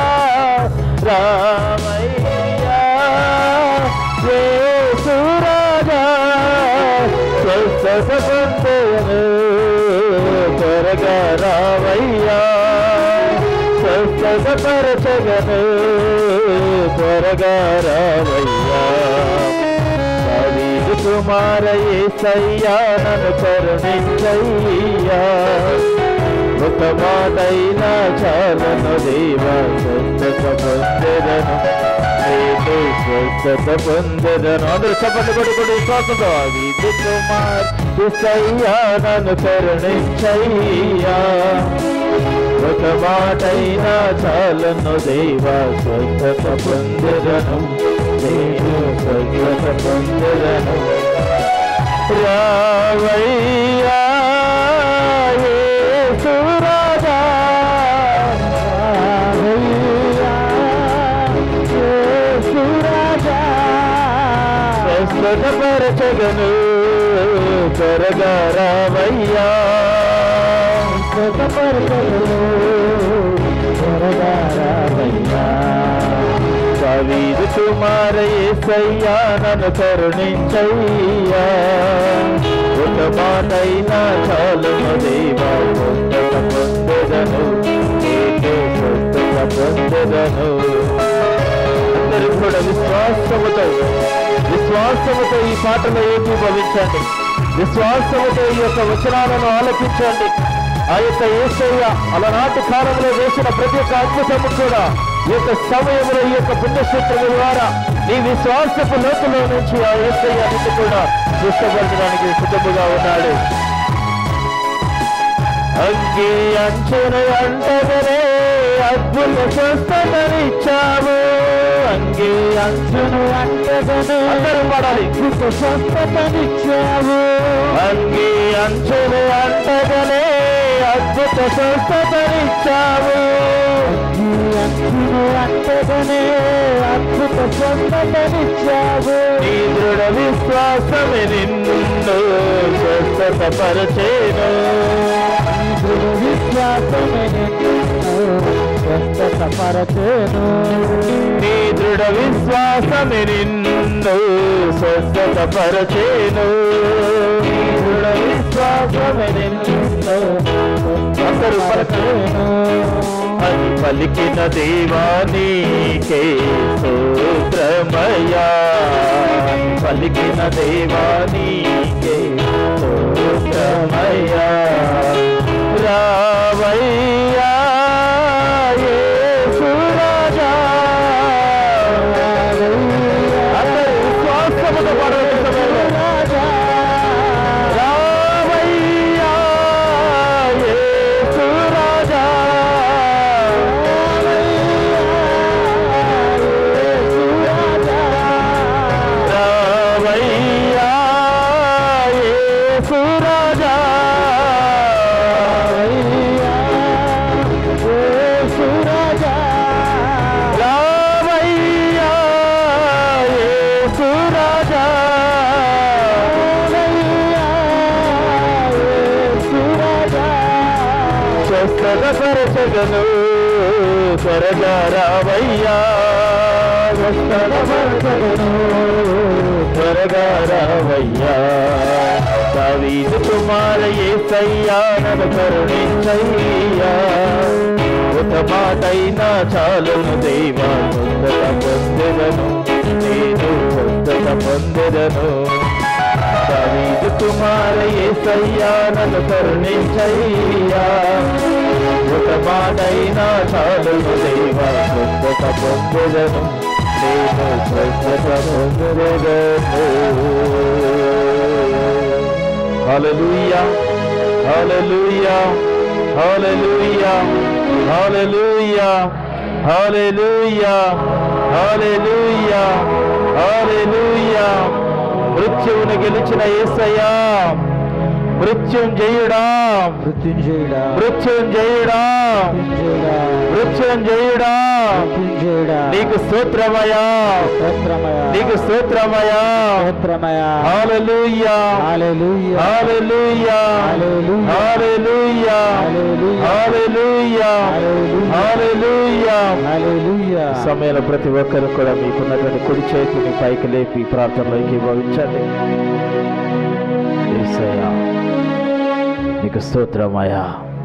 [SPEAKER 3] రామయ్యా యేసురాజా స్వస్థత పొందెదను త్వరగా రావయ్యా స్వస్థత పరచగను త్వరగా రావయ్యా దావీదు కుమార యేసయ్యా నన్ను కరుణించయ్యా ఒక మాటైనా చాలను దేవా స్వస్థత పొందెదను నేను స్వస్థత పొందెదను అందరూ చప్పట్లు కొడుకుడు విశ్వాసంతో దావీదు కుమార్ యేసయ్యా నన్ను కరుణించయ్యా ఒక మాటైనా చాలను దేవా స్వస్థత పొందెదను నేను స్వస్థత పొందెదను రావయ్యా యేసురాజా రావయ్యా యేసురాజా స్వస్థత పరచగను త్వరగా రావయ్యా స్వస్థత పరచగను త్వరగా రావయ్యా దావీదు కుమార యేసయ్యా నన్ను కరుణించయ్యా ఒక మాటైనా చాలును దేవా స్వస్థత పొందెదను నీకు స్వస్థత పొందెదను అందరూ కూడా విశ్వాసముతో విశ్వాసముతో ఈ పాటలో ఏకీభవించండి విశ్వాసముతో ఈ యొక్క వచనాలను ఆలకించండి ఆ యొక్క ఏసయ్య అలనాటి కాలంలో వేసిన ప్రతి ఒక్క అద్భుతము కూడా ఈ యొక్క సమయంలో ఈ యొక్క పుణ్యక్షేత్రము ద్వారా నీ విశ్వాసపు లోతులో నుంచి ఆ ఏసయ్య నిన్ను కూడా చూష్టపరచడానికి సిద్ధముగా ఉన్నాడు అంగి అంచును అంటగనే అద్భుత స్వస్థతనిచ్చావు అంగి అంచును అంటగనే అందరూ పడాలి అద్భుత స్వస్థతనిచ్చావు అంగి అంచును అంటగనే అద్భుత స్వస్థతనిచ్చావు అంచును అంటగనే అద్భుత స్వస్థతనిచ్చావు నీ దృఢ విశ్వాసమే నిన్ను స్వస్థత పరిచేను విశ్వాసమే స్వస్థతపరచేను నీ దృఢ విశ్వాసమే నిన్ను స్వస్థతపరచేను నీ దృఢ విశ్వాసమే నిన్ను అందరూ పలకను అది పలికిన దేవానీకే సూత్రమయా పలికిన దేవానీకే సూత్రమయా స్వస్థతపరచగను త్వరగా రావయ్యా స్వస్థతపరచగను త్వరగా రావయ్యా దావీదు కుమార ఏసయ్యా నన్ను కరుణించయ్యా ఒక మాటైనా చాలును దేవా స్వస్థత పొందెదను నేను స్వస్థత పొందెదను దావీదు కుమార ఏసయ్యా నన్ను కరుణించయ్యా ఒక మాటైనా చాలును దేవా స్వస్థత పొందెదను నేను స్వస్థత పొందెదను హల్లెలూయా hallelujah hallelujah hallelujah hallelujah hallelujah హల్లెలూయా మృత్యువును గెలిచిన యేసయ్యా మృత్యుంజయుడా
[SPEAKER 1] మృత్యుంజయుడా
[SPEAKER 3] మృత్యుంజయుడా
[SPEAKER 1] మృత్యుంజయుడా
[SPEAKER 3] మృత్యుంజయుడా
[SPEAKER 1] మృత్యుంజయుడా
[SPEAKER 3] నీకు స్తోత్రమయా
[SPEAKER 1] స్తోత్రమయ
[SPEAKER 3] నీకు స్తోత్రమయా
[SPEAKER 1] స్తోత్రమయ
[SPEAKER 3] హల్లెలూయా
[SPEAKER 1] hallelujah
[SPEAKER 3] hallelujah
[SPEAKER 1] hallelujah.
[SPEAKER 3] Hallelujah hallelujah hallelujah
[SPEAKER 1] హల్లెలూయా
[SPEAKER 3] సమయంలో ప్రతి ఒక్కరు కూడా మీకున్నటువంటి కుడి చేతిని పైకి లేపి ప్రార్థనలోకి భావించండి ఏసయ్యా నీకు స్తోత్రమయ్యా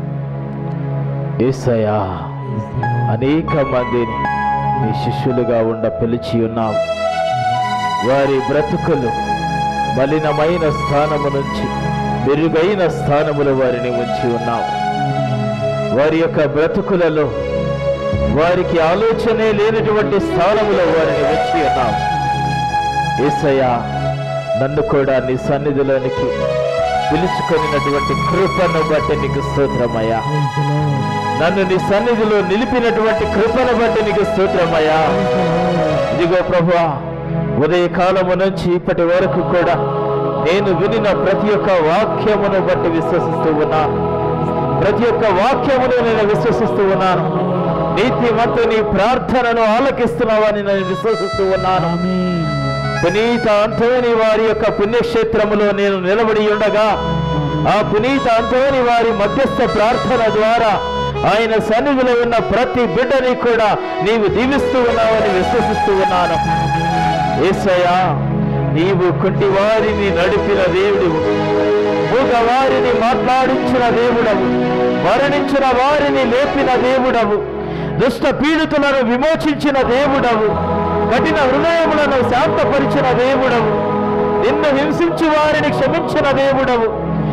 [SPEAKER 3] ఏసయ్యా అనేక మందిని నీ శిష్యులుగా ఉండ పిలిచి ఉన్నావు వారి బ్రతుకులు మలినమైన స్థానము నుంచి మెరుగైన స్థానములో వారిని ఉంచి ఉన్నావు వారి యొక్క బ్రతుకులలో వారికి ఆలోచనే లేనటువంటి స్థానములో వారిని ఉంచి ఉన్నావు ఏసయ్యా నన్ను కూడా నీ సన్నిధిలోనికి పిలుచుకొనినటువంటి కృపను బట్టి నీకు స్తోత్రమయ్యా నన్ను నీ సన్నిధిలో నిలిపినటువంటి కృపను బట్టి నీకు స్తోత్రమయ్యా ఇదిగో ప్రభా ఉదయకాలము నుంచి ఇప్పటి వరకు కూడా నేను వినిన ప్రతి ఒక్క వాక్యమును బట్టి విశ్వసిస్తూ ఉన్నాను ప్రతి ఒక్క వాక్యమును నేను విశ్వసిస్తూ ఉన్నాను నీతిమంతు నీ ప్రార్థనను ఆలకిస్తున్నావని నేను విశ్వసిస్తూ ఉన్నాను పునీత అంతోని వారి యొక్క పుణ్యక్షేత్రములో నేను నిలబడి ఉండగా ఆ పునీత అంతోని వారి మధ్యస్థ ప్రార్థన ద్వారా ఆయన సన్నిధిలో ఉన్న ప్రతి బిడ్డని కూడా నీవు దీవిస్తూ ఉన్నావని విశ్వసిస్తూ ఉన్నాను ఏసయ్యా నీవు కుంటి వారిని నడిపిన దేవుడివు మూగవారిని మాట్లాడించిన దేవుడవు మరణించిన వారిని లేపిన దేవుడవు దుష్ట పీడితులను విమోచించిన దేవుడవు కఠిన హృదయములను శాంతపరిచిన దేవుడవు నిన్ను హింసించి వారిని క్షమించిన దేవుడవు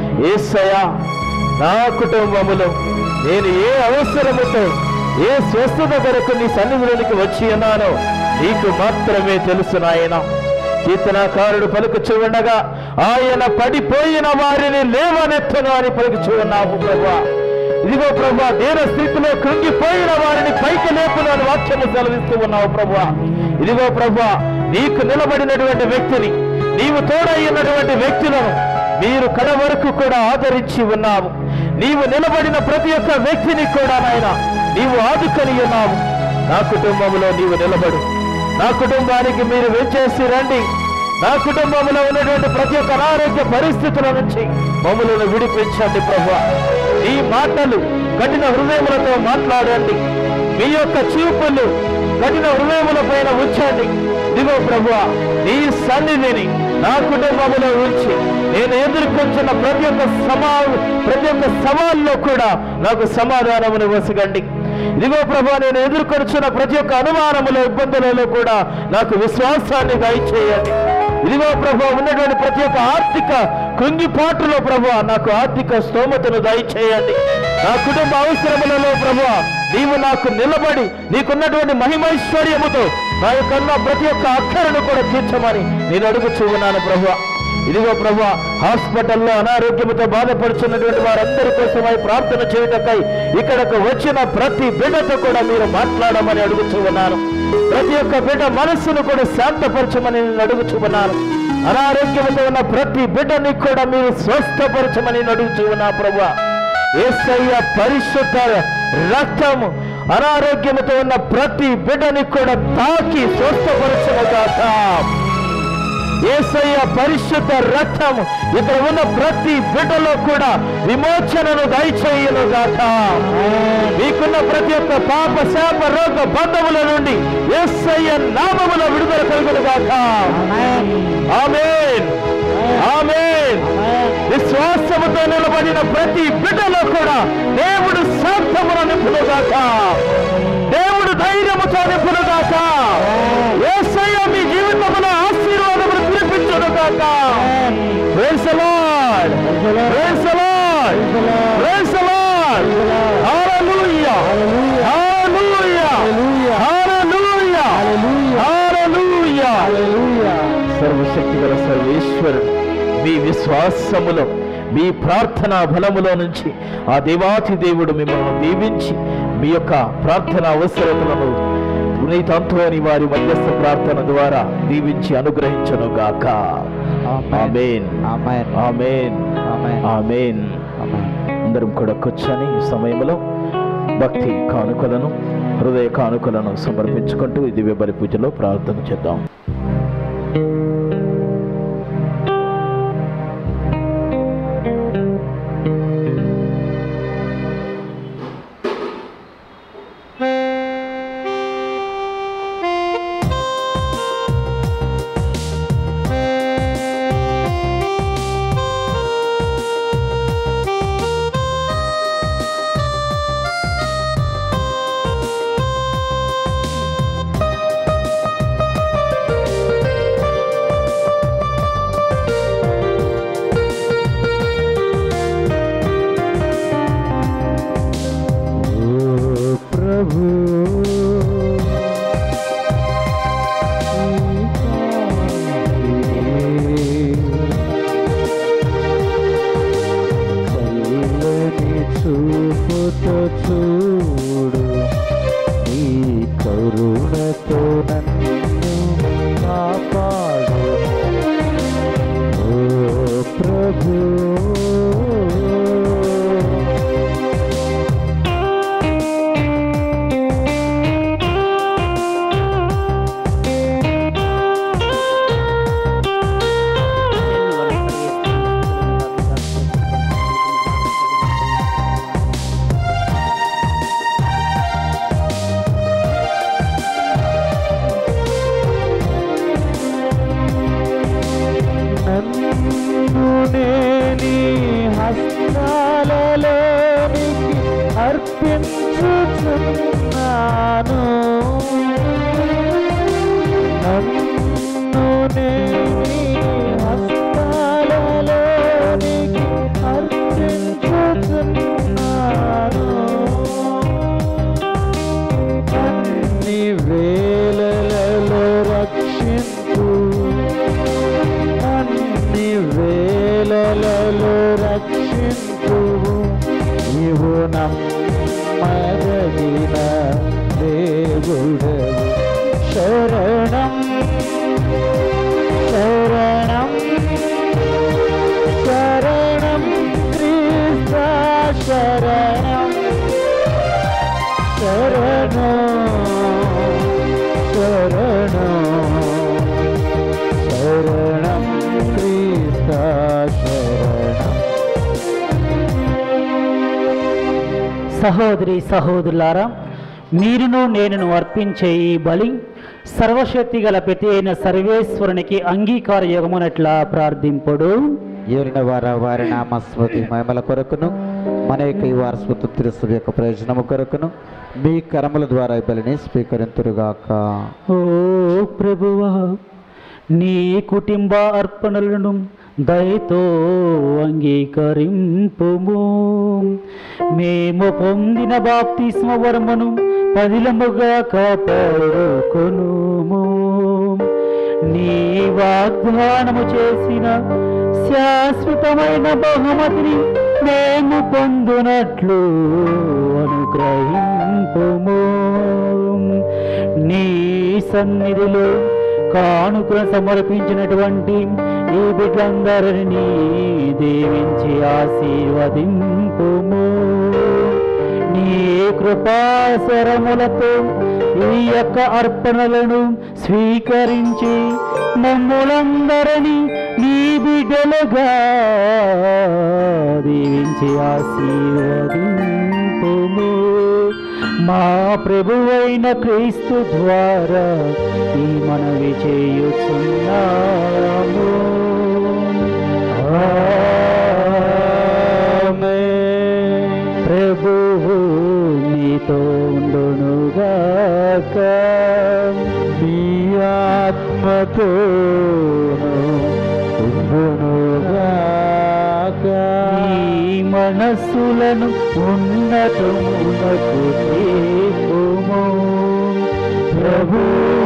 [SPEAKER 3] ఏసయ్యా నా కుటుంబములో నేను ఏ అవసరముతో ఏ స్వస్థత కొరకు నీ సన్నిధిలోనికి వచ్చి ఉన్నానో నీకు మాత్రమే తెలుసు నాయనా కీర్తనాకారుడు పలుకుచూ ఉండగా ఆయన పడిపోయిన వారిని లేవనెత్తను అని పలుకుచూ ఉన్నావు ప్రభా ఇదిగో ప్రభా దేన స్థితిలో కృంగిపోయిన వారిని పైకి లేపును అని వాక్యము సెలవిస్తూ ఉన్నావు ప్రభా ఇదిగో ప్రభా నీకు నిలబడినటువంటి వ్యక్తిని నీవు తోడైనటువంటి వ్యక్తులను మీరు కడ వరకు కూడా ఆదరించి ఉన్నావు నీవు నిలబడిన ప్రతి ఒక్క వ్యక్తిని కూడా నాయన నీవు ఆదుకొని ఉన్నావు నా కుటుంబంలో నీవు నిలబడు నా కుటుంబానికి మీరు వెంచేసి రండి నా కుటుంబంలో ఉన్నటువంటి ప్రతి ఒక్క అనారోగ్య పరిస్థితుల నుంచి మమ్మలను విడిపించండి ప్రభు ఈ మాటలు కఠిన హృదయములతో మాట్లాడండి మీ యొక్క చూపులు కఠిన హృదయముల పైన ఉంచండి ఇదిగో ప్రభు నీ సన్నిధిని నా కుటుంబములో ఉంచి నేను ఎదుర్కొంటున్న ప్రతి ఒక్క సమా ప్రతి ఒక్క సవాల్లో కూడా నాకు సమాధానమును వసగండి ఇదిగో ప్రభా నేను ఎదుర్కొనుచున్న ప్రతి ఒక్క అనుమానములో ఇబ్బందులలో కూడా నాకు విశ్వాసాన్ని దయచేయండి ఇదిగో ప్రభా ఉన్నటువంటి ప్రతి ఒక్క ఆర్థిక కృంగిపాటులో ప్రభా నాకు ఆర్థిక స్తోమతను దయచేయండి నా కుటుంబ అవసరములలో ప్రభా నీవు నాకు నిలబడి నీకున్నటువంటి మహిమైశ్వర్యముతో నా యొక్క ఉన్న ప్రతి ఒక్క అక్కరను కూడా తీర్చమని నేను అడుగుచూ ఉన్నాను ప్రభా ఇదిగో ప్రభు హాస్పిటల్లో అనారోగ్యంతో బాధపడుతున్నటువంటి వారందరి కోసమై ప్రార్థన చేయుటకై ఇక్కడకు వచ్చిన ప్రతి బిడ్డతో కూడా మీరు మాట్లాడమని అడుగుచూ ఉన్నాను ప్రతి ఒక్క బిడ్డ మనస్సును కూడా శాంతపరచమని నేను అడుగుచూ ఉన్నాను అనారోగ్యంతో ఉన్న ప్రతి బిడ్డని కూడా మీరు స్వస్థపరచమని నేను అడుగుచూ ఉన్నా ప్రభు ఏసయ్య పరిశుద్ధ రక్తము అనారోగ్యంతో ఉన్న ప్రతి బిడ్డని కూడా తాకి స్వస్థపరచను గాక ఏసయ్య పరిశుద్ధ రక్తం ఇక్కడ ఉన్న ప్రతి బిడ్డలో కూడా విమోచనను దయచేయను గాక మీకున్న ప్రతి ఒక్క పాప శాప రోగ బంధముల నుండి ఏసయ్య నామముల విడుదల కలుగును గాక ఆమేన్ ఆమేన్ విశ్వాసముతో నిలబడిన ప్రతి బిడ్డలో కూడా దేవుడు శాంతమును నింపునుగాక దేవుడు ధైర్యముతో నింపునుగాక యేసయ్య మీ జీవితములో ఆశీర్వాదములు కురిపించునుగాక Praise the Lord. Praise the Lord. Praise the Lord. Hallelujah. Hallelujah. Hallelujah. Hallelujah. సర్వశక్తి గల సర్వేశ్వరుడు మీ విశ్వాసములో మీ ప్రార్థనా బలములో నుంచి ఆ దేవాతి దేవుడు మిమ్మల్ని దీవించి మీ యొక్క ప్రార్థన అవసరతలను పునీతంతోని వారి మధ్యస్థ ప్రార్థన ద్వారా దీవించి అనుగ్రహించను గాక ఆమేన్
[SPEAKER 1] ఆమేన్
[SPEAKER 3] ఆమేన్
[SPEAKER 1] ఆమేన్
[SPEAKER 3] ఆమేన్
[SPEAKER 1] ఆమేన్
[SPEAKER 3] అందరం కూడా కూర్చొని ఈ సమయంలో భక్తి కానుకలను హృదయ కానుకలను సమర్పించుకుంటూ ఈ దివ్య బలి పూజలో ప్రార్థన చేద్దాం
[SPEAKER 1] ప్రభు చల్లని చూపుతో చూడు నీ కరుణతో నన్ను కాపాడు ఓ ప్రభు నన్ను నేని హస్తాలలోనికి అర్పించుచున్నాను నన్ను నేని హస్తాలలోనికి అర్పించుచున్నాను అన్ని వేళలలో రక్షింపు అన్ని వేళలలో రక్షింపు నీవు నమ్మదగిన దేవుడవు శరణం శరణం శరణం క్రీస్త శరణం శరణం శరణం శరణం క్రీస్త శరణం
[SPEAKER 2] సహోదరి సహోదరులారా మీరును నేనును అర్పించే ఈ బలి సర్వశక్తి గల ప్రతి అయిన సర్వేశ్వరునికి అంగీకార యోగమునట్లా ప్రార్థింపుడు
[SPEAKER 1] ఏరిన వార వారి నామ స్మృతి మహిమల కొరకును మన యొక్క ఈ వారి స్వతంత్ర యొక్క ప్రయోజనము కొరకును మీ కరముల ద్వారా ఈ బలిని స్వీకరింతురుగాక
[SPEAKER 2] ఓ ప్రభువా నీ కుటుంబ అర్పణలను దయతో అంగీకరింపుము మేము పొందిన బాప్తిస్మ వరమును పదిలముగా కాపాడుకొనుము నీ వాగ్దానము చేసిన శాశ్వతమైన బహుమతిని మేము పొందునట్లు అనుగ్రహింపుము నీ సన్నిధిలో కానుకను సమర్పించినటువంటి ఈ బిడ్డలందరినీ దీవించి ఆశీర్వదింపుము నీ కృపాసరములతో ఈ యొక్క అర్పణలను స్వీకరించి మమ్ములందరినీ నీ బిడ్డలుగా దీవించి ఆశీర్వదింపుము మా ప్రభువైన క్రీస్తు ద్వారా ఈ మనవి చేయుచున్నాము ఆమేన్. ప్రభువు మీతో ఉండునుగాక
[SPEAKER 1] మీ ఆత్మతో
[SPEAKER 2] ఈ మనస్సులను ఉన్నతమునకు తీర్పుము ప్రభు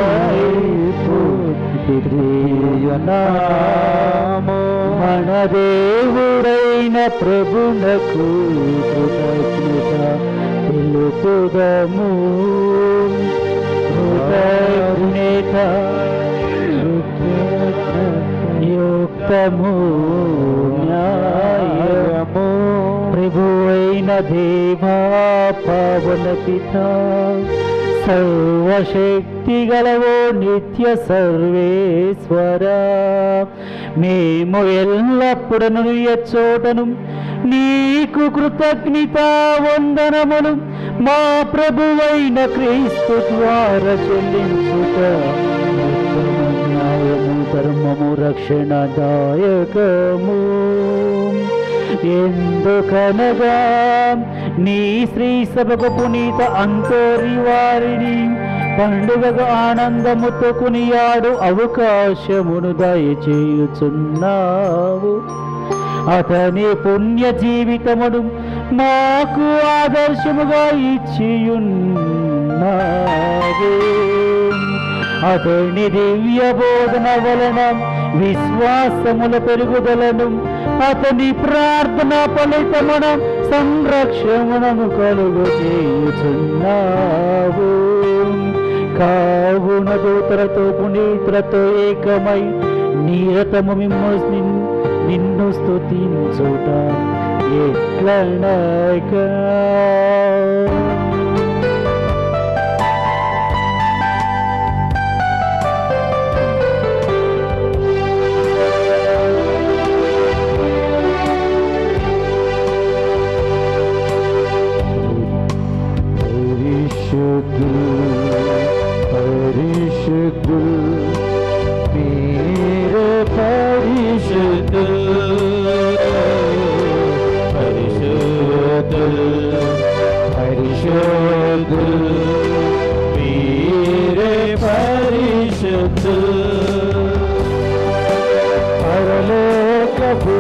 [SPEAKER 2] మన దేవుడైన ప్రభునకు కృతజ్ఞత తెలుపుదము కృతజ్ఞత యుక్తము న్యాయము ప్రభువైన దేవా పవన పిత సర్వశక్తి గలవో నిత్య సర్వేశ్వర మేము ఎల్లప్పుడూ ఎచ్చోటను నీకు కృతజ్ఞత వందనములు మా ప్రభువైన క్రీస్తు ద్వారా చెల్లించుట ఉత్తమ న్యాయము ధర్మము రక్షణదాయకము ఎందుకనగా నీ శ్రీ సభకు పునీత అంతోరి వారిని పండుగగా ఆనందముతో కొనియాడు అవకాశమును దయచేయుచున్నావు అతని పుణ్య జీవితమును మాకు ఆదర్శముగా ఇచ్చియున్నావే అతని దివ్య బోధన వలన విశ్వాసముల పెరుగుదలను అతని ప్రార్థన ఫలితమున సంరక్షణను కలుగు చేయుచున్నావు కావున దూతలతో పునీతులతో ఏకమై నీరతము మిమ్ము నిన్- నిన్ను స్తుతించుట ఎట్లనగా
[SPEAKER 1] పరిశుద్ధు పరిశుద్ధు మీరే పరిశుద్ధు పరిశుద్ధు పరిశుద్ధు మీరే పరిశుద్ధు పరలోక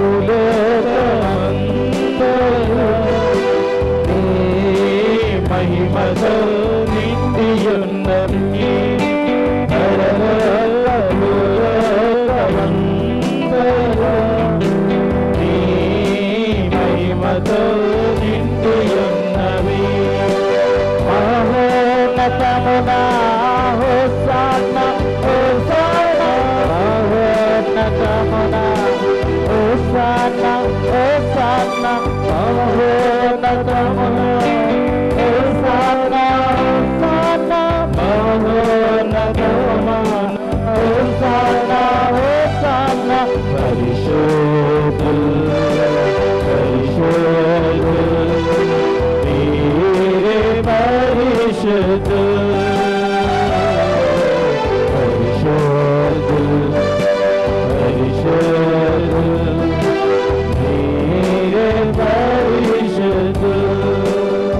[SPEAKER 1] మహిమతో నిండియున్నది మహిమతో నిండియున్నవి మహోన్నతమునా హోసాన హోసాన మహోన్నతమునా హోసాన హోసాన మహోన్నతమునా హోసాన హోసాన మహోన్నతమునా హోసాన హోసాన పరిశోధుల్ పరిశోధుల్ మీరే పరిశుద్ధు పరిశుద్ధు పరిశుద్ధు మీరే పరిశుద్ధు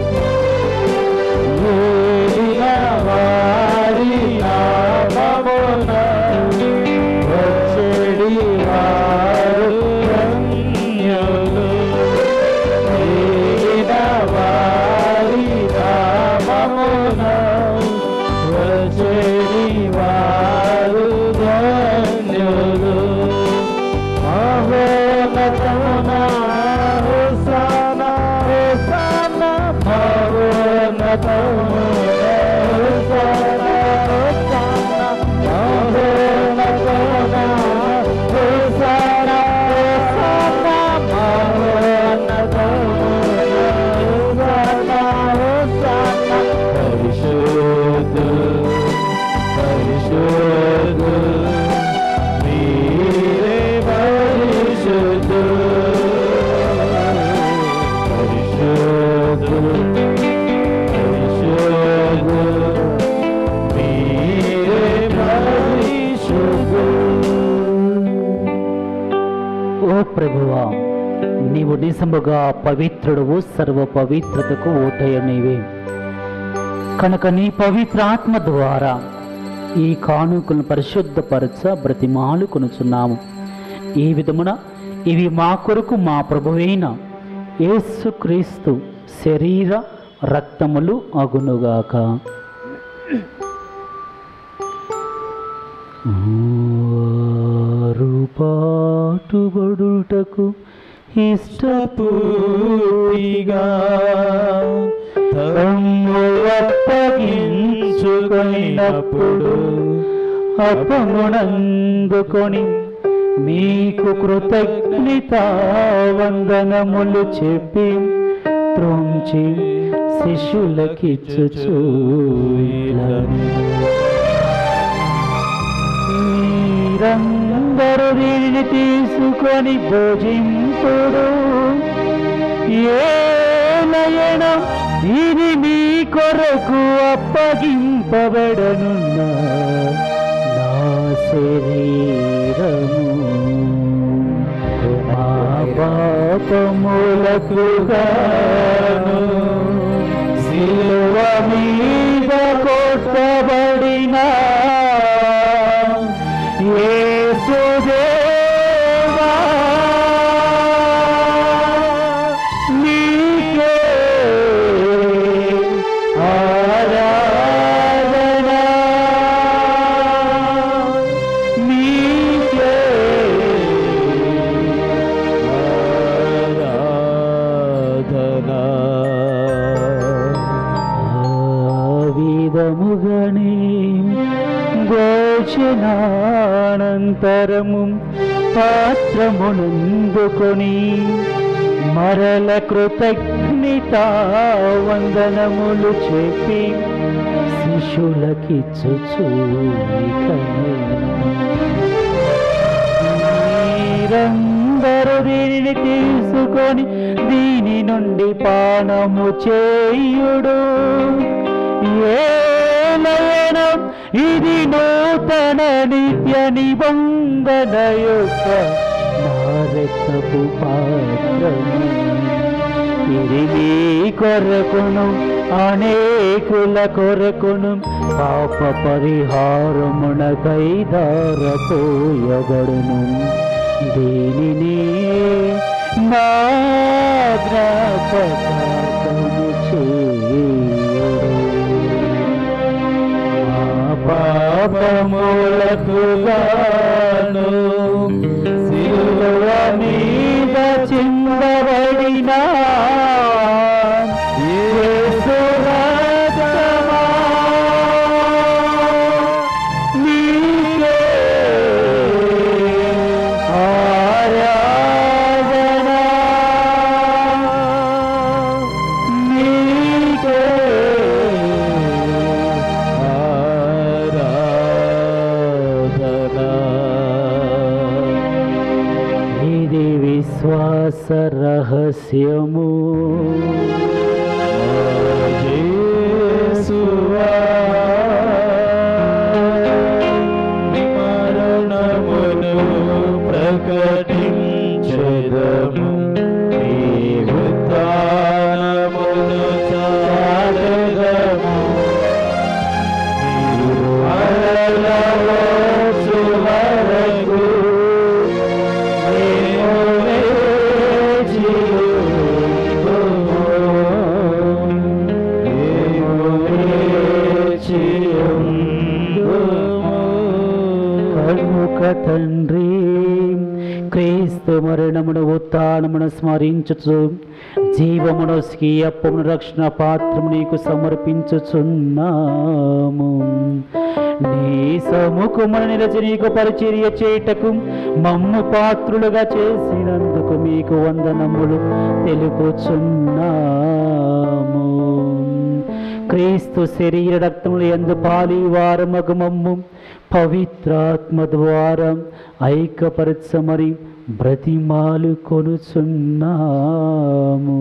[SPEAKER 2] నిజముగా పవిత్రుడు సర్వ పవిత్రతకు ఓటయ నీవే కనుక నీ పవిత్రాత్మ ద్వారా ఈ కానుకలను పరిశుద్ధపరచ బ్రతిమాలు కొనుచున్నాము ఈ విధమున ఇవి మా కొరకు మా ప్రభువైన యేసుక్రీస్తు శరీర రక్తములు అగునుగాక వారు పాటుబడుటకు ఇష్టపూర్తిగా తమ్ము అప్పగించుకున్నప్పుడు అపమునందుకొని మీకు కృతజ్ఞత వందనములు చెప్పి త్రోంచి శిష్యులకిచ్చుచూ మీరందరూ దీనిని తీసుకొని భోజింపుడు ఏలయన ఇది మీ కొరకు అప్పగింపబడనున్న నా శరీరము మా పాపములకు గాను సిలువ మీద కొట్టబడిన యేసుదేవా నీకే ఆరాధన నీకే విధముగానే భోజనానంతరము పాత్రమునందుకొని మరల కృతజ్ఞత వందనములు చెప్పి శిష్యులకిచ్చుచూ మీరందరూ దీనిని తీసుకొని దీని నుండి పానము చేయుడు ఏలయన ఇది నూతన నిత్య నిబంధన యొక్క నా రక్తపు పాత్రము ఇది మీ కొరకును అనేకుల కొరకును పాప పరిహారమునకై దారపోయబడును దీనిని నా జ్ఞాపకార్థము చేయుడు మా పాపములకు గాను సిలువ మీద చిందబడిన యేసు రక్తమా, నీకే ఆరాధన, నీకే ఇది విశ్వాస రహస్యము
[SPEAKER 3] మరణమును ప్రకటించెదము నీ ఉత్థానమును చాటెదము నీవు మరలవచ్చు వరకు మేము వేచి ఉందుము. మేము వేచి ఉందుము.
[SPEAKER 2] కనుక తండ్రి క్రీస్తు మరణమును ఉత్థానమును స్మరించుచు జీవమును స్కీయప్పమును రక్షణ పాత్రము నీకు సమర్పించుచున్నాము నీ సముఖమును నిలచి నీకు పరిచర్య చేయుటకు మమ్ము పాత్రులుగా చేసినందుకు మీకు వందనములు తెలుపుచున్నాము క్రీస్తు శరీర రక్తములు ఎందు పాలి వారమగమమ్ము పవిత్రాత్మ ద్వారా ఐక్యపరచమరి బ్రతిమాలు కొనుచున్నాము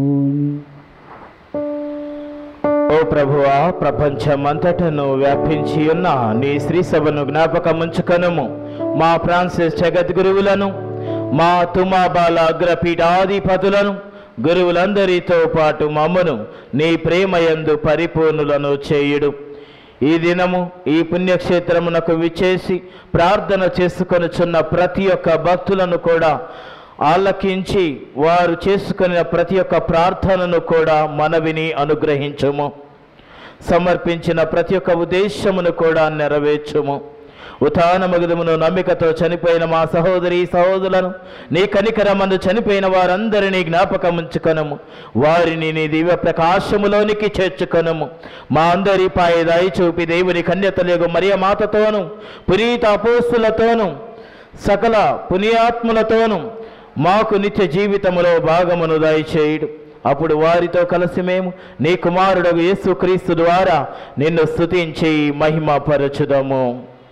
[SPEAKER 3] ఓ ప్రభువా ప్రపంచమంతటను వ్యాపించి ఉన్న నీ శ్రీ సభను జ్ఞాపకముంచుకనుము మా ఫ్రాన్సిస్ జగద్గురువులను మా తుమాబాల అగ్రపీఠాధిపతులను గురువులందరితో పాటు మమ్మను నీ ప్రేమయందు పరిపూర్ణులను చేయుడు ఈ దినము ఈ పుణ్యక్షేత్రమునకు విచ్చేసి ప్రార్థన చేసుకొనుచున్న ప్రతి ఒక్క భక్తులను కూడా ఆలకించి వారు చేసుకున్న ప్రతి ఒక్క ప్రార్థనను కూడా మనవిని అనుగ్రహించుము సమర్పించిన ప్రతి ఒక్క ఉద్దేశమును కూడా నెరవేర్చుము ఉతాన మగుదమును నమ్మికతో చనిపోయిన మా సహోదరి సహోదరులను నీ కనికరమందు చనిపోయిన వారందరినీ జ్ఞాపకం ఉంచుకొనము వారిని నీ దివ్య ప్రకాశములోనికి చేర్చుకొనము మా అందరి పాయ దయ చూపి దేవుని కన్యతలేగు మరియ మాతతోను పునీత అపోస్తులతోను సకల పుణ్యాత్ములతోను మాకు నిత్య జీవితములో భాగమును దయచేయుడు అప్పుడు వారితో కలిసి మేము నీ కుమారుడు యేసుక్రీస్తు ద్వారా నిన్ను స్తుతించి మహిమపరచుదము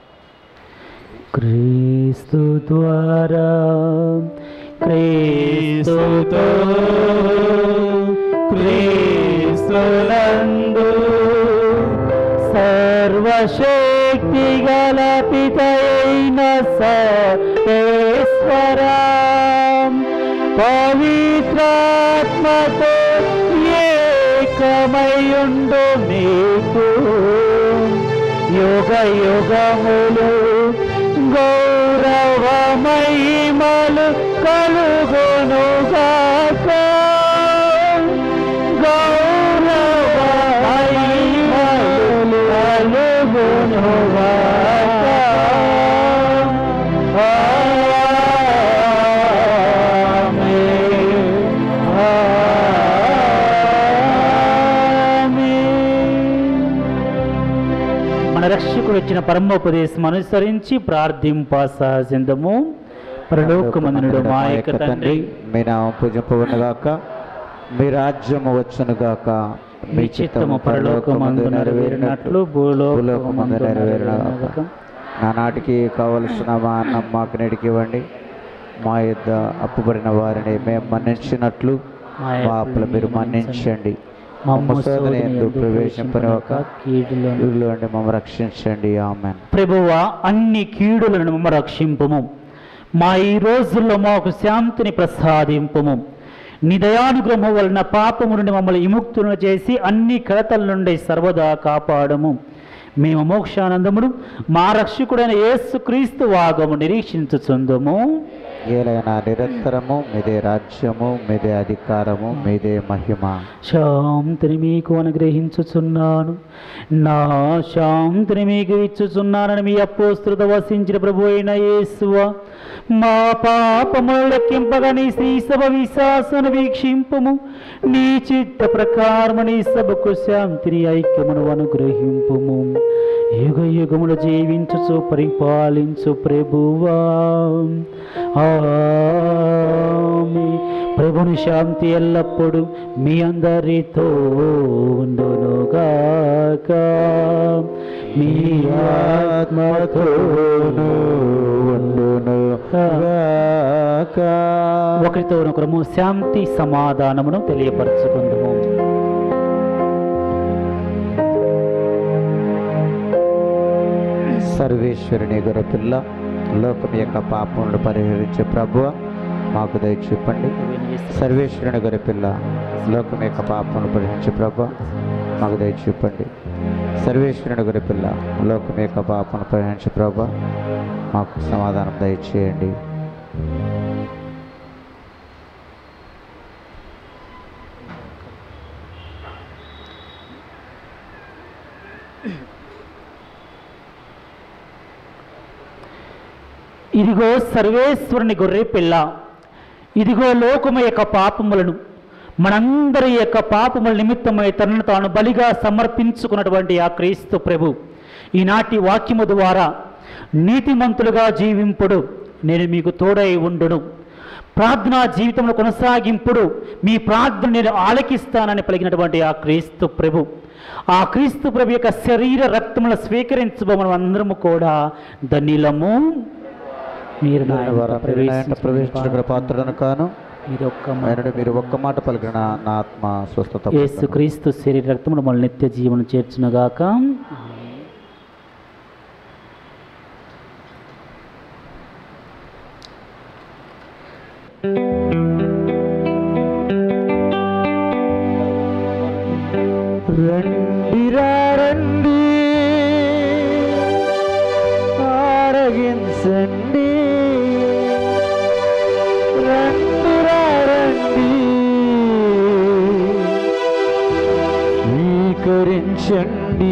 [SPEAKER 2] క్రీస్తు ద్వారా క్రీస్తుతో క్రీస్తునందు సర్వశక్తి గల పితైన సర్వేశ్వర పవిత్రాత్మతో ఏకమయుండు మీకు యుగ యుగములు గౌరవ మహిమలు కలుగునుగాక గౌరవ మహిమలు కలుగునుగాక ఆమేన్. ఆమేన్. మన రక్షకుడు ఇచ్చిన పరమోపదేశం అనుసరించి ప్రార్థింప సహజందము పరలోకమందునుడు మా యొక్క తండ్రి
[SPEAKER 1] మీ నామం పూజింపబడుగాక మీ రాజ్యము వచ్చునుగాక
[SPEAKER 2] మీ చిత్తము పరలోకమందు నెరవేరినట్లు భూలోకమందు నెరవేరుగాక
[SPEAKER 1] నానాటికి కావలసిన మా అన్నం మాకు నేటికి ఇవ్వండి మా యొద్ద అప్పుబడిన వారిని మేము మన్నించినట్లు
[SPEAKER 2] మా
[SPEAKER 1] మా అప్పులు మీరు మన్నించండి
[SPEAKER 2] మమ్ము
[SPEAKER 1] మమ్మ శోధన ఎందు
[SPEAKER 2] శోధనయందు
[SPEAKER 1] ప్రవేశింపనివ్వక
[SPEAKER 2] కీడులను
[SPEAKER 1] ఇల్లు అండి మమ్మ రక్షించండి ఆమెన్
[SPEAKER 2] ప్రభువా అన్ని కీడులను మమ్మ రక్షింపుము మా ఈ రోజుల్లో మాకు శాంతిని ప్రసాదింపుము నీ దయానుగ్రహం వలన పాపము నుండి మమ్మల్ని విముక్తులను చేసి అన్ని కడతల నుండి సర్వదా కాపాడము మేము మోక్షానందమును మా రక్షకుడైన యేసుక్రీస్తు వాగము నిరీక్షించుచుందుము
[SPEAKER 1] ఏలైనా నిరంతరము మీదే రాజ్యము మీదే అధికారము మీదే మహిమ
[SPEAKER 2] శాంతిని మీకు అనుగ్రహించుచున్నాను నా శాంతిని మీకు ఇచ్చుచున్నానని మీ అపోస్తృత వసించిన ప్రభు అయిన యేసువ మా పాపములు లెక్కింపగా నీ శ్రీ సభ విశ్వాసను వీక్షింపుము నీ చిత్త ప్రకారము నీ సభకు శాంతిని ఐక్యమును అనుగ్రహింపుము యుగ యుగములు జీవించుచు పరిపాలించు ప్రభువా ఆమె ప్రభుని శాంతి ఎల్లప్పుడూ మీ అందరితో ఉండునుగాక మీ ఆత్మతోను ఒకరితో ఒకరము శాంతి సమాధానమును తెలియపరచుకుందాము
[SPEAKER 1] సర్వేశ్వరుని గొర్రెపిల్ల లోకం యొక్క పాపములను పరిహరించే ప్రభువ మాకు దయ చూపండి సర్వేశ్వరుని గొర్రెపిల్ల లోకం యొక్క పాపములను పరిహరించే ప్రభు మాకు దయ చూపండి సర్వేశ్వరుని గొర్రెపిల్ల లోకం యొక్క పాపములను పరిహరించే ప్రభు మాకు సమాధానం దయచేయండి
[SPEAKER 2] ఇదిగో సర్వేశ్వరుని గొర్రె పిల్ల ఇదిగో లోకము యొక్క పాపములను మనందరి యొక్క పాపముల నిమిత్తమై తనను తాను బలిగా సమర్పించుకున్నటువంటి ఆ క్రీస్తు ప్రభు ఈనాటి వాక్యము ద్వారా నీతిమంతులుగా జీవింపుడు నేను మీకు తోడై ఉండును ప్రార్థనా జీవితంలో కొనసాగింపుడు మీ ప్రార్థన నేను ఆలకిస్తానని పలికినటువంటి ఆ క్రీస్తు ప్రభు ఆ క్రీస్తు ప్రభు యొక్క శరీర రక్తములను స్వీకరించబోమని అందరము కూడా ధన్యులము మీరు నా
[SPEAKER 1] వారు
[SPEAKER 2] యొక్క
[SPEAKER 1] ప్రవేశించిన పాత్రను కాను
[SPEAKER 2] మీరు ఒక్క
[SPEAKER 1] ఆయన మీరు ఒక్క మాట పలికిన నా ఆత్మ స్వస్థత
[SPEAKER 2] యేసు క్రీస్తు శరీర రక్తమును మన నిత్య జీవనం చేర్చునుగాక
[SPEAKER 1] రండిరా రండి ఆరగించండి రండిరా రండి స్వీకరించండి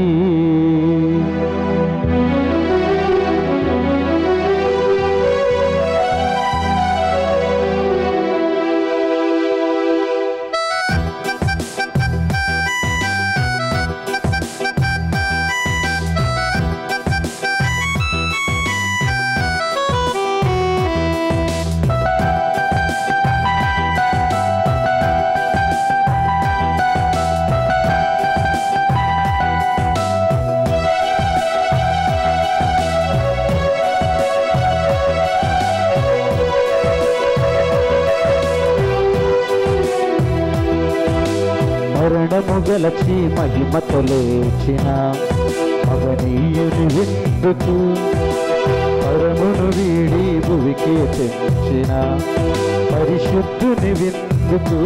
[SPEAKER 1] మరణము గలచి మహిమతో లేచిన మగనీయుని విందుకు పరమును వీడి భువికి తెంచిన పరిశుద్ధుని విందుకు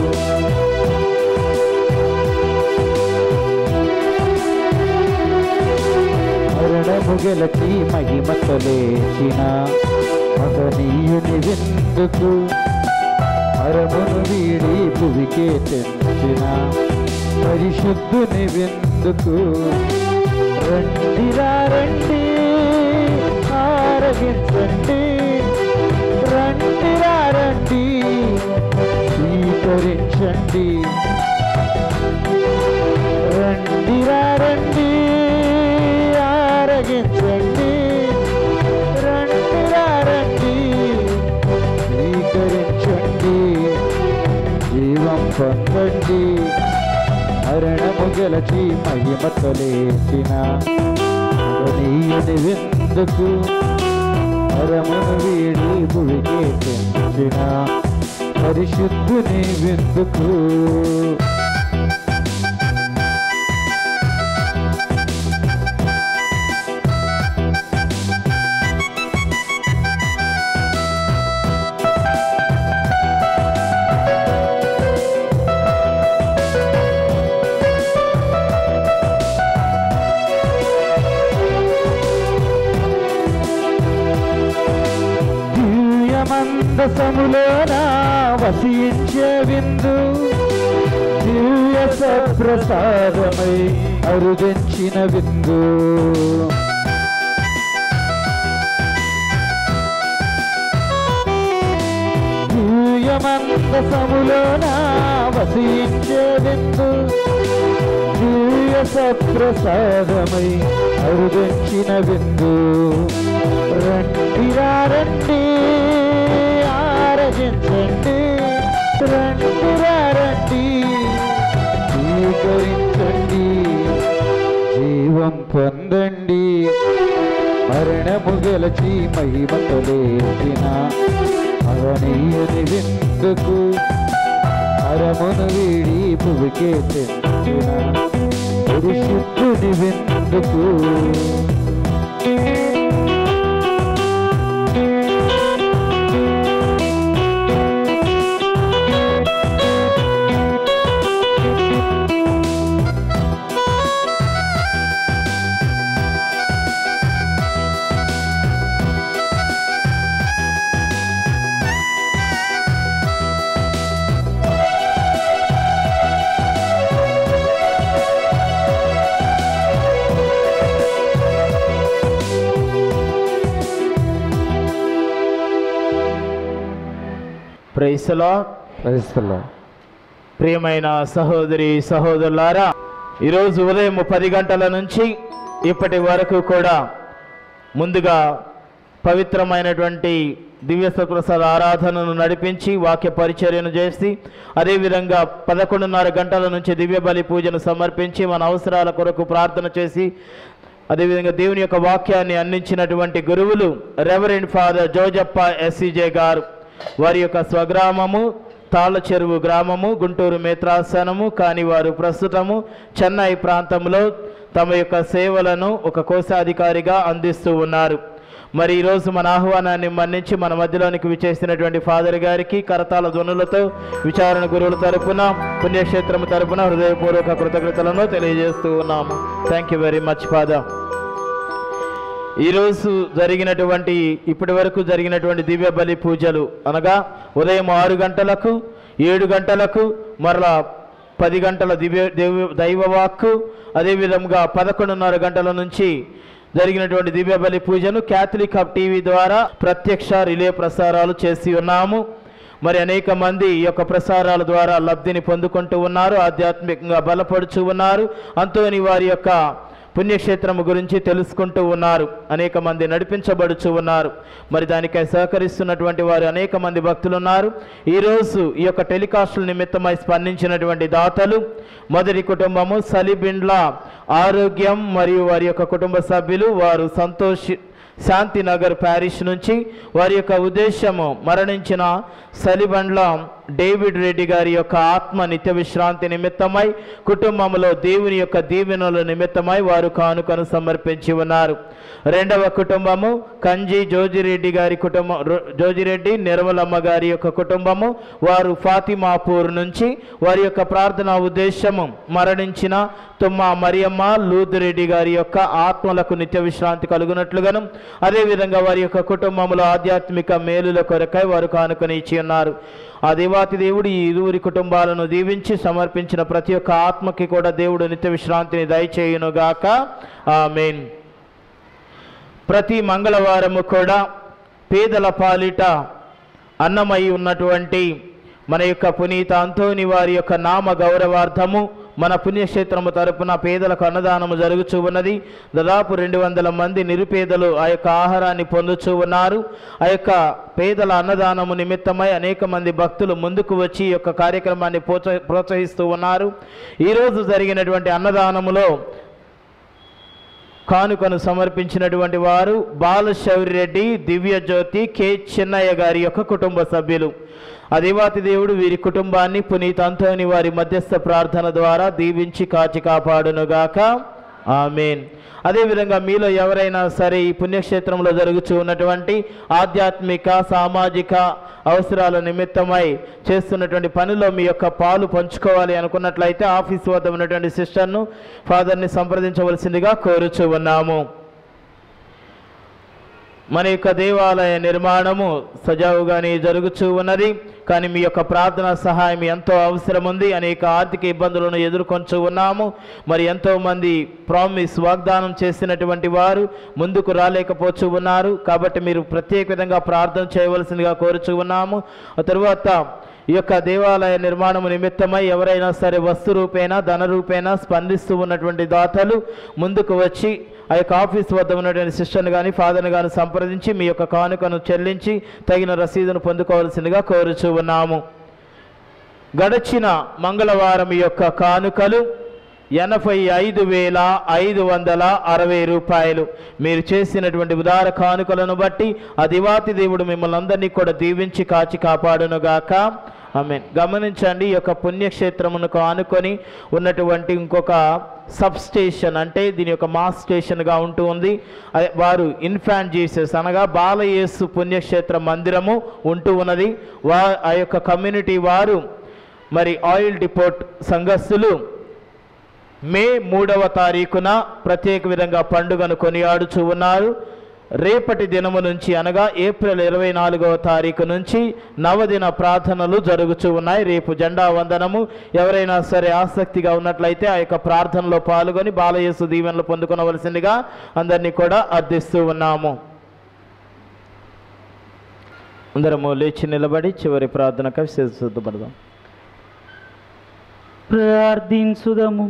[SPEAKER 1] మరణము గెలచి మహిమతో లేచిన మగనీయుని విందుకు పరమును వీడి భువికే తెంచిన పరిశుద్ధుని విందుకు రండిరా రండి ఆరగించండి రండిరా రండి స్వీకరించండి రండిరా రండి ఆరగించండి రండిరా రండి స్వీకరించండి జీవం పొందండి మరణము గెలచి మహిమతో లేచిన నీయుని విందుకు పరమును వీడి భువికి తెంచిన పరిశుద్ధుని విందుకు దివ్యమందసములోన వసించే విందు దివ్య సప్రసాదమై అరుదించిన విందు దివ్యమందసములోన వసించే విందు దివ్య సప్రసాదమై అరుదించిన విందు రండిరా రండి ఆరగించండి రండిరా రండి స్వీకరించండి జీవం పొందండి మరణము గెలచి మహిమతో లేచిన అవనీయుని విందుకు అరమును వీడి భువికే తెంచిన పరిశుద్ధుని విందుకు
[SPEAKER 3] ప్రైసలో
[SPEAKER 1] క్రైస్తలో
[SPEAKER 3] ప్రియమైన సహోదరి సహోదరులారా ఈరోజు ఉదయం పది గంటల నుంచి ఇప్పటి వరకు కూడా ముందుగా పవిత్రమైనటువంటి దివ్య సప్రసాద ఆరాధనను నడిపించి వాక్య పరిచర్యను చేసి అదేవిధంగా పదకొండున్నర గంటల నుంచి దివ్య బలి పూజను సమర్పించి మన అవసరాల కొరకు ప్రార్థన చేసి అదేవిధంగా దేవుని యొక్క వాక్యాన్ని అందించినటువంటి గురువులు రెవరెండ్ ఫాదర్ జోజప్ప ఎస్సీజే గారు వారి యొక్క స్వగ్రామము తాళ్ళ చెరువు గ్రామము గుంటూరు మేత్రాసనము కానీ వారు ప్రస్తుతము చెన్నై ప్రాంతంలో తమ యొక్క సేవలను ఒక కోశాధికారిగా అందిస్తూ ఉన్నారు మరి ఈరోజు మన ఆహ్వానాన్ని మన్నించి మన మధ్యలోనికి విచేసినటువంటి ఫాదర్ గారికి కరతాల ధ్వనులతో విచారణ గురువుల తరపున పుణ్యక్షేత్రం తరపున హృదయపూర్వక కృతజ్ఞతలను తెలియజేస్తూ ఉన్నాము thank you very much father ఈరోజు జరిగినటువంటి ఇప్పటి వరకు జరిగినటువంటి దివ్య బలి పూజలు అనగా ఉదయం ఆరు గంటలకు ఏడు గంటలకు మరలా పది గంటల దివ్య దైవ దైవవాక్కు అదేవిధంగా పదకొండున్నర గంటల నుంచి జరిగినటువంటి దివ్య బలి పూజను క్యాథలిక్ హబ్ టీవీ ద్వారా ప్రత్యక్ష రిలే ప్రసారాలు చేసి ఉన్నాము మరి అనేక మంది ఈ యొక్క ప్రసారాల ద్వారా లబ్ధిని పొందుకుంటూ ఉన్నారు ఆధ్యాత్మికంగా బలపడుచు ఉన్నారు అంతోని వారి యొక్క పుణ్యక్షేత్రము గురించి తెలుసుకుంటూ ఉన్నారు అనేక మంది నడిపించబడుచు ఉన్నారు మరి దానికై సహకరిస్తున్నటువంటి వారు అనేక మంది భక్తులు ఉన్నారు ఈరోజు ఈ యొక్క టెలికాస్టుల నిమిత్తమై స్పందించినటువంటి దాతలు మొదటి కుటుంబము సలిబిండ్ల ఆరోగ్యం మరియు వారి యొక్క కుటుంబ సభ్యులు వారు సంతోషి శాంతినగర్ ప్యారిష్ నుంచి వారి యొక్క ఉద్దేశము మరణించిన సలిబండ్ల డేవిడ్ రెడ్డి గారి యొక్క ఆత్మ నిత్య విశ్రాంతి నిమిత్తమై కుటుంబంలో దేవుని యొక్క దీవెనల నిమిత్తమై వారు కానుకను సమర్పించి ఉన్నారు రెండవ కుటుంబము కంజి జోజిరెడ్డి గారి కుటుంబం రో- జోజిరెడ్డి నిర్మలమ్మ గారి యొక్క కుటుంబము వారు ఫాతిమాపూర్ నుంచి వారి యొక్క ప్రార్థనా ఉద్దేశము మరణించిన తుమ్మ మరియమ్మ లూదురెడ్డి గారి యొక్క ఆత్మలకు నిత్య విశ్రాంతి కలుగునట్లుగాను అదేవిధంగా వారి యొక్క కుటుంబంలో ఆధ్యాత్మిక మేలుల కొరకై వారు కానుకొని ఇచ్చి ఉన్నారు ఆ దేవాతి దేవుడు ఈ ఇరువురి కుటుంబాలను దీవించి సమర్పించిన ప్రతి ఒక్క ఆత్మకి కూడా దేవుడు నిత్య విశ్రాంతిని దయచేయునుగాక ఆమేన్ ప్రతి మంగళవారము కూడా పేదల పాలిట అన్నమై ఉన్నటువంటి మన యొక్క పునీత అంతోని వారి యొక్క నామ గౌరవార్థము మన పుణ్యక్షేత్రము తరపున పేదలకు అన్నదానము జరుగుచూ ఉన్నది దాదాపు రెండు వందల మంది నిరుపేదలు ఆ యొక్క ఆహారాన్ని పొందుచూ ఉన్నారు ఆ యొక్క పేదల అన్నదానము నిమిత్తమై అనేక మంది భక్తులు ముందుకు వచ్చి ఈ యొక్క కార్యక్రమాన్ని ప్రోత్స ప్రోత్సహిస్తూ ఉన్నారు ఈరోజు జరిగినటువంటి అన్నదానములో కానుకను సమర్పించినటువంటి వారు బాలశౌరిరెడ్డి దివ్యజ్యోతి కె చిన్నయ్య గారి యొక్క కుటుంబ సభ్యులు అదేవాతి దేవుడు వీరి కుటుంబాన్ని పునీత్ అంతోని వారి మధ్యస్థ ప్రార్థన ద్వారా దీవించి కాచి కాపాడునుగాక ఆమెన్ అదేవిధంగా మీలో ఎవరైనా సరే ఈ పుణ్యక్షేత్రంలో జరుగుతూ ఉన్నటువంటి ఆధ్యాత్మిక సామాజిక అవసరాల నిమిత్తమై చేస్తున్నటువంటి పనిలో మీ యొక్క పాలు పంచుకోవాలి అనుకున్నట్లయితే ఆఫీస్ వద్ద ఉన్నటువంటి సిస్టర్ను ఫాదర్ని సంప్రదించవలసిందిగా కోరుచూ ఉన్నాము మన యొక్క దేవాలయ నిర్మాణము సజావుగానే జరుగుతూ ఉన్నది కానీ మీ యొక్క ప్రార్థన సహాయం ఎంతో అవసరం ఉంది అనేక ఆర్థిక ఇబ్బందులను ఎదుర్కొంటూ ఉన్నాము మరి ఎంతో మంది ప్రామిస్ వాగ్దానం చేసినటువంటి వారు ముందుకు రాలేకపోతూ ఉన్నారు కాబట్టి మీరు ప్రత్యేక విధంగా ప్రార్థన చేయవలసిందిగా కోరుచూ ఉన్నాము ఆ తరువాత ఈ యొక్క దేవాలయ నిర్మాణము నిమిత్తమై ఎవరైనా సరే వస్తు రూపేణ ధన రూపేణ స్పందిస్తూ ఉన్నటువంటి దాతలు ముందుకు వచ్చి ఆ యొక్క ఆఫీస్ వద్ద ఉన్నటువంటి సిస్టర్ని కానీ ఫాదర్ని కానీ సంప్రదించి మీ యొక్క కానుకను చెల్లించి తగిన రసీదును పొందుకోవాల్సిందిగా కోరుచూ ఉన్నాము గడచిన మంగళవారం యొక్క కానుకలు ఎనభై ఐదు వేల ఐదు వందల అరవై రూపాయలు మీరు చేసినటువంటి ఉదార కానుకలను బట్టి ఆ దివాతి దేవుడు మిమ్మల్ని అందరినీ కూడా దీవించి కాచి కాపాడునుగాక ఆమె గమనించండి ఈ యొక్క పుణ్యక్షేత్రమునకు ఆనుకొని ఉన్నటువంటి ఇంకొక సబ్ స్టేషన్ అంటే దీని యొక్క మాస్ స్టేషన్గా ఉంటూ ఉంది అదే వారు ఇన్ఫాంట్ జీసస్ అనగా బాలయేసు పుణ్యక్షేత్ర మందిరము ఉంటూ ఉన్నది వా ఆ యొక్క కమ్యూనిటీ వారు మరి ఆయిల్ డిపోర్ట్ సంఘస్థులు మే మూడవ తారీఖున ప్రత్యేక విధంగా పండుగను కొనియాడుచూ ఉన్నారు రేపటి దినము నుంచి అనగా ఏప్రిల్ ఇరవై నాలుగవ తారీఖు నుంచి నవదిన ప్రార్థనలు జరుగుతూ ఉన్నాయి రేపు జెండా వందనము ఎవరైనా సరే ఆసక్తిగా ఉన్నట్లయితే ఆ యొక్క ప్రార్థనలో పాల్గొని బాలయేసు దీవెనలు పొందుకొనవలసిందిగా అందరినీ కూడా అర్థిస్తూ ఉన్నాము అందరము లేచి నిలబడి చివరి ప్రార్థనకు సిద్ధపడదాం
[SPEAKER 2] ప్రార్థించుదము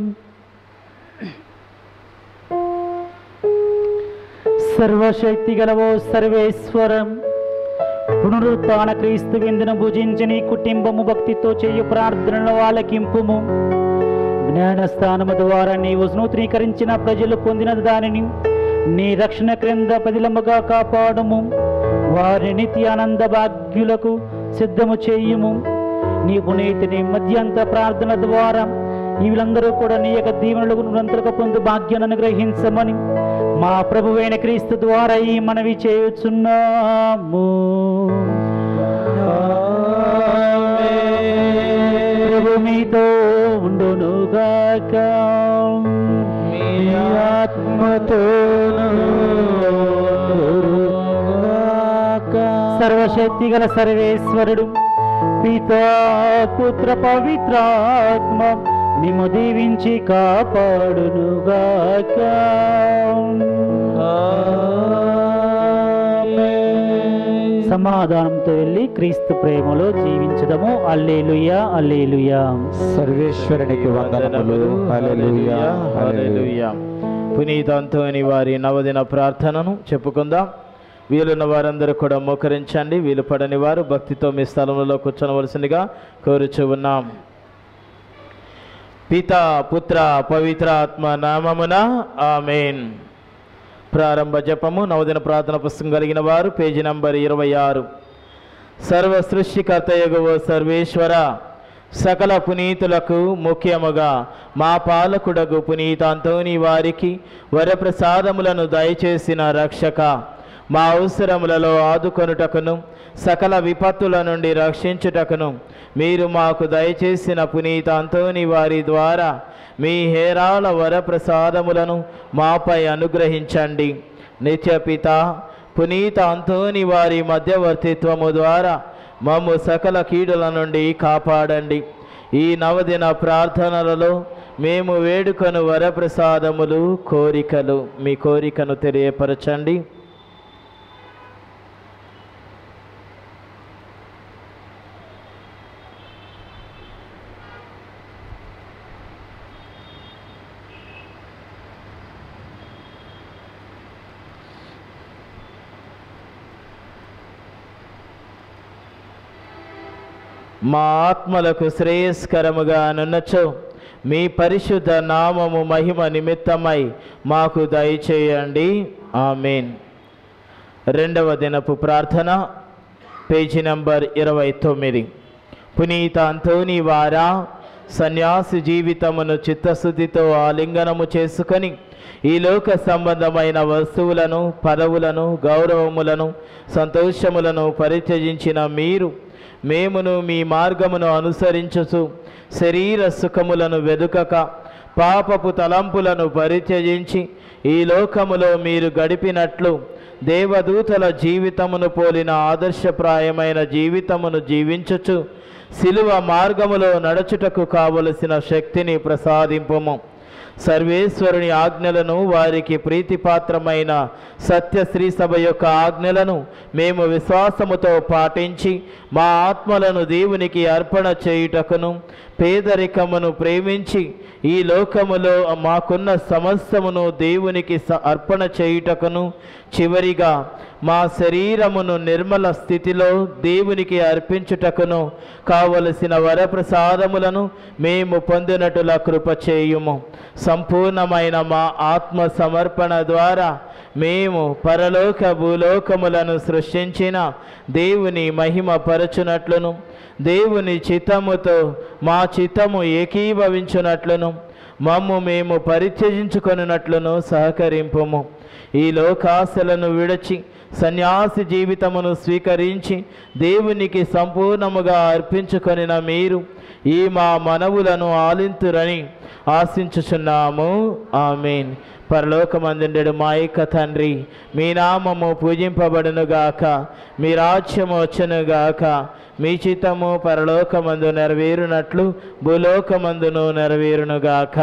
[SPEAKER 2] సర్వశక్తి గలవో సర్వేశ్వరం పునరుత్న క్రీస్తు విందున భుజించని కుటుంబము భక్తితో చేయు ప్రార్థనల ఆలకింపుము జ్ఞానస్థానము ద్వారా నీవు నూతనీకరించిన ప్రజలు పొందిన దానిని నీ రక్షణ క్రింద పదిలముగా కాపాడుము వారి నిత్య ఆనంద భాగ్యులకు సిద్ధము చేయుము నీ పునీతిని మధ్యంత ప్రార్థన ద్వారా వీళ్ళందరూ కూడా నీ యొక్క దీవెనలకు నిరంతరక పొందు భాగ్యాన్ని అనుగ్రహించమని మా ప్రభువైన క్రీస్తు ద్వారా ఈ మనవి చేయుచున్నాము ప్రభు మీతో ఉండునుగాక
[SPEAKER 3] మీ ఆత్మతోను
[SPEAKER 2] సర్వశక్తి గల సర్వేశ్వరుడు పితా పుత్ర పవిత్రాత్మ మిమ్ము దీవించి కాపాడునుగాక సమాధానంతో వెళ్ళి క్రీస్తు ప్రేమలో జీవించదము అల్లేలుయా అల్లేలుయా
[SPEAKER 1] సర్వేశ్వరునికి వందనములు హల్లెలూయా హల్లెలూయా
[SPEAKER 3] హల్లెలూయా. పునీత అంతోని వారి నవదిన ప్రార్థనను చెప్పుకుందాం వీలున్న వారందరూ కూడా మోకరించండి వీలు పడని వారు భక్తితో మీ స్థలంలో కూర్చొనవలసిందిగా కోరుచు ఉన్నాం పిత పుత్ర పవిత్ర ఆత్మ నామమున ఆమెన్ ప్రారంభ జపము నవదిన ప్రార్థన పుస్తకం కలిగిన వారు పేజీ నంబర్ ఇరవై ఆరు సర్వ సృష్టికర్తయగువ సర్వేశ్వర సకల పునీతులకు ముఖ్యముగా మా పాలకుడగు పునీతాంతోని వారికి వరప్రసాదములను దయచేసిన రక్షక మా అవసరములలో ఆదుకొనుటకును సకల విపత్తుల నుండి రక్షించుటకును మీరు మాకు దయచేసిన పునీత అంతోని వారి ద్వారా మీ హేరాల వరప్రసాదములను మాపై అనుగ్రహించండి నిత్యపిత పునీత అంతోని వారి మధ్యవర్తిత్వము ద్వారా మమ్ము సకల కీడుల నుండి కాపాడండి ఈ నవదిన ప్రార్థనలలో మేము వేడుకను వరప్రసాదములు కోరికలు మీ కోరికను తెలియపరచండి మా ఆత్మలకు శ్రేయస్కరముగా నున్నచో మీ పరిశుద్ధ నామము మహిమ నిమిత్తమై మాకు దయచేయండి ఆమెన్ రెండవ దినపు ప్రార్థన పేజీ నంబర్ ఇరవై తొమ్మిది పునీత అంతోని వారా సన్యాసి జీవితమును చిత్తశుద్ధితో ఆలింగనము చేసుకొని ఈ లోక సంబంధమైన వస్తువులను పదవులను గౌరవములను సంతోషములను పరిత్యజించిన మీరు మేమును మీ మార్గమును అనుసరించుచు శరీర సుఖములను వెదుకక పాపపు తలంపులను పరిత్యజించి ఈ లోకములో మీరు గడిపినట్లు దేవదూతల జీవితమును పోలిన ఆదర్శప్రాయమైన జీవితమును జీవించుచు శిలువ మార్గములో నడుచుటకు కావలసిన శక్తిని ప్రసాదింపము సర్వేశ్వరుని ఆజ్ఞలను వారికి ప్రీతిపాత్రమైన సత్య శ్రీ సభ యొక్క ఆజ్ఞలను మేము విశ్వాసముతో పాటించి మా ఆత్మలను దేవునికి అర్పణ చేయుటకును పేదరికమును ప్రేమించి ఈ లోకములో మాకున్న సమస్తమును దేవునికి స- అర్పణ చేయుటకును చివరిగా మా శరీరమును నిర్మల స్థితిలో దేవునికి అర్పించుటకును కావలసిన వరప్రసాదములను మేము పొందినటుల కృప చేయుము సంపూర్ణమైన మా ఆత్మ సమర్పణ ద్వారా మేము పరలోక భూలోకములను సృష్టించిన దేవుని మహిమ పరచునట్లును దేవుని చిత్తముతో మా చిత్తము ఏకీభవించునట్లును మమ్ము మేము పరిత్యజించుకొనున్నట్లును సహకరింపుము ఈ లోకాశలను విడచి సన్యాసి జీవితమును స్వీకరించి దేవునికి సంపూర్ణముగా అర్పించుకొనిన మీరు ఈ మా మనవులను ఆలింతురని ఆశించుచున్నాము ఆమెన్ పరలోకమందుండెడు మా యొక్క తండ్రి మీ నామము పూజింపబడునుగాక మీ రాజ్యము వచ్చునుగాక మీ చిత్తము పరలోకమందు నెరవేరునట్లు భూలోకమందును నెరవేరునుగాక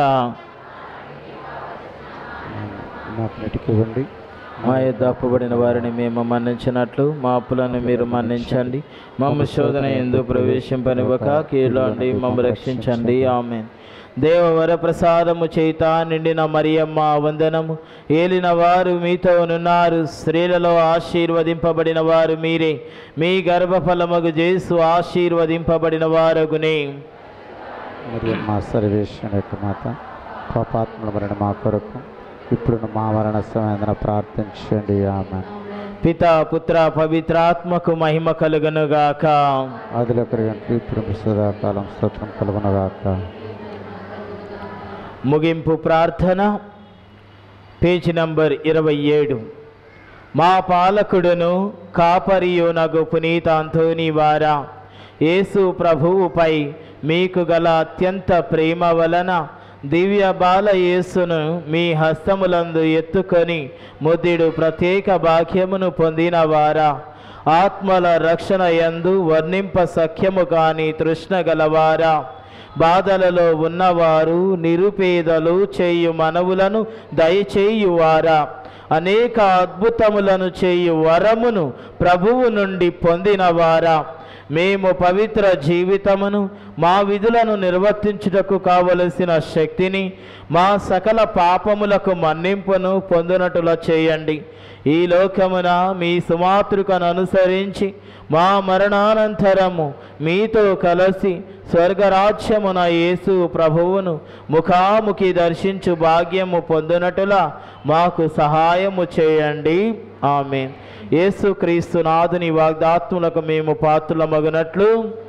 [SPEAKER 1] మాకు నెటికి ఇవ్వండి
[SPEAKER 3] మా యొద్ద అప్పుబడిన వారిని మేము మన్నించినట్లు మా అప్పులను మీరు మన్నించండి మమ్మ శోధన ఎందు ప్రవేశింపనివ్వక కీళ్ళండి మమ్మ రక్షించండి ఆమె దేవవర ప్రసాదము చేత నిండిన మరియమ్మ వందనము ఏలిన వారు మీతో నున్నారు స్త్రీలలో ఆశీర్వదింపబడిన వారు మీరే మీ గర్భఫలమగు జేసు ఆశీర్వదింపబడిన వారగునే
[SPEAKER 1] మరియు మా సర్వేశ్వరుని యొక్క మాత పాపాత్మల మరణ మా కొరకు ఇప్పుడు మా మరణ సమయంలో ప్రార్థించండి ఆమె
[SPEAKER 3] పిత పుత్ర పవిత్రాత్మకు మహిమ కలుగనుగాక
[SPEAKER 1] ఆదిలో కలిగినట్లు ఇప్పుడు సదాకాలం స్తోత్రం కలుగునగాక
[SPEAKER 3] ముగింపు ప్రార్థన పేజీ నంబర్ ఇరవై ఏడు మా పాలకుడును కాపరియునగు పునీత అంతోని వారా యేసు ప్రభువుపై మీకు గల అత్యంత ప్రేమ వలన దివ్య బాల యేసును మీ హస్తములందు ఎత్తుకొని ముద్దుడు ప్రత్యేక భాగ్యమును పొందిన వారా ఆత్మల రక్షణ యందు వర్ణింప సఖ్యము కాని తృష్ణ గలవారా బాధలలో ఉన్నవారు నిరుపేదలు చేయు మనవులను దయచేయువారా అనేక అద్భుతములను చేయు వరమును ప్రభువు నుండి పొందినవారా మేము పవిత్ర జీవితమును మా విధులను నిర్వర్తించుటకు కావలసిన శక్తిని మా సకల పాపములకు మన్నింపును పొందినట్టులా చేయండి ఈ లోకమున మీ సుమాతృకను అనుసరించి మా మరణానంతరము మీతో కలిసి స్వర్గరాజ్యమున యేసు ప్రభువును ముఖాముఖి దర్శించు భాగ్యము పొందినట్టులా మాకు సహాయము చేయండి ఆమె యేసు క్రీస్తు నాథుని వాగ్దాత్ములకు మేము పాత్రులమగునట్లు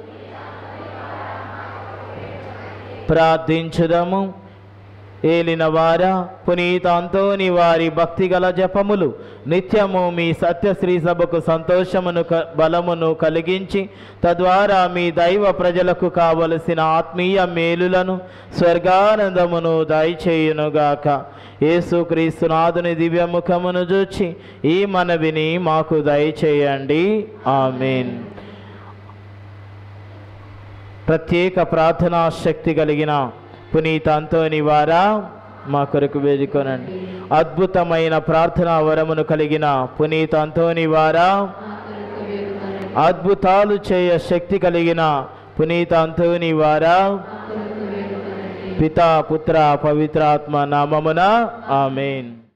[SPEAKER 3] ప్రార్థించుదము ఏలిన వారా పునీత అంతోని వారి భక్తిగల జపములు నిత్యము మీ సత్యశ్రీ సభకు సంతోషమును క- బలమును కలిగించి తద్వారా మీ దైవ ప్రజలకు కావలసిన ఆత్మీయ మేలులను స్వర్గానందమును దయచేయునుగాక యేసుక్రీస్తునాథుని దివ్యముఖమును చూచి ఈ మనవిని మాకు దయచేయండి ఆమెన్ ప్రత్యేక ప్రార్థనా శక్తి కలిగిన పునీత అంతోని వారా మా కొరకు వేడుకొనండి అద్భుతమైన ప్రార్థనా వరమును కలిగిన పునీత అంతోని వారా అద్భుతాలు చేయ శక్తి కలిగిన పునీత అంతోని వారా పితా పుత్ర పవిత్రాత్మ నామమున ఆమెన్